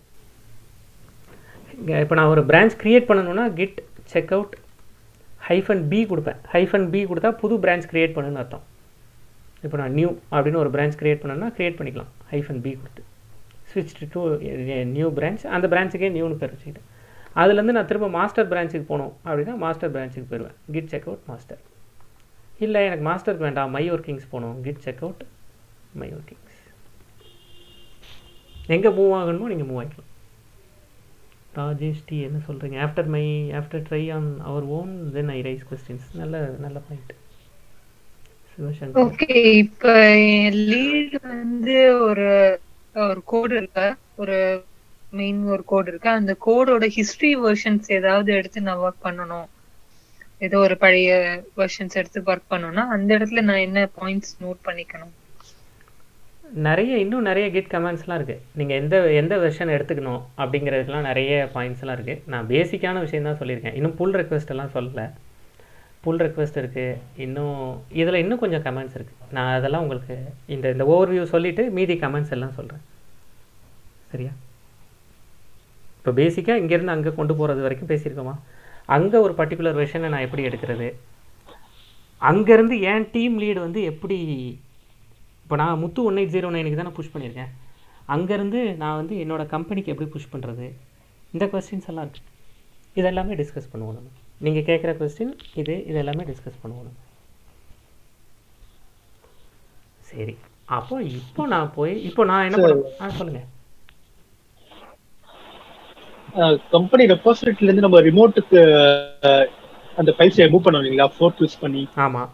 Speaker 1: இப்போ நான் ஒரு பிரான்ச் கிரியேட் பண்ணணும்னா git check out hyphen B கொடுப்பேன் ஹைஃபன் பி கொடுத்தா புது பிரான்ச் கிரியேட் பண்ணுன்னு அர்த்தம் இப்போ நான் நியூ அப்படின்னு ஒரு பிரான்ச் கிரியேட் பண்ணேன்னா கிரியேட் பண்ணிக்கலாம் ஹைஃபன் பி கொடுத்து ஸ்விட்ச் டு நியூ பிரான்ச் அந்த பிரான்ச்சுக்கே நியூன்னு பேர் வச்சுக்கிட்டேன் அதுலேருந்து நான் திரும்ப மாஸ்டர் பிரான்ச்சுக்கு போகணும் அப்படின்னா மாஸ்டர் பிரான்ச்சுக்கு போயிடுவேன் கிட் செக் அவுட் மாஸ்டர் இல்லை எனக்கு மாஸ்டருக்கு வேண்டாம் மை ஒர்க்கிங்ஸ் போகணும் git check out my workings எங்கே மூவ் ஆகணுமோ நீங்கள் மூவ் ஆகிக்கலாம் ராஜேஷ் டி என்ன சொல்கிறீங்க after my after try on our own then I raise questions நல்ல நல்ல பாயிண்ட் சிவசங்கர்
Speaker 2: ஓகே இப்ப லீட் வந்து ஒரு ஒரு கோடு இருக்கு ஒரு மெயின் ஒரு கோடு இருக்கு அந்த கோடோட ஹிஸ்டரி வெர்ஷன்ஸ் ஏதாவது எடுத்து நான் ஒர்க் பண்ணணும் ஏதோ ஒரு பழைய வெர்ஷன்ஸ் எடுத்து ஒர்க் பண்ணணும்னா அந்த இடத்துல நான் என்ன பாயிண்ட்ஸ் நோட் பண்ணிக்கணும்
Speaker 1: நிறைய இன்னும் நிறைய கிட் கமெண்ட்ஸ்லாம் இருக்குது நீங்கள் எந்த எந்த வெர்ஷன் எடுத்துக்கணும் அப்படிங்கிறதுக்கெலாம் நிறைய பாயிண்ட்ஸ்லாம் இருக்குது நான் பேசிக்கான விஷயம் தான் சொல்லியிருக்கேன் இன்னும் புல் ரெக்வஸ்ட் எல்லாம் சொல்லலை புல் ரெக்வஸ்ட் இருக்குது இன்னும் இதில் இன்னும் கொஞ்சம் கமெண்ட்ஸ் இருக்குது நான் அதெல்லாம் உங்களுக்கு இந்த இந்த ஓவர்வியூ சொல்லிவிட்டு மீதி கமெண்ட்ஸ் எல்லாம் சொல்கிறேன் சரியா இப்போ பேசிக்காக இங்கேருந்து அங்கே கொண்டு போகிறது வரைக்கும் பேசியிருக்கோமா அங்கே ஒரு பர்டிகுலர் வெர்ஷனை நான் எப்படி எடுக்கிறது அங்கேருந்து என் டீம் லீடு வந்து எப்படி இப்போ நான் முத்து ஒன் எயிட் ஜீரோ நைனுக்கு தான் நான் புஷ் பண்ணியிருக்கேன் அங்கேருந்து நான் வந்து என்னோட கம்பெனிக்கு எப்படி புஷ் பண்ணுறது இந்த கொஸ்டின்ஸ் எல்லாம் இருக்குது இது எல்லாமே டிஸ்கஸ் பண்ணுவோம் நம்ம நீங்கள் கேட்குற கொஸ்டின் இது இது எல்லாமே டிஸ்கஸ் பண்ணுவோம் நம்ம சரி அப்போ இப்போ நான் போய் இப்போ நான் என்ன பண்ண ஆ சொல்லுங்கள்
Speaker 6: கம்பெனி ரெபாசிட்டரில இருந்து நம்ம ரிமோட்டுக்கு அந்த ஃபைல்ஸ் மூவ் பண்ணோம் இல்லைங்களா ஃபோர்க் யூஸ் பண்ணி
Speaker 1: ஆமாம்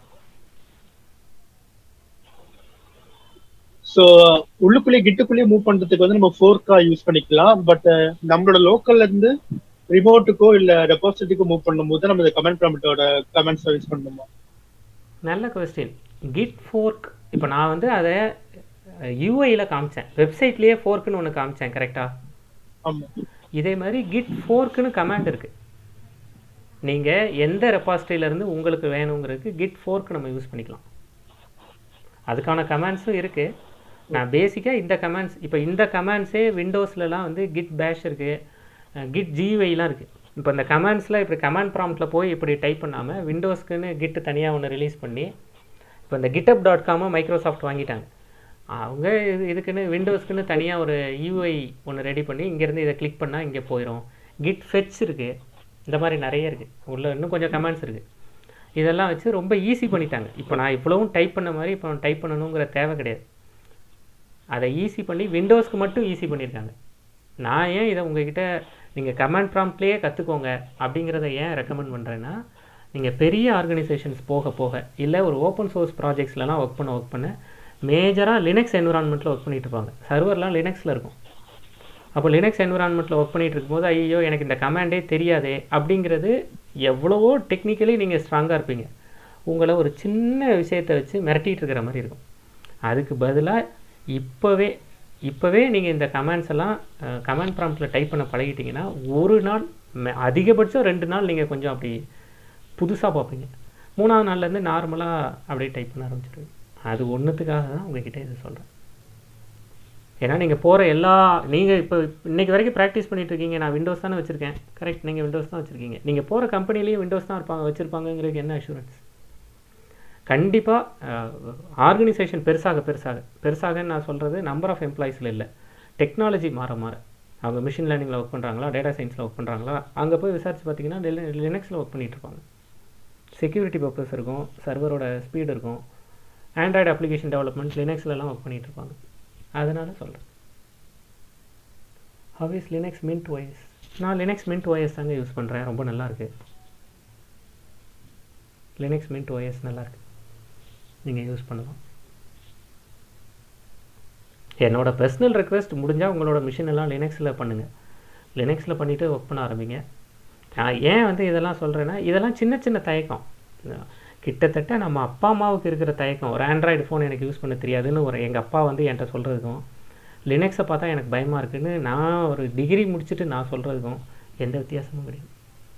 Speaker 6: சோ உள்ளுக்குள்ளே கிட்டுக்குள்ளேயே மூவ் பண்றதுக்கு வந்து நம்ம ஃபோர்க்கா யூஸ் பண்ணிக்கலாம் பட் நம்மளோட லோக்கல்ல இருந்து ரிமோட்டுக்கோ இல்ல ரெபாசிட்டரிக்கோ மூவ் பண்ணும்போது நம்ம இந்த கமெண்ட் ப்ராம்ப்டோட கமெண்ட்ஸ் யூஸ் பண்ணணுமா
Speaker 1: நல்ல கொஸ்டின் கிட் ஃபோர்க் இப்போ நான் வந்து அதை யூஐயில் காமிச்சேன் வெப்சைட்லேயே ஃபோர்க்குன்னு ஒன்று காமிச்சேன் கரெக்டாக
Speaker 6: ஆமா
Speaker 1: இதே மாதிரி கிட் ஃபோர்க்குன்னு கமாண்ட் இருக்குது நீங்கள் எந்த ரெபாசிட்டரியிலேருந்து உங்களுக்கு வேணுங்கிறதுக்கு கிட் ஃபோர்க் நம்ம யூஸ் பண்ணிக்கலாம் அதுக்கான கமாண்ட்ஸும் இருக்குது நான் பேசிக்காக இந்த கமாண்ட்ஸ் இப்போ இந்த கமாண்ட்ஸே விண்டோஸ்லலாம் வந்து கிட் பேஷ் இருக்குது கிட் ஜிவைலாம் இருக்குது இப்போ இந்த கமாண்ட்ஸில் இப்படி கமாண்ட் ப்ராம்ப்டில் போய் இப்படி டைப் பண்ணாமல் விண்டோஸ்க்குன்னு கிட் தனியாக ஒன்று ரிலீஸ் பண்ணி இப்போ இந்த கிட்டப் டாட் காமை மைக்ரோசாஃப்ட் வாங்கிட்டாங்க அவங்க இது இதுக்குன்னு விண்டோஸ்க்குன்னு தனியாக ஒரு யூஐ ஒன்று ரெடி பண்ணி இங்கேருந்து இதை கிளிக் பண்ணால் இங்கே போயிடும் கிட் ஃபெட்ச் இருக்குது இந்த மாதிரி நிறைய இருக்குது உள்ள இன்னும் கொஞ்சம் கமெண்ட்ஸ் இருக்குது இதெல்லாம் வச்சு ரொம்ப ஈஸி பண்ணிட்டாங்க இப்போ நான் இவ்வளவும் டைப் பண்ண மாதிரி இப்போ டைப் பண்ணணுங்கிற தேவை கிடையாது அதை ஈஸி பண்ணி விண்டோஸ்க்கு மட்டும் ஈஸி பண்ணியிருக்காங்க நான் ஏன் இதை உங்ககிட்ட நீங்கள் கமாண்ட் ப்ராம்ப்ட்லேயே கற்றுக்கோங்க அப்படிங்கிறத ஏன் ரெக்கமெண்ட் பண்ணுறேன்னா நீங்கள் பெரிய ஆர்கனைசேஷன்ஸ் போக போக இல்லை ஒரு ஓப்பன் சோர்ஸ் ப்ராஜெக்ட்ஸ்லலாம் ஒர்க் பண்ண ஒர்க் பண்ண மேஜராக லினக்ஸ் என்விரான்மெண்ட்டில் ஒர்க் பண்ணிட்டு இருப்பாங்க சர்வர்லாம் லினக்ஸில் இருக்கும் அப்போ லினக்ஸ் என்விரான்மெண்ட்டில் ஒர்க் பண்ணிட்டு இருக்கும்போது ஐயோ எனக்கு இந்த கமாண்டே தெரியாதே அப்படிங்கிறது எவ்வளவோ டெக்னிக்கலி நீங்கள் ஸ்ட்ராங்காக இருப்பீங்க உங்களை ஒரு சின்ன விஷயத்தை வச்சு மிரட்டிட்டு இருக்கிற மாதிரி இருக்கும் அதுக்கு பதிலாக இப்போவே இப்போவே நீங்கள் இந்த கமெண்ட்ஸ் எல்லாம் கமெண்ட் ப்ராம்ப்டில் டைப் பண்ண பழகிட்டீங்கன்னா ஒரு நாள் ம- அதிகபட்சம் ரெண்டு நாள் நீங்கள் கொஞ்சம் அப்படி புதுசாக பார்ப்பீங்க மூணாவது நாள்லேருந்து நார்மலாக அப்படியே டைப் பண்ண ஆரம்பிச்சிடுவீங்க அது ஒன்றுத்துக்காக தான் உங்ககிட்ட இது சொல்கிறேன் ஏன்னா நீங்கள் போகிற எல்லா நீங்கள் இப்போ இன்னைக்கு வரைக்கும் ப்ராக்டிஸ் பண்ணிட்டு இருக்கீங்க நான் விண்டோஸ் தானே வச்சுருக்கேன் கரெக்ட் நீங்கள் விண்டோஸ் தான் வச்சுருக்கீங்க நீங்கள் போகிற கம்பெனிலேயும் விண்டோஸ் தான் இருப்பாங்க வச்சுருப்பாங்கங்கிறது என்ன அஷூரன்ஸ் கண்டிப்பாக ஆர்கனைசேஷன் பெருசாக பெருசாக பெருசாகன்னு நான் சொல்கிறது நம்பர் ஆஃப் எம்ப்ளாயிஸில் இல்லை டெக்னாலஜி மாற மாற அவங்க மிஷின் லேர்னிங்கில் ஒர்க் பண்ணுறாங்களா டேட்டா சயின்ஸில் ஒர்க் பண்ணுறாங்களா அங்கே போய் விசாரிச்சு பார்த்தீங்கன்னா லினக்ஸில் ஒர்க் பண்ணிட்டு இருப்பாங்க செக்யூரிட்டி பர்பஸ் இருக்கும் சர்வரோட ஸ்பீடு இருக்கும் ஆண்ட்ராய்டு அப்ளிகேஷன் டெவலப்மெண்ட் லினக்ஸ்லலாம் ஒர்க் பண்ணிட்டு இருப்பாங்க அதனால சொல்கிறேன் how is Linux Mint OS நான் லினக்ஸ் மின்ட் ஒய்எஸ் தாங்க யூஸ் பண்ணுறேன் ரொம்ப நல்லா இருக்கு லினக்ஸ் மின்ட் ஒய்எஸ் நல்லா இருக்கு நீங்கள் யூஸ் பண்ணலாம் என்னோட பர்சனல் ரெக்வெஸ்ட் முடிஞ்சால் உங்களோட மிஷின் எல்லாம் லினக்ஸில் பண்ணுங்கள் லினக்ஸில் பண்ணிவிட்டு ஒர்க் பண்ண ஆரம்பிங்க நான் ஏன் வந்து இதெல்லாம் சொல்கிறேன்னா இதெல்லாம் சின்ன சின்ன தயக்கம் கிட்டத்தட்ட நம்ம அப்பா அம்மாவுக்கு இருக்கிற தயக்கம் ஒரு ஆண்ட்ராய்டு ஃபோன் எனக்கு யூஸ் பண்ண தெரியாதுன்னு ஒரு எங்கள் அப்பா வந்து என்கிட்ட சொல்கிறதுக்கும் லினக்ஸை பார்த்தா எனக்கு பயமாக இருக்குன்னு நான் ஒரு டிகிரி முடிச்சுட்டு நான் சொல்கிறதுக்கும் எந்த வித்தியாசமும் கிடையாது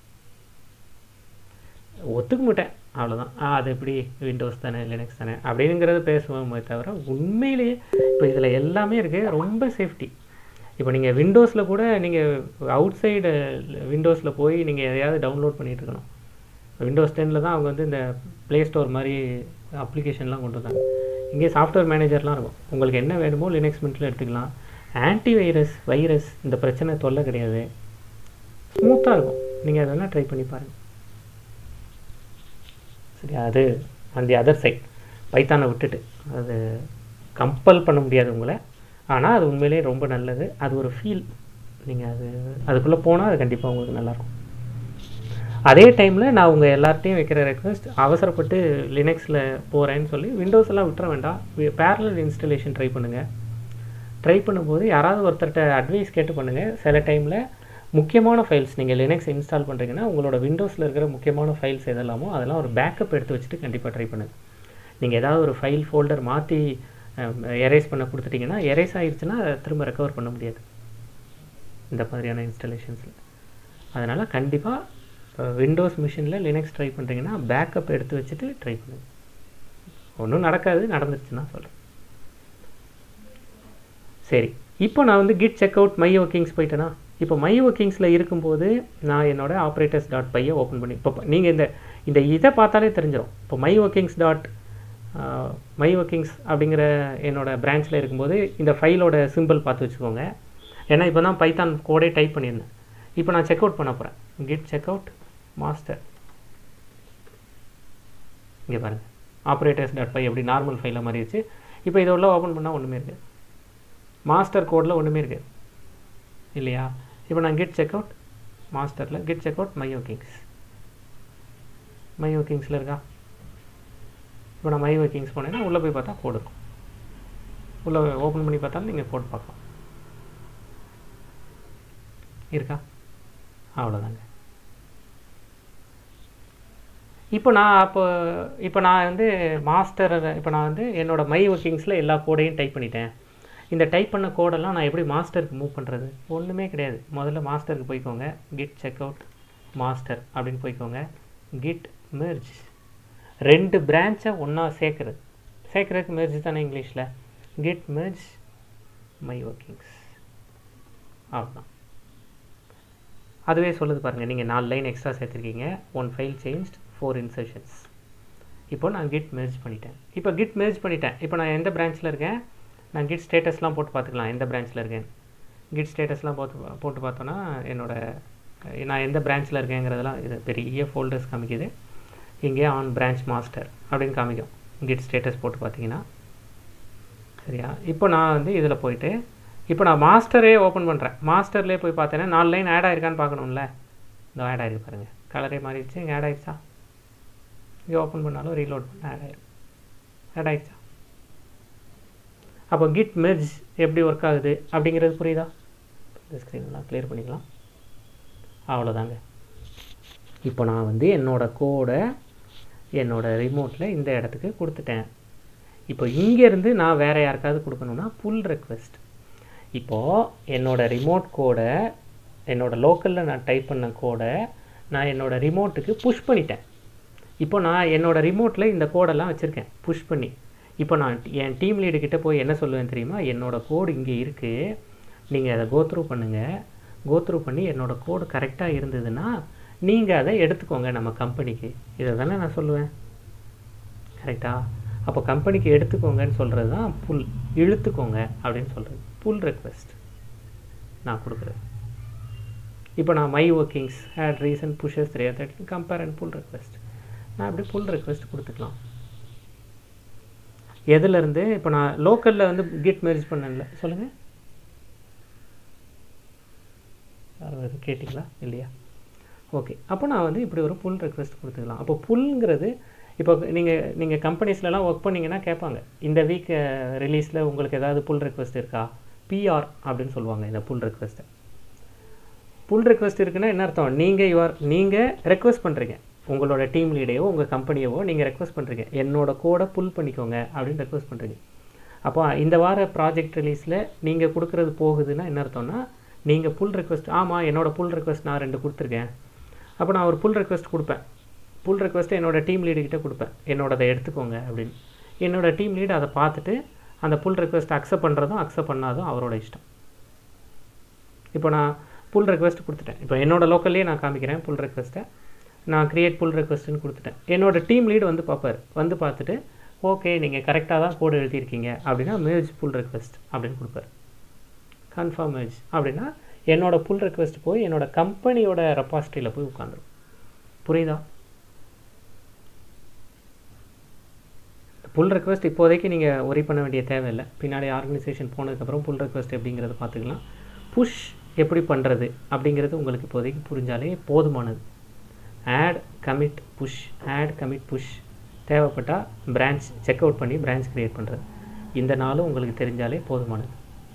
Speaker 1: ஒத்துக்க மாட்டேன் அவ்வளோதான் ஆ அது எப்படி விண்டோஸ் தானே லினக்ஸ் தானே அப்படிங்கிறது பேசுவோமே தவிர உண்மையிலேயே இப்போ இதில் எல்லாமே இருக்குது ரொம்ப சேஃப்டி இப்போ நீங்கள் விண்டோஸில் கூட நீங்கள் அவுட் சைடு விண்டோஸில் போய் நீங்கள் எதையாவது டவுன்லோட் பண்ணிட்டு இருக்கணும் விண்டோஸ் டென்னில் தான் அவங்க வந்து இந்த ப்ளே ஸ்டோர் மாதிரி அப்ளிகேஷன்லாம் கொண்டு வந்தாங்க இங்கே சாஃப்ட்வேர் மேனேஜர்லாம் இருக்கும் உங்களுக்கு என்ன வேணுமோ லினக்ஸ் மின்ட்டில் எடுத்துக்கலாம் ஆன்டி வைரஸ் வைரஸ் இந்த பிரச்சனை தொல்லை கிடையாது ஸ்மூத்தாக இருக்கும் நீங்கள் அதெல்லாம் ட்ரை பண்ணி பாருங்கள் சரி அது அந்த அதர் சைட் பைத்தானை விட்டுட்டு அது கம்பல் பண்ண முடியாது உங்களை ஆனால் அது உண்மையிலேயே ரொம்ப நல்லது அது ஒரு ஃபீல் நீங்கள் அது அதுக்குள்ளே போனால் அது கண்டிப்பாக உங்களுக்கு நல்லாயிருக்கும் அதே டைமில் நான் உங்கள் எல்லார்ட்டையும் வைக்கிற ரெக்வஸ்ட் அவசரப்பட்டு லினக்ஸில் போகிறேன்னு சொல்லி விண்டோஸ் எல்லாம் விட்டுற வேண்டாம் பேரலல் இன்ஸ்டலேஷன் ட்ரை பண்ணுங்கள் ட்ரை பண்ணும்போது யாராவது ஒருத்தர்கிட்ட அட்வைஸ் கேட்டு பண்ணுங்கள் சில டைமில் முக்கியமான ஃபைல்ஸ் நீங்கள் லினக்ஸ் இன்ஸ்டால் பண்ணுறீங்கன்னா உங்களோட விண்டோஸில் இருக்கிற முக்கியமான ஃபைல்ஸ் எதெல்லாமோ அதெல்லாம் ஒரு பேக்கப் எடுத்து வச்சுட்டு கண்டிப்பாக ட்ரை பண்ணுங்கள் நீங்கள் ஏதாவது ஒரு ஃபைல் ஃபோல்டர் மாற்றி எரேஸ் பண்ண கொடுத்துட்டிங்கன்னா எரேஸ் ஆயிடுச்சுன்னா அதை திரும்ப ரெக்கவர் பண்ண முடியாது இந்த மாதிரியான இன்ஸ்டாலேஷன்ஸில் அதனால் கண்டிப்பாக விண்டோஸ் மிஷினில் லினக்ஸ் ட்ரை பண்ணுறீங்கன்னா பேக்கப் எடுத்து வச்சுட்டு ட்ரை பண்ணுங்கள் ஒன்றும் நடக்காது நடந்துருச்சுன்னா சொல்கிறேன் சரி இப்போ நான் வந்து git check out my workings போயிட்டேனா இப்போ மை ஒர்க்கிங்ஸில் இருக்கும்போது நான் என்னோட ஆப்ரேட்டர்ஸ் டாட் பையை ஓப்பன் பண்ணி இப்போ நீங்கள் இந்த இந்த இதை பார்த்தாலே தெரிஞ்சிடும் இப்போ my workings dot my workings அப்படிங்கிற என்னோட பிரான்ச்சில் இருக்கும்போது இந்த ஃபைலோட சிம்பிள் பார்த்து வச்சுக்கோங்க ஏன்னா இப்போ தான் பைத்தான் கோடே டைப் பண்ணியிருந்தேன் இப்போ நான் செக் அவுட் பண்ண போகிறேன் கிட் செக் அவுட் மாஸ்டர் இங்கே பாருங்கள் ஆப்ரேட்டர்ஸ் டாட் பை எப்படி நார்மல் ஃபைலாக மாறிடுச்சு இப்போ இதை உள்ள ஓப்பன் பண்ணால் ஒன்றுமே இருக்குது மாஸ்டர் கோடில் ஒன்றுமே இருக்குது இல்லையா இப்போ நான் கிட் செக் அவுட் மாஸ்டரில் git check out my workings my கிங்ஸில் இருக்கா இப்போ நான் மையோ கிங்ஸ் போனேன்னா உள்ளே போய் பார்த்தா கோடு இருக்கும் உள்ளே ஓப்பன் பண்ணி பார்த்தாலும் நீங்கள் கோட் பார்க்கலாம் இருக்கா அவ்வளோதாங்க இப்போ நான் அப்போ இப்போ நான் வந்து மாஸ்டர் இப்போ நான் வந்து என்னோட மை ஒர்க்கிங்ஸில் எல்லா கோடையும் டைப் பண்ணிட்டேன் இந்த டைப் பண்ண கோடெல்லாம் நான் எப்படி மாஸ்டருக்கு மூவ் பண்ணுறது ஒன்றுமே கிடையாது முதல்ல மாஸ்டருக்கு போய்க்கோங்க கிட் செக் அவுட் மாஸ்டர் அப்படின்னு போய்க்கோங்க கிட் மெர்ஜ் ரெண்டு பிரான்ச்சை ஒன்றா சேர்க்குறது சேர்க்குறதுக்கு மெர்ஜ் தானே இங்கிலீஷில் கிட் மெர்ஜ் மை ஒர்க்கிங்ஸ் அவ்வளோதான் அதுவே சொல்லுது பாருங்கள் நீங்கள் நாலு லைன் எக்ஸ்ட்ரா சேர்த்துருக்கீங்க one file changed four insertions இப்போ நான் கிட் மெர்ஜ் பண்ணிட்டேன் இப்போ கிட் மெர்ஜ் பண்ணிட்டேன் இப்போ நான் எந்த பிரான்ச்சில் இருக்கேன் நான் கிட் ஸ்டேட்டஸ்லாம் போட்டு பார்த்துக்கலாம் எந்த பிரான்ச்சில் இருக்கேன் கிட் ஸ்டேட்டஸ்லாம் போட்டு போட்டு பார்த்தோன்னா என்னோட நான் எந்த பிரான்ச்சில் இருக்கேங்கிறதெல்லாம் இது பெரிய ஃபோல்டர்ஸ் காமிக்குது இங்கே ஆன் பிரான்ச் மாஸ்டர் அப்படின்னு காமிக்கும் கிட் ஸ்டேட்டஸ் போட்டு பார்த்தீங்கன்னா சரியா இப்போ நான் வந்து இதில் போயிட்டு இப்போ நான் மாஸ்டரே ஓப்பன் பண்ணுறேன் மாஸ்டர்லேயே போய் பார்த்தேன்னா நாலு லைன் ஆட் ஆயிருக்கான்னு பார்க்கணும்ல இந்த ஆட் ஆயிருக்கு பாருங்கள் கலரே மாறிடுச்சு இங்கே ஆட் ஆயிடுச்சா இங்கே ஓப்பன் பண்ணாலும் ரீலோட் பண்ண ஆட் ஆயிரும் ஆட் ஆயிடுச்சா அப்போ கிட் மெர்ஜ் எப்படி ஒர்க் ஆகுது அப்படிங்கிறது புரியுதா இந்த ஸ்க்ரீன்லாம் க்ளியர் பண்ணிக்கலாம் அவ்வளோதாங்க இப்போ நான் வந்து என்னோடய கோடை என்னோடய ரிமோட்டில் இந்த இடத்துக்கு கொடுத்துட்டேன் இப்போ இங்கேருந்து நான் வேறு யாருக்காவது கொடுக்கணுன்னா புல் ரெக்வெஸ்ட் இப்போது என்னோடய ரிமோட் கோடை என்னோடய லோக்கலில் நான் டைப் பண்ண கோடை நான் என்னோடய ரிமோட்டுக்கு புஷ் பண்ணிட்டேன் இப்போ நான் என்னோடய ரிமோட்டில் இந்த கோடெல்லாம் வச்சுருக்கேன் புஷ் பண்ணி இப்போ நான் என் டீம் லீடுக்கிட்ட போய் என்ன சொல்லுவேன் தெரியுமா என்னோடய கோடு இங்கே இருக்குது நீங்கள் அதை கோத்ரூ பண்ணுங்கள் கோத்ரூ பண்ணி என்னோடய கோடு கரெக்டாக இருந்ததுன்னா நீங்கள் அதை எடுத்துக்கோங்க நம்ம கம்பெனிக்கு இதை தானே நான் சொல்லுவேன் கரெக்டா அப்போ கம்பெனிக்கு எடுத்துக்கோங்கன்னு சொல்கிறது தான் புல் இழுத்துக்கோங்க அப்படின்னு சொல்கிறது புல் ரெக்வெஸ்ட் நான் கொடுக்குறது இப்போ நான் my workings had recent pushes three thirty compare and pull request நான் அப்படி புல் ரெக்வெஸ்ட் கொடுத்துக்கலாம் எதுலேருந்து இப்போ நான் லோக்கலில் வந்து கிட் மேரேஜ் பண்ணல சொல்லுங்கள் யாராவது கேட்டிங்களா இல்லையா ஓகே அப்போ நான் வந்து இப்படி ஒரு புல் ரெக்வெஸ்ட் கொடுத்துக்கலாம் அப்போ புல்ங்கிறது இப்போ நீங்கள் நீங்கள் கம்பெனிஸ்லலாம் ஒர்க் பண்ணிங்கன்னா கேட்பாங்க இந்த வீக் ரிலீஸில் உங்களுக்கு ஏதாவது புல் ரெக்வெஸ்ட் இருக்கா பிஆர் அப்படின்னு சொல்லுவாங்க இந்த புல் ரெக்வெஸ்ட்டை புல் ரெக்வெஸ்ட் இருக்குன்னா என்ன அர்த்தம் நீங்கள் யுவர் நீங்கள் ரெக்வெஸ்ட் பண்ணுறீங்க உங்களோட டீம் லீடையோ உங்கள் கம்பெனியவோ நீங்கள் ரெக்வெஸ்ட் பண்ணுறீங்க என்னோட கோடை புல் பண்ணிக்கோங்க அப்படின்னு ரெக்வெஸ்ட் பண்ணுறீங்க அப்போ இந்த வார ப்ராஜெக்ட் ரிலீஸில் நீங்கள் கொடுக்குறது போகுதுன்னா என்ன அர்த்தம்னா நீங்கள் புல் ரெக்வெஸ்ட் ஆமாம் என்னோடய புல் ரெக்வெஸ்ட் நான் ரெண்டு கொடுத்துருக்கேன் அப்போ நான் ஒரு புல் ரெக்வெஸ்ட் கொடுப்பேன் புல் ரெக்வெஸ்ட்டை என்னோடய டீம் லீடுக்கிட்ட கொடுப்பேன் என்னோடதை எடுத்துக்கோங்க அப்படின்னு என்னோடய டீம் லீடு அதை பார்த்துட்டு அந்த புல் ரெக்வெஸ்ட் அக்செப்ட் பண்ணுறதும் அக்செப்ட் பண்ணாதும் அவரோட இஷ்டம் இப்போ நான் புல் ரெக்வெஸ்ட் கொடுத்துட்டேன் இப்போ என்னோட லோக்கல்லே நான் காமிக்கிறேன் புல் ரெக்வெஸ்ட்டை நான் க்ரியேட் புல் ரெக்வெஸ்ட்டுன்னு கொடுத்துட்டேன் என்னோடய டீம் லீடு வந்து பார்ப்பார் வந்து பார்த்துட்டு ஓகே நீங்கள் கரெக்டாக தான் கோடு எழுதியிருக்கீங்க அப்படின்னா மேர்ஜ் புல் ரெக்வெஸ்ட் அப்படின்னு கொடுப்பார் கன்ஃபார்ம் மேர்ஜ் அப்படின்னா என்னோட புல் ரெக்வெஸ்ட் போய் என்னோட கம்பெனியோட ரெப்பாசிட்டியில் போய் உட்காந்துரும் புரியுதா புல் ரெக்வெஸ்ட் இப்போதைக்கு நீங்கள் ஒரி பண்ண வேண்டிய தேவையில்லை பின்னாடி ஆர்கனைசேஷன் போனதுக்கப்புறம் புல் ரெக்வெஸ்ட் எப்படிங்கிறத பார்த்துக்கலாம் புஷ் எப்படி பண்ணுறது அப்படிங்கிறது உங்களுக்கு இப்போதைக்கு புரிஞ்சாலே போதுமானது add commit push add commit push தேவைப்பட்டால் பிரான்ச் செக் அவுட் பண்ணி பிரான்ச் க்ரியேட் பண்ணுறது இந்த நாளும் உங்களுக்கு தெரிஞ்சாலே போதுமானது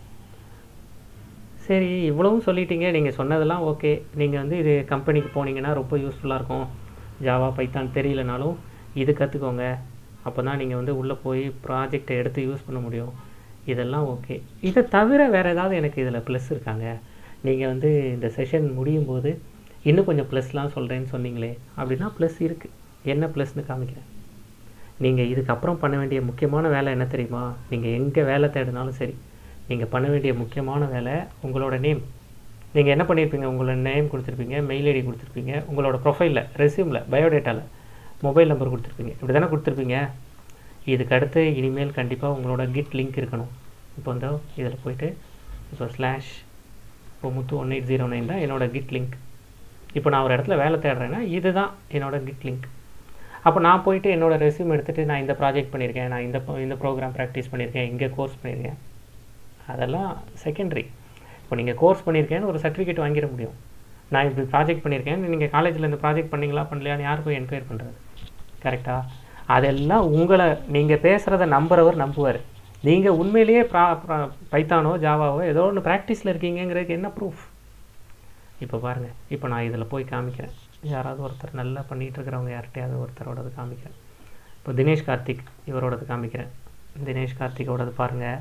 Speaker 1: சரி இவ்வளவும் சொல்லிட்டீங்க நீங்கள் சொன்னதெல்லாம் ஓகே நீங்கள் வந்து இது கம்பெனிக்கு போனீங்கன்னா ரொம்ப யூஸ்ஃபுல்லாக இருக்கும் ஜாவா பைத்தான் தெரியலனாலும் இது கற்றுக்கோங்க அப்போ தான் நீங்கள் வந்து உள்ளே போய் ப்ராஜெக்டை எடுத்து யூஸ் பண்ண முடியும் இதெல்லாம் ஓகே இதை தவிர வேறு ஏதாவது எனக்கு இதில் ப்ளஸ் இருக்காங்க நீங்கள் வந்து இந்த செஷன் முடியும் போது இன்னும் கொஞ்சம் ப்ளஸ்லாம் சொல்கிறேன்னு சொன்னீங்களே அப்படின்னா ப்ளஸ் இருக்குது என்ன ப்ளஸ்னு காமிக்கிறேன் நீங்கள் இதுக்கப்புறம் பண்ண வேண்டிய முக்கியமான வேலை என்ன தெரியுமா நீங்கள் எங்கே வேலை தேடினாலும் சரி நீங்கள் பண்ண வேண்டிய முக்கியமான வேலை உங்களோட நேம் நீங்கள் என்ன பண்ணியிருப்பீங்க உங்களோட நேம் கொடுத்துருப்பீங்க மெயில் ஐடி கொடுத்துருப்பீங்க உங்களோட ப்ரொஃபைலில் ரெஸ்யூமில் பயோடேட்டாவில் மொபைல் நம்பர் கொடுத்துருப்பீங்க இப்படி தானே கொடுத்துருப்பீங்க இதுக்கு அடுத்து இனிமேல் கண்டிப்பாக உங்களோட கிட் லிங்க் இருக்கணும் இப்போ வந்து இதில் போயிட்டு இப்போ ஸ்லாஷ் இப்போ Muthu one eight zero nine தான் என்னோட கிட் லிங்க் இப்போ நான் ஒரு இடத்துல வேலை தேடுறேன்னா இதுதான் என்னோட கிட் லிங்க் அப்போ நான் போயிட்டு என்னோட ரெஸ்யூம் எடுத்துகிட்டு நான் இந்த ப்ராஜெக்ட் பண்ணியிருக்கேன் நான் இந்த pro- இந்த ப்ரோக்ராம் ப்ராக்டிஸ் பண்ணியிருக்கேன் இங்கே கோர்ஸ் பண்ணியிருக்கேன் அதெல்லாம் செகண்டரி இப்போ நீங்கள் கோர்ஸ் பண்ணியிருக்கேன்னு ஒரு சர்டிஃபிகேட் வாங்கிட முடியும் நான் இப்படி ப்ராஜெக்ட் பண்ணியிருக்கேன் நீங்கள் காலேஜில் இந்த ப்ராஜெக்ட் பண்ணீங்களா பண்ணலையான்னு யார் போய் என்கொயர் பண்ணுறது கரெக்டாக அதெல்லாம் உங்களை நீங்கள் பேசுகிறத நம்புறவர் நம்புவார் நீங்கள் உண்மையிலேயே ப்ரா ப்ரா- பைத்தானோ ஜாவாவோ ஏதோ ஒன்று ப்ராக்டிஸில் இருக்கீங்கங்கிறதுக்கு என்ன ப்ரூஃப் இப்போ பாருங்கள் இப்போ நான் இதில் போய் காமிக்கிறேன் யாராவது ஒருத்தர் நல்லா பண்ணிகிட்டு இருக்கிறவங்க யார்கிட்டயாவது ஒருத்தரோடது காமிக்கிறேன் இப்போ தினேஷ் கார்த்திக் இவரோடது காமிக்கிறேன் தினேஷ் கார்த்திகோடது பாருங்கள்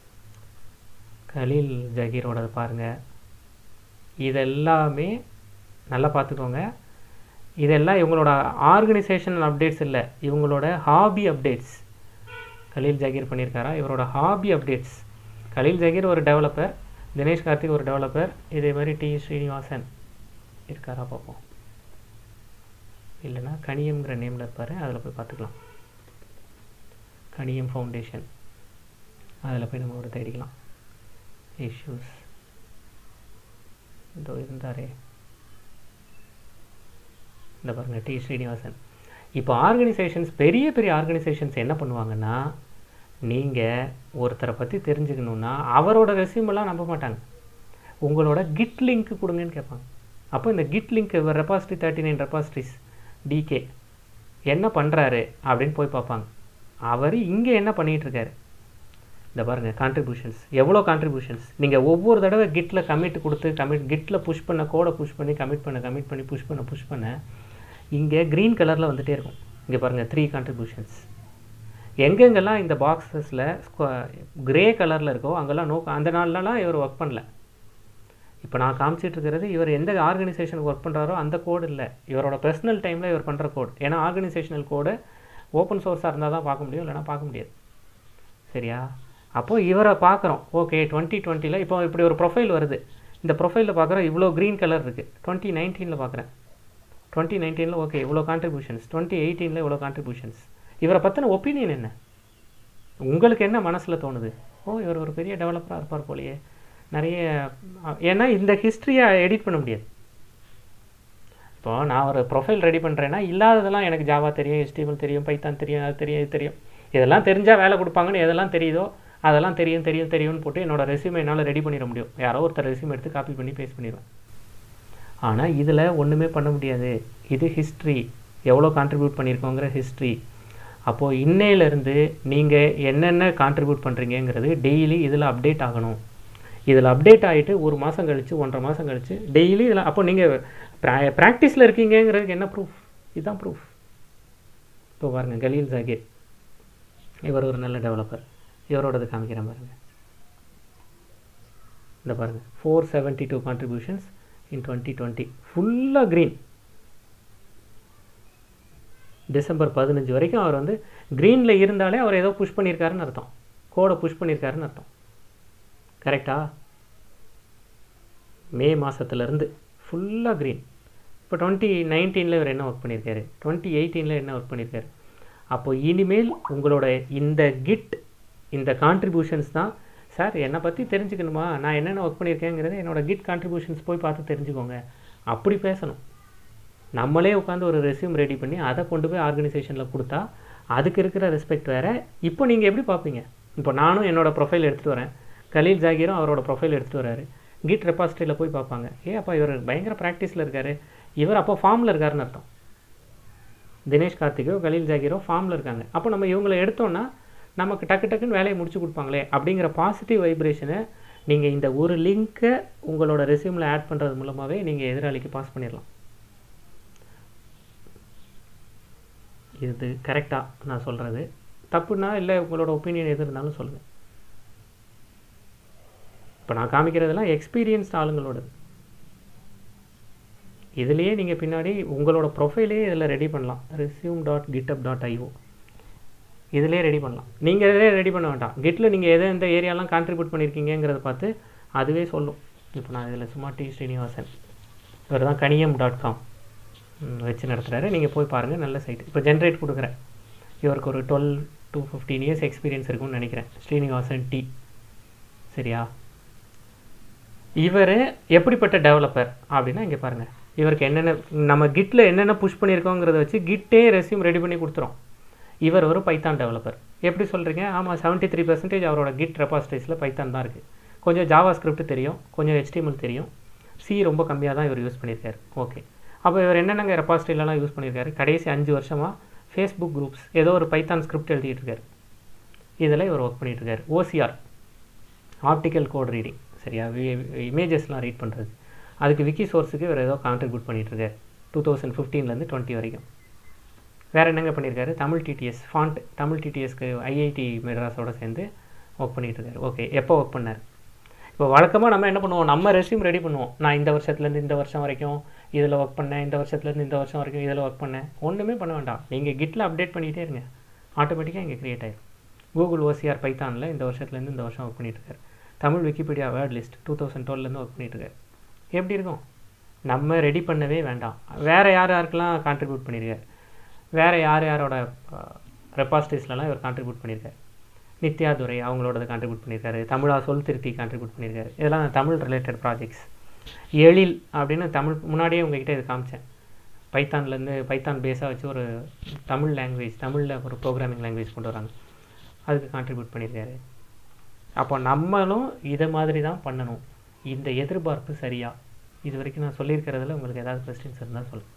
Speaker 1: கலீல் ஜகீரோடது பாருங்கள் இதெல்லாமே நல்லா பார்த்துக்கோங்க இதெல்லாம் இவங்களோட ஆர்கனைசேஷனல் அப்டேட்ஸ் இல்லை இவங்களோட ஹாபி அப்டேட்ஸ் கலீல் ஜகீர் பண்ணியிருக்காரா இவரோட ஹாபி அப்டேட்ஸ் கலீல் ஜகீர் ஒரு டெவலப்பர் தினேஷ் கார்த்திக் ஒரு டெவலப்பர் இதே மாதிரி டி ஸ்ரீனிவாசன் இருக்காரா பார்ப்போம் இல்லைன்னா கனியம்ங்கிற நேமில் இருப்பார் அதில் போய் பார்த்துக்கலாம் கனியம் ஃபவுண்டேஷன் அதில் போய் நம்ம ஒரு தேடிக்கலாம் இஷ்யூஸ் இதோ இருந்தாரே இந்த பாருங்க டி ஸ்ரீனிவாசன் இப்போ ஆர்கனைசேஷன்ஸ் பெரிய பெரிய ஆர்கனைசேஷன்ஸ் என்ன பண்ணுவாங்கன்னா நீங்கள் ஒருத்தரை பற்றி தெரிஞ்சுக்கணுன்னா அவரோட ரெசியூமெல்லாம் நம்ப மாட்டாங்க உங்களோட கிட் லிங்க் கொடுங்கன்னு கேட்பாங்க அப்போ இந்த git link repository thirty nine repositories DK என்ன பண்ணுறாரு அப்படின்னு போய் பார்ப்பாங்க அவர் இங்கே என்ன பண்ணிட்டு இருக்காரு இந்த பாருங்கள் கான்ட்ரிபியூஷன்ஸ் எவ்வளோ கான்ட்ரிபியூஷன்ஸ் நீங்கள் ஒவ்வொரு தடவை கிட்டில் கமிட் கொடுத்து கமிட் கிட்டில் புஷ் பண்ண கோடை புஷ் பண்ணி கமிட் பண்ண கமிட் பண்ணி புஷ் பண்ண புஷ் பண்ண இங்கே க்ரீன் கலரில் வந்துட்டே இருக்கும் இங்கே பாருங்கள் த்ரீ கான்ட்ரிபியூஷன்ஸ் எங்கெங்கெல்லாம் இந்த பாக்ஸஸில் கிரே கலரில் இருக்கோ அங்கெல்லாம் நோ அந்த நாள்லலாம் இவர் ஒர்க் பண்ணல இப்போ நான் காமிச்சிட்டு இருக்கிறது இவர் எந்த ஆர்கனைசேஷனுக்கு ஒர்க் பண்ணுறாரோ அந்த கோடு இல்லை இவரோட பர்சனல் டைமில் இவர் பண்ணுற கோடு ஏன்னா ஆர்கனைசேஷனல் கோடு ஓப்பன் சோர்ஸாக இருந்தால் தான் பார்க்க முடியும் இல்லைன்னா பார்க்க முடியாது சரியா அப்போது இவரை பார்க்குறோம் ஓகே டுவெண்ட்டி டுவெண்ட்டியில் இப்போ இப்படி ஒரு ப்ரொஃபைல் வருது இந்த ப்ரொஃபைலில் பார்க்குறோம் இவ்வளோ க்ரீன் கலர் இருக்குது டுவெண்ட்டி நைன்டீனில் பார்க்குறேன் டுவெண்ட்டி நைன்டீனில் ஓகே இவ்வளோ கான்ட்ரிபியூஷன்ஸ் டுவெண்ட்டி எயிட்டீனில் இவ்வளோ கான்ட்ரிபியூஷன்ஸ் இவரை பற்றின ஒப்பீனியன் என்ன உங்களுக்கு என்ன மனசில் தோணுது ஓ இவர் ஒரு பெரிய டெவலப்பராக இருப்பார் போலயே நிறைய அஹ், ஏன்னா இந்த ஹிஸ்ட்ரியை எடிட் பண்ண முடியாது இப்போ நான் ஒரு ப்ரொஃபைல் ரெடி பண்ணுறேன்னா இல்லாததெல்லாம் எனக்கு ஜாவா தெரியும் HTML தெரியும் பைத்தான் தெரியும் அது தெரியும் இது தெரியும் இதெல்லாம் தெரிஞ்சால் வேலை கொடுப்பாங்கன்னு எதெல்லாம் தெரியுதோ அதெல்லாம் தெரியும் தெரியும் தெரியும்னு போட்டு என்னோட ரெஸ்யூமை என்னால் ரெடி பண்ணிட முடியும் யாரோ ஒருத்தர் ரெஸ்யூம் எடுத்து காப்பி பண்ணி பேஸ்ட் பண்ணிடுவேன் ஆனால் இதில் ஒன்றுமே பண்ண முடியாது இது ஹிஸ்ட்ரி எவ்வளோ கான்ட்ரிபியூட் பண்ணியிருக்கோங்கிற ஹிஸ்ட்ரி அப்போது இன்னையிலேருந்து நீங்கள் என்னென்ன கான்ட்ரிபியூட் பண்ணுறீங்கங்கிறது டெய்லி இதில் அப்டேட் ஆகணும் இதில் அப்டேட் ஆகிட்டு ஒரு மாதம் கழித்து ஒன்றரை மாதம் கழித்து டெய்லி இதில் அப்போ நீங்கள் ப்ரா ப்ராக்டிஸில் இருக்கீங்கங்கிறதுக்கு என்ன ப்ரூஃப் இதுதான் ப்ரூஃப் இப்போ பாருங்க கலீல் ஜாகிர் இவர் ஒரு நல்ல டெவலப்பர் இவரோடது காமிக்கிறேன் பாருங்க இந்த பாருங்க four seventy two contributions in twenty twenty ஃபுல்லாக க்ரீன் டிசம்பர் பதினஞ்சு வரைக்கும் அவர் வந்து க்ரீனில் இருந்தாலே அவர் ஏதோ புஷ் பண்ணியிருக்காருன்னு அர்த்தம் கோடை புஷ் பண்ணியிருக்காருன்னு அர்த்தம் கரெக்டா மே மாதத்துலேருந்து ஃபுல்லாக க்ரீன் இப்போ டுவெண்ட்டி நைன்டீனில் இவர் என்ன ஒர்க் பண்ணியிருக்காரு டுவெண்ட்டி எயிட்டீனில் என்ன ஒர்க் பண்ணியிருக்காரு அப்போ இனிமேல் உங்களோட இந்த கிட் இந்த கான்ட்ரிபியூஷன்ஸ் தான் சார் என்னை பற்றி தெரிஞ்சுக்கணுமா நான் என்னென்ன ஒர்க் பண்ணியிருக்கேங்கிறது என்னோட கிட் கான்ட்ரிபியூஷன்ஸ் போய் பார்த்து தெரிஞ்சுக்கோங்க அப்படி பேசணும் நம்மளே உட்காந்து ஒரு ரெஸ்யூம் ரெடி பண்ணி அதை கொண்டு போய் ஆர்கனைசேஷனில் கொடுத்தா அதுக்கு இருக்கிற ரெஸ்பெக்ட் வேறு இப்போ நீங்கள் எப்படி பார்ப்பீங்க இப்போ நானும் என்னோட ப்ரொஃபைல் எடுத்துகிட்டு வரேன் கலீல் ஜாகிரும் அவரோட ப்ரொஃபைல் எடுத்துகிட்டு வராரு கிட் ரெபாசிட்டரியில் போய் பார்ப்பாங்க ஏ அப்பா இவர் பயங்கர ப்ராக்டிஸில் இருக்காரு இவர் அப்போ ஃபார்மில் இருக்காருன்னு அர்த்தம் தினேஷ் கார்த்திகோ கலீல் ஜாகிரோ ஃபார்மில் இருக்காங்க அப்போ நம்ம இவங்களை எடுத்தோன்னா நமக்கு டக்கு டக்குன்னு வேலையை முடிச்சு கொடுப்பாங்களே அப்படிங்கிற பாசிட்டிவ் வைப்ரேஷனை நீங்கள் இந்த ஒரு லிங்க்கை உங்களோட ரெசியூமில் ஆட் பண்ணுறது மூலமாகவே நீங்கள் எதிராளிக்கு பாஸ் பண்ணிடலாம் இது கரெக்டாக நான் சொல்கிறது தப்புனா இல்லை உங்களோட ஒப்பீனியன் எது இருந்தாலும் சொல்லுங்கள் இப்போ நான் காமிக்கிறதெல்லாம் எக்ஸ்பீரியன்ஸ்ட் ஆளுங்களோடது இதுலேயே நீங்கள் பின்னாடி உங்களோட ப்ரொஃபைலே இதில் ரெடி பண்ணலாம் resume dot GitHub dot IO இதிலே ரெடி பண்ணலாம் நீங்கள் இதிலே ரெடி பண்ண வேண்டாம் கிட்டில் நீங்கள் எதை எந்த ஏரியாலாம் கான்ட்ரிபியூட் பண்ணியிருக்கீங்கிறத பார்த்து அதுவே சொல்லும் இப்போ நான் இதில் சும்மா டி ஸ்ரீனிவாசன் இவர் தான் கனியம் டாட் காம் வச்சு நடத்துகிறாரு நீங்கள் போய் பாருங்கள் நல்ல சைட் இப்போ ஜென்ரேட் கொடுக்குறேன் இவருக்கு ஒரு twelve to fifteen years experience இருக்கும்னு நினைக்கிறேன் ஸ்ரீனிவாசன் டி சரியா இவர் எப்படிப்பட்ட டெவலப்பர் அப்படின்னா இங்கே பாருங்கள் இவருக்கு என்னென்ன நம்ம கிட்டில் என்னென்ன புஷ் பண்ணியிருக்கோங்கிறத வச்சு கிட்டே ரெஸ்யூம் ரெடி பண்ணி கொடுத்துரும் இவர் ஒரு பைத்தான் டெவலப்பர் எப்படி சொல்கிறீங்க ஆமாம் செவன்ட்டி த்ரீ பர்சன்டேஜ் அவரோட கிட் ரெபாசிட்டரிஸில் பைத்தான் தான் இருக்குது கொஞ்சம் ஜாவா ஸ்கிரிப்ட் தெரியும் கொஞ்சம் HTML தெரியும் சி ரொம்ப கம்மியாக தான் இவர் யூஸ் பண்ணியிருக்காரு ஓகே அப்போ இவர் என்னென்னங்க ரெபாசிட்டரிலலாம் யூஸ் பண்ணியிருக்காரு கடைசி அஞ்சு வருஷமாக ஃபேஸ்புக் குரூப்ஸ் ஏதோ ஒரு பைத்தான் ஸ்கிரிப்ட் எழுதிட்டு இருக்காரு இதில் இவர் ஒர்க் பண்ணிட்டு இருக்காரு ஓசிஆர் ஆப்டிக்கல் கோட் ரீடிங் சரியா இமேஜஸ்லாம் ரீட் பண்ணுறது அதுக்கு விக்கி சோர்ஸுக்கு இவர் ஏதோ கான்ட்ரிபியூட் பண்ணிட்டு இருக்காரு டூ தௌசண்ட் ஃபிஃப்டீன்லேருந்து டுவெண்ட்டி வரைக்கும் வேறு என்னங்க பண்ணியிருக்காரு தமிழ் டிடிஎஸ் ஃபாண்ட் தமிழ் டிடிஎஸ்க்கு ஐஐடி மெட்ராஸோட சேர்ந்து ஒர்க் பண்ணிட்டு இருக்காரு ஓகே எப்போ ஒர்க் பண்ணார் இப்போ வழக்கமாக நம்ம என்ன பண்ணுவோம் நம்ம ரெஸ்யூம் ரெடி பண்ணுவோம் நான் இந்த வருஷத்துலேருந்து இந்த வருஷம் வரைக்கும் இதில் ஒர்க் பண்ணேன் இந்த வருஷத்துலேருந்து இந்த வருஷம் வரைக்கும் இதில் ஒர்க் பண்ணேன் ஒன்றுமே பண்ண வேண்டாம் நீங்கள் கிட்டில் அப்டேட் பண்ணிகிட்டே இருங்க ஆட்டோமேட்டிக்காக இங்கே க்ரியேட் ஆயிடும் கூகுள் ஓசிஆர் பைத்தானில் இந்த வருஷத்துலேருந்து இந்த வருஷம் ஒர்க் பண்ணிட்டு இருக்காரு Tamil Wikipedia word list two thousand டுவெல்லேருந்து ஒர்க் பண்ணிட்டு இருக்காரு எப்படி இருக்கும் நம்ம ரெடி பண்ணவே வேண்டாம் வேறு யார் யாருக்கெல்லாம் கான்ட்ரிபியூட் பண்ணியிருக்காரு வேறு யார் யாரோட ரெபாசிட்டிஸ்லலாம் இவர் கான்ட்ரிபியூட் பண்ணியிருக்காரு நித்யா துரை அவங்களோடது கான்ட்ரிபியூட் பண்ணியிருக்காரு தமிழா சொல் திருத்தி கான்ட்ரிபியூட் பண்ணியிருக்காரு இதெல்லாம் தமிழ் ரிலேட்டட் ப்ராஜெக்ட்ஸ் எழில் அப்படின்னு தமிழ் முன்னாடியே உங்ககிட்ட இது காமிச்சேன் பைத்தான்லேருந்து பைத்தான் பேஸாக வச்சு ஒரு தமிழ் லாங்குவேஜ் தமிழில் ஒரு ப்ரோக்ராமிங் லாங்குவேஜ் கொண்டு வராங்க அதுக்கு கான்ட்ரிபியூட் பண்ணியிருக்காரு அப்போ நம்மளும் இதை மாதிரி தான் பண்ணணும் இந்த எதிர்பார்ப்பு சரியா இது வரைக்கும் நான் சொல்லியிருக்கிறதுல உங்களுக்கு ஏதாவது கொஸ்டின்ஸ் இருந்தால் சொல்லுங்கள்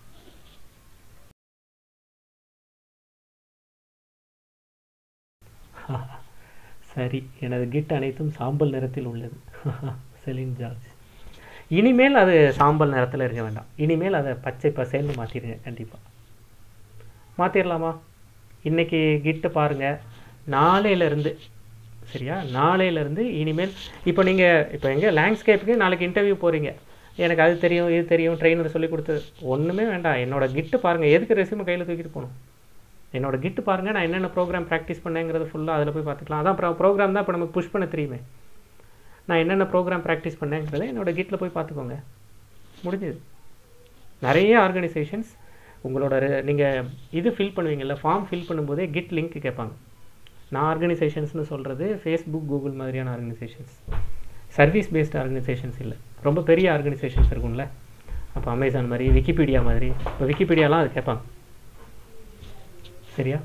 Speaker 1: சரி எனது கிட் அனைத்தும் சாம்பல் நிறத்தில் உள்ளது செலின் ஜார்ஜ் இனிமேல் அது சாம்பல் நிறத்தில் இருக்க வேண்டாம் இனிமேல் அதை பச்சை பசேல்னு மாற்றிடுங்க கண்டிப்பாக மாற்றிடலாமா இன்றைக்கி கிட்டு பாருங்கள் நாளையிலேருந்து சரியா நாளையிலேருந்து இனிமேல் இப்போ நீங்கள் இப்போ எங்கே லேண்ட்ஸ்கேப்புக்கு நாளைக்கு இன்டர்வியூ போகிறீங்க எனக்கு அது தெரியும் இது தெரியும் ட்ரெயினர் சொல்லி கொடுத்தது ஒன்றுமே வேண்டாம் என்னோட கிட்டு பாருங்கள் எதுக்கு ரெசியூமை கையில் தூக்கிட்டு போகணும் என்னோட கிட்டு பாருங்கள் நான் என்னென்ன ப்ரோக்ராம் ப்ராக்டிஸ் பண்ணேங்கிறது ஃபுல்லாக அதில் போய் பார்த்துக்கலாம் அதான் ப்ரோக்ராம் தான் இப்போ நமக்கு புஷ் பண்ண தெரியுமே நான் என்னென்ன ப்ரோக்ராம் ப்ராக்டிஸ் பண்ணேங்கிறத என்னோட கிட்டில் போய் பார்த்துக்கோங்க முடிஞ்சது நிறைய ஆர்கனைசேஷன்ஸ் உங்களோட நீங்கள் இது ஃபில் பண்ணுவீங்கல்ல ஃபார்ம் ஃபில் பண்ணும்போதே கிட் லிங்க் கேட்பாங்க நான் ஆர்கனைசேஷன்ஸ்னு சொல்கிறது ஃபேஸ்புக் கூகுள் மாதிரியான ஆர்கனைசேஷன்ஸ் சர்வீஸ் பேஸ்ட் ஆர்கனைசேஷன்ஸ் இல்லை ரொம்ப பெரிய ஆர்கனைசேஷன்ஸ் இருக்கும்ல அப்போ அமேசான் மாதிரி விக்கிபீடியா மாதிரி இப்போ விக்கிபீடியாலாம் அது கேட்பாங்க சரியா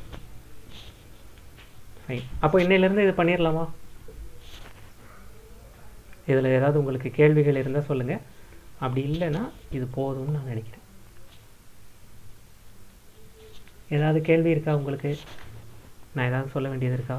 Speaker 1: ஃபைன் அப்போ இன்னையிலேருந்து இது பண்ணிடலாமா இதில் ஏதாவது உங்களுக்கு கேள்விகள் இருந்தால் சொல்லுங்கள் அப்படி இல்லைன்னா இது போதும்னு நான் நினைக்கிறேன் ஏதாவது கேள்வி இருக்கா உங்களுக்கு நான் ஏதாவது சொல்ல வேண்டியது இருக்கா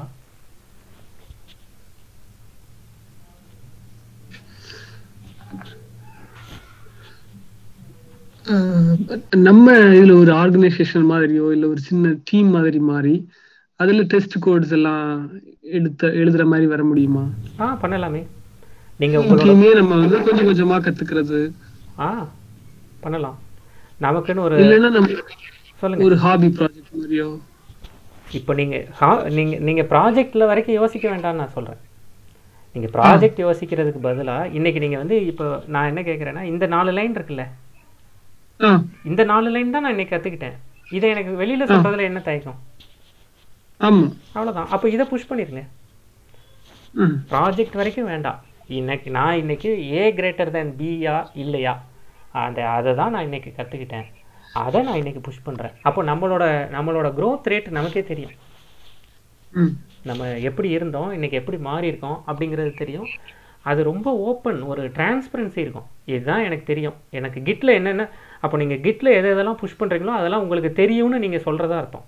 Speaker 3: ஆஹ் நம்ம இதுல ஒரு ஆர்கனைசேஷன் மாதிரியோ இல்ல ஒரு சின்ன டீம் மாதிரி மாறி அதுல டெஸ்ட் கோட்ஸ் எல்லாம் எடுத்த எழுதுற மாதிரி வர முடியுமா
Speaker 1: ஆ பண்ணலாமே நீங்கள் உங்களோட
Speaker 3: டீமே நம்ம வந்து கொஞ்சம் கொஞ்சமா கத்துக்கிறது
Speaker 1: ஆ பண்ணலாம் நமக்குன்னு ஒரு
Speaker 3: இல்லைன்னா நம்ம
Speaker 1: சொல்லுங்கள்
Speaker 3: ஒரு ஹாபி ப்ராஜெக்ட் மாதிரியோ
Speaker 1: இப்போ நீங்கள் ஹா நீங்கள் நீங்கள் ப்ராஜெக்டில் வரைக்கும் யோசிக்க வேண்டாம்னு நான் சொல்கிறேன் நீங்கள் ப்ராஜெக்ட் யோசிக்கிறதுக்கு பதிலாக இன்றைக்கி நீங்கள் வந்து இப்போ நான் என்ன கேட்குறேன்னா இந்த நாலு லைன் இருக்குல்ல
Speaker 3: ஆ
Speaker 1: இந்த நாலு லைன் தான் நான் இன்னைக்கு கற்றுக்கிட்டேன் இதை எனக்கு வெளியில் சொல்கிறதுல என்ன தயக்கம்
Speaker 3: ஆமா
Speaker 1: அவ்வளோதான் அப்போ இதை புஷ் பண்ணிடுங்க
Speaker 3: ம்
Speaker 1: ப்ராஜெக்ட் வரைக்கும் வேண்டாம் இன்னைக்கு நான் இன்னைக்கு ஏ கிரேட்டர் தேன் பியா இல்லையா அந்த அதை தான் நான் இன்னைக்கு கற்றுக்கிட்டேன் அதை நான் இன்னைக்கு புஷ் பண்ணுறேன் அப்போ நம்மளோட நம்மளோட growth ரேட் நமக்கே தெரியும்
Speaker 3: ம்
Speaker 1: நம்ம எப்படி இருந்தோம் இன்னைக்கு எப்படி மாறி இருக்கோம் அப்படிங்கிறது தெரியும் அது ரொம்ப ஓப்பன் ஒரு டிரான்ஸ்பரன்சி இருக்கும் இதுதான் எனக்கு தெரியும் எனக்கு கிட்டில் என்னென்ன அப்போ நீங்கள் கிட்டில் எது எதெல்லாம் புஷ் பண்ணுறீங்களோ அதெல்லாம் உங்களுக்கு தெரியும்னு நீங்கள் சொல்கிறதா அர்த்தம்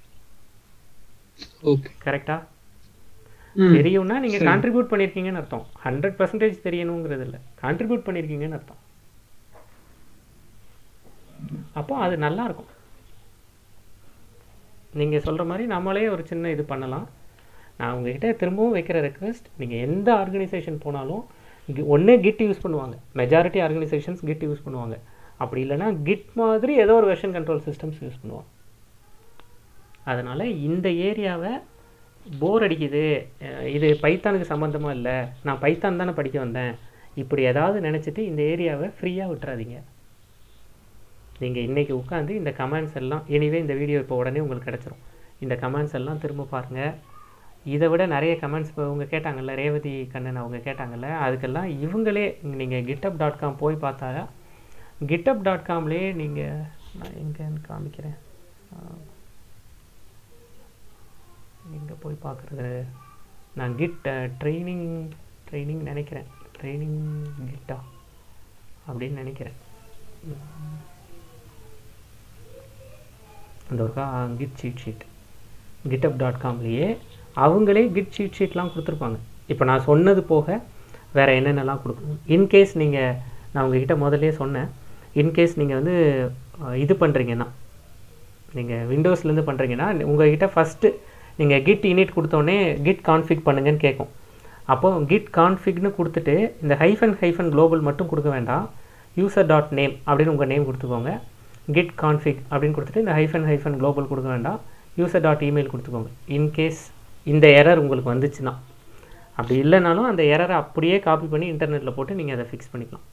Speaker 3: ஓகே
Speaker 1: கரெக்டா
Speaker 3: ம்
Speaker 1: தெரியும்னா நீங்கள்
Speaker 3: சரி.
Speaker 1: கான்ட்ரிபியூட் பண்ணியிருக்கீங்கன்னு அர்த்தம் ஹண்ட்ரட் பர்சன்டேஜ் தெரியணுங்கிறது இல்லை கான்ட்ரிபியூட் பண்ணியிருக்கீங்கன்னு அர்த்தம் அப்போ அது நல்லா இருக்கும் நீங்கள் சொல்கிற மாதிரி நம்மளே ஒரு சின்ன இது பண்ணலாம் நான் உங்ககிட்ட திரும்பவும் வைக்கிற ரெக்வெஸ்ட் நீங்கள் எந்த ஆர்கனைசேஷன் போனாலும் ஒன்றே கிட் யூஸ் பண்ணுவாங்க மெஜாரிட்டி ஆர்கனைசேஷன்ஸ் கிட் யூஸ் பண்ணுவாங்க அப்படி இல்லைன்னா கிட் மாதிரி ஏதோ ஒரு வெர்ஷன் கண்ட்ரோல் சிஸ்டம்ஸ் யூஸ் பண்ணுவாங்க அதனால் இந்த ஏரியாவை போர் அடிக்குது அஹ் இது பைத்தானுக்கு சம்மந்தமாக இல்லை நான் பைத்தான் தானே படிக்க வந்தேன் இப்படி ஏதாவது நினச்சிட்டு இந்த ஏரியாவை ஃப்ரீயாக விட்டுறாதீங்க நீங்கள் இன்றைக்கி உட்காந்து இந்த கமெண்ட்ஸ் எல்லாம் எனிவே இந்த வீடியோ இப்போ உடனே உங்களுக்கு கிடச்சிரும் இந்த கமெண்ட்ஸ் எல்லாம் திரும்ப பாருங்கள் இதை விட நிறைய கமெண்ட்ஸ் இப்போ அவங்க கேட்டாங்கல்ல ரேவதி கண்ணன் அவங்க கேட்டாங்கல்ல அதுக்கெல்லாம் இவங்களே நீங்கள் கிட்டப் டாட் காம் போய் பார்த்தா கிட்டப் டாட் காம்லேயே நீங்கள் நான் எங்கேன்னு காமிக்கிறேன் எங்கே போய் பார்க்குறது நான் கிட் ட்ரைனிங் ட்ரைனிங் நினைக்கிறேன் ட்ரைனிங் கிட்டா அப்படின்னு நினைக்கிறேன் உம். அந்த ஒருக்கா git cheat sheet GitHub dot காம்லேயே அவங்களே கிட் சீட் ஷீட்லாம் கொடுத்துருப்பாங்க இப்போ நான் சொன்னது போக வேறு என்னென்னலாம் கொடுக்கணும் இன்கேஸ் நீங்கள் நான் உங்ககிட்ட முதல்லயே சொன்னேன் இன்கேஸ் நீங்கள் வந்து அஹ், இது பண்ணுறீங்கன்னா நீங்கள் விண்டோஸ்லேருந்து பண்ணுறீங்கன்னா உங்ககிட்ட ஃபஸ்ட்டு நீங்கள் கிட் இனிட் கொடுத்தோடனே கிட் கான்ஃபிக் பண்ணுங்கன்னு கேட்கும் அப்போ கிட் கான்ஃபிக்னு கொடுத்துட்டு இந்த ஹைஃபன் ஹைஃபன் குளோபல் மட்டும் கொடுக்க வேண்டாம் யூசர் டாட் நேம் அப்படின்னு உங்கள் நேம் கொடுத்துக்கோங்க கிட் கான்ஃபிக் அப்படின்னு கொடுத்துட்டு இந்த ஹைஃபன் ஹைஃபன் குளோபல் கொடுக்க வேண்டாம் யூசர் டாட் இமெயில் கொடுத்துக்கோங்க இன்கேஸ் இந்த எரர் உங்களுக்கு வந்துச்சுன்னா அப்படி இல்லைனாலும் அந்த எரரை அப்படியே காப்பி பண்ணி இன்டர்நெட்டில் போட்டு நீங்கள் அதை ஃபிக்ஸ் பண்ணிக்கலாம்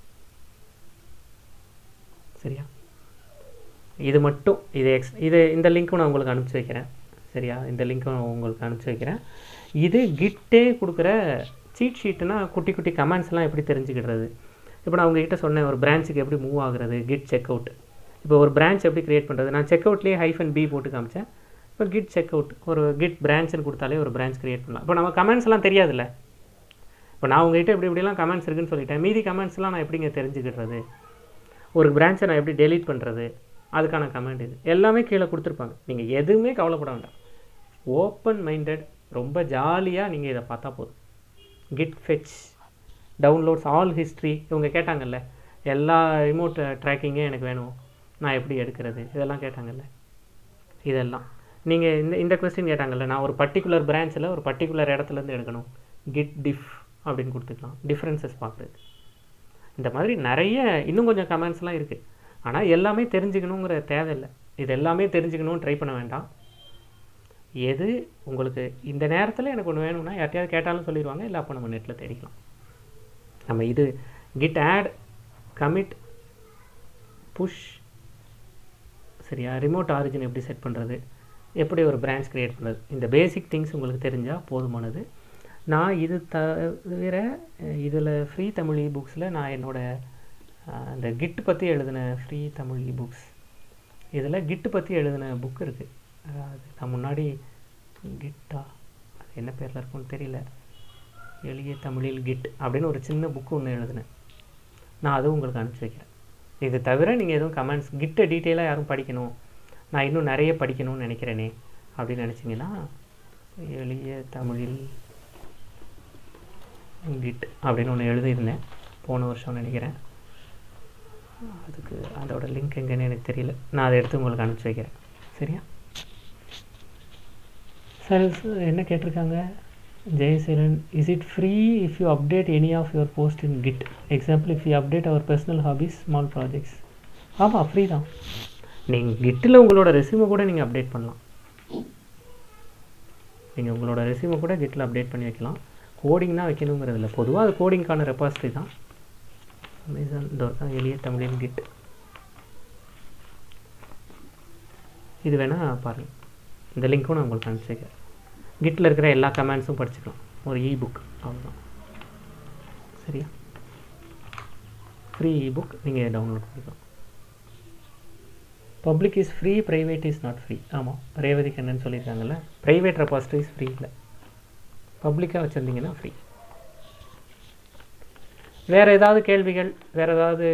Speaker 1: சரியா இது மட்டும் இது எக்ஸ் இது இந்த லிங்க்கும் நான் உங்களுக்கு அனுப்பிச்சி வைக்கிறேன் சரியா இந்த லிங்க்கும் நான் உங்களுக்கு அனுப்பிச்சி வைக்கிறேன் இது கிட்டே கொடுக்குற சீட் ஷீட்டுனா குட்டி குட்டி கமெண்ட்ஸ்லாம் எப்படி தெரிஞ்சுக்கிடுறது இப்போ நான் உங்ககிட்ட சொன்னேன் ஒரு பிரான்ச்சுக்கு எப்படி மூவ் ஆகுறது கிட் செக் அவுட் இப்போ ஒரு பிரான்ச் எப்படி கிரியேட் பண்ணுறது நான் செக் அவுட்லேயே ஹைஃபன் பி போட்டு காமிச்சேன் இப்போ கிட் செக் அவுட் ஒரு கிட் பிரான்ச்னு கொடுத்தாலே ஒரு பிரான்ச் கிரியேட் பண்ணலாம் இப்போ நம்ம கமெண்ட்ஸ்லாம் தெரியாதுல்ல இப்போ நான் உங்ககிட்ட இப்படி இப்படிலாம் கமெண்ட்ஸ் இருக்குன்னு சொல்லிட்டேன் மீதி கமெண்ட்ஸ்லாம் நான் எப்படிங்க தெரிஞ்சுக்கிடுறது ஒரு பிரான்ச்சை நான் எப்படி டெலீட் பண்ணுறது அதுக்கான கமெண்ட் இது எல்லாமே கீழே கொடுத்துருப்பாங்க நீங்கள் எதுவுமே கவலைப்பட வேண்டாம் ஓப்பன் மைண்டட் ரொம்ப ஜாலியாக நீங்கள் இதை பார்த்தா போதும் git fetch downloads all history இவங்க கேட்டாங்கல்ல எல்லா ரிமோட் ட்ராக்கிங்கே எனக்கு வேணும் நான் எப்படி எடுக்கிறது இதெல்லாம் கேட்டாங்கல்ல இதெல்லாம் நீங்கள் இந்த இந்த கொஸ்டின் கேட்டாங்கல்ல நான் ஒரு பர்டிகுலர் பிரான்ச்சில் ஒரு பர்டிகுலர் இடத்துலேருந்து எடுக்கணும் கிட் டிஃப் அப்படின்னு கொடுத்துக்கலாம் டிஃப்ரென்சஸ் பார்க்குறது இந்த மாதிரி நிறைய இன்னும் கொஞ்சம் கமெண்ட்ஸ்லாம் இருக்குது ஆனால் எல்லாமே தெரிஞ்சுக்கணுங்கிற தேவையில்லை இது எல்லாமே தெரிஞ்சுக்கணும்னு ட்ரை பண்ண வேண்டாம் எது உங்களுக்கு இந்த நேரத்தில் எனக்கு ஒன்று வேணும்னா யார்ட்டையாவது கேட்டாலும் சொல்லிடுவாங்க இல்லை அப்போ நம்ம நெட்டில் தேடிக்கலாம் நம்ம இது கிட் ஆட் கமிட் புஷ் சரியா ரிமோட் ஆரிஜின் எப்படி செட் பண்ணுறது எப்படி ஒரு பிரான்ச் க்ரியேட் பண்ணுறது இந்த பேசிக் திங்ஸ் உங்களுக்கு தெரிஞ்சால் போதுமானது நான் இது தவிர இதில் ஃப்ரீ தமிழ் புக்ஸில் நான் என்னோட அஹ், இந்த கிட் பற்றி எழுதின ஃப்ரீ தமிழ் புக்ஸ் இதில் கிட் பற்றி எழுதின புக் இருக்குது அது நான் முன்னாடி கிட்டா அது என்ன பேரில் இருக்கும்னு தெரியல எளிய தமிழில் கிட் அப்படின்னு ஒரு சின்ன புக்கு ஒன்று எழுதினேன் நான் அதுவும் உங்களுக்கு அனுப்பிச்சி வைக்கிறேன் இது தவிர நீங்கள் எதுவும் கமெண்ட்ஸ் கிட்டை டீட்டெயிலாக யாரும் படிக்கணும் நான் இன்னும் நிறைய படிக்கணும்னு நினைக்கிறேனே அப்படின்னு நினச்சிங்கன்னா எளிய தமிழில் கிட் அப்படின்னு ஒன்று எழுதியிருந்தேன் போன வருஷம் நினைக்கிறேன் அதுக்கு அதோட லிங்க் எங்கன்னு எனக்கு தெரியல நான் அதை எடுத்து உங்களுக்கு அனுப்பிச்சி வைக்கிறேன் சரியா சார் என்ன கேட்டிருக்காங்க Jayaseelan is it free if you update any of your post in git example if you update our personal hobbies small projects ஆமாம் ஃப்ரீ தான் நீங்கள் கிட்டில் உங்களோட ரெசியூமை கூட நீங்கள் அப்டேட் பண்ணலாம் நீங்கள் உங்களோட ரெசியூமை கூட கிட்டில் அப்டேட் பண்ணி வைக்கலாம் கோடிங் தான் வைக்கணுங்கிறது இல்லை பொதுவாக அது கோடிங்க்கான ரெபாசிட்டரி தான் அமேசான் தோர்க்கா எளிய தமிழின் கிட் இது வேணால் பாருங்கள் இந்த லிங்க்கும் நான் உங்களுக்கு அனுப்பிச்சி வைக்கிறேன் கிட்டில் இருக்கிற எல்லா கமெண்ட்ஸும் படிச்சுக்கலாம் ஒரு இ புக் அவ்வளோதான் சரியா ஃப்ரீ இ புக் நீங்கள் டவுன்லோட் பண்ணிக்கலாம் public is free private is not free ஆமாம் ரேவதி கண்ணன் சொல்லியிருக்காங்கல்ல ப்ரைவேட் ரெபாசிட்டரிஸ் ஃப்ரீ இல்லை பப்ளிக்காக வச்சுருந்தீங்கன்னா ஃப்ரீ வேறு ஏதாவது கேள்விகள் வேறு ஏதாவது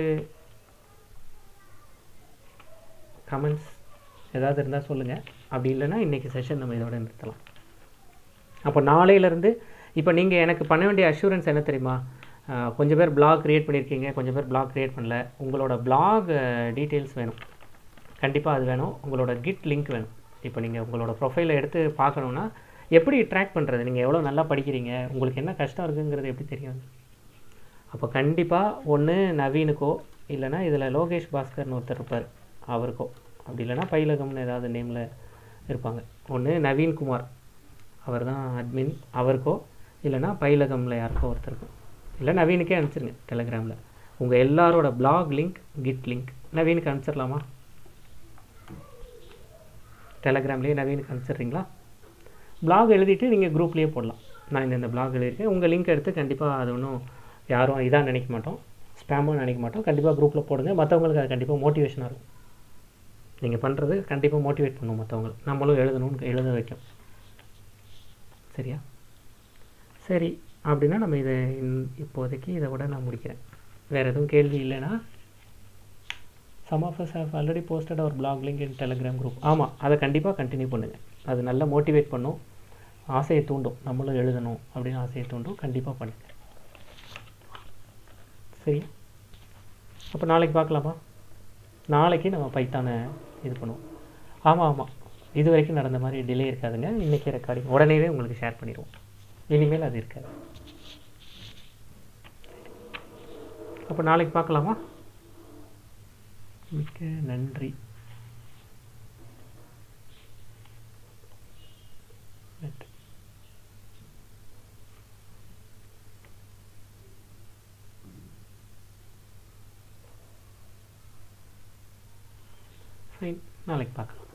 Speaker 1: கமெண்ட்ஸ் ஏதாவது இருந்தால் சொல்லுங்கள் அப்படி இல்லைன்னா இன்றைக்கி செஷன் நம்ம இதோட நிறுத்தலாம் அப்போ நாளையிலேருந்து இப்போ நீங்கள் எனக்கு பண்ண வேண்டிய அஷூரன்ஸ் என்ன தெரியுமா ஆஹ் கொஞ்சம் பேர் பிளாக் க்ரியேட் பண்ணியிருக்கீங்க கொஞ்சம் பேர் பிளாக் க்ரியேட் பண்ணல உங்களோட பிளாக் டீட்டெயில்ஸ் வேணும் கண்டிப்பாக அது வேணும் உங்களோட கிட் லிங்க் வேணும் இப்போ நீங்கள் உங்களோட ப்ரொஃபைலை எடுத்து பார்க்கணுன்னா எப்படி ட்ராக் பண்ணுறது நீங்கள் எவ்வளோ நல்லா படிக்கிறீங்க உங்களுக்கு என்ன கஷ்டம் இருக்குங்கிறது எப்படி தெரியும் அப்போ கண்டிப்பாக ஒன்று நவீனுக்கோ இல்லைன்னா இதில் லோகேஷ் பாஸ்கர்னு ஒருத்தர் இருப்பார் அவருக்கோ அப்படி இல்லைன்னா பயிலகம்னு ஏதாவது நேமில் இருப்பாங்க ஒன்று நவீன்குமார் அவர் தான் அட்மின் அவருக்கோ இல்லைன்னா பயிலகமில் யாருக்கோ ஒருத்தருக்கோ இல்லை நவீனுக்கே அனுப்பிச்சிருங்க டெலகிராமில் உங்கள் எல்லாரோட பிளாக் லிங்க் கிட் லிங்க் நவீனுக்கு அனுப்பிச்சிடலாமா டெலகிராம்லேயே நவீனுக்கு அனுப்பிச்சிடுறீங்களா பிளாக் எழுதிட்டு நீங்கள் குரூப்லேயே போடலாம் நான் இந்த இந்த பிளாக் எழுதியிருக்கேன் உங்கள் லிங்க் எடுத்து கண்டிப்பாக அது ஒன்றும் யாரும் இதாக நினைக்க மாட்டோம் ஸ்பேமும் நினைக்க மாட்டோம் கண்டிப்பாக குரூப்பில் போடுங்க மற்றவங்களுக்கு அது கண்டிப்பாக மோட்டிவேஷனாக இருக்கும் நீங்கள் பண்ணுறது கண்டிப்பாக மோட்டிவேட் பண்ணும் மற்றவங்க நம்மளும் எழுதணும்னு எழுத வைக்கும் சரியா சரி அப்படின்னா நம்ம இதை இந்- இப்போதைக்கு இதை விட நான் முடிக்கிறேன் வேறு எதுவும் கேள்வி இல்லைன்னா some of us have already posted our blog link in telegram group ஆமாம் அதை கண்டிப்பாக கண்டினியூ பண்ணுங்கள் அது நல்லா மோட்டிவேட் பண்ணும் ஆசையை தூண்டும் நம்மளும் எழுதணும் அப்படின்னு ஆசையை தூண்டும் கண்டிப்பாக பண்ணுங்க சரி அப்போ நாளைக்கு பார்க்கலாமா நாளைக்கு நம்ம பைத்தானை இது பண்ணுவோம் ஆமாம் ஆமாம் இது வரைக்கும் நடந்த மாதிரி டிலே இருக்காதுங்க இன்றைக்கி ரெக்கார்டிங் உடனேவே உங்களுக்கு ஷேர் பண்ணிடுவோம் இனிமேல் அது இருக்காது அப்போ நாளைக்கு பார்க்கலாமா மிக்க நன்றி நன்றி ஃபைன் நாளைக்கு பார்க்கலாம்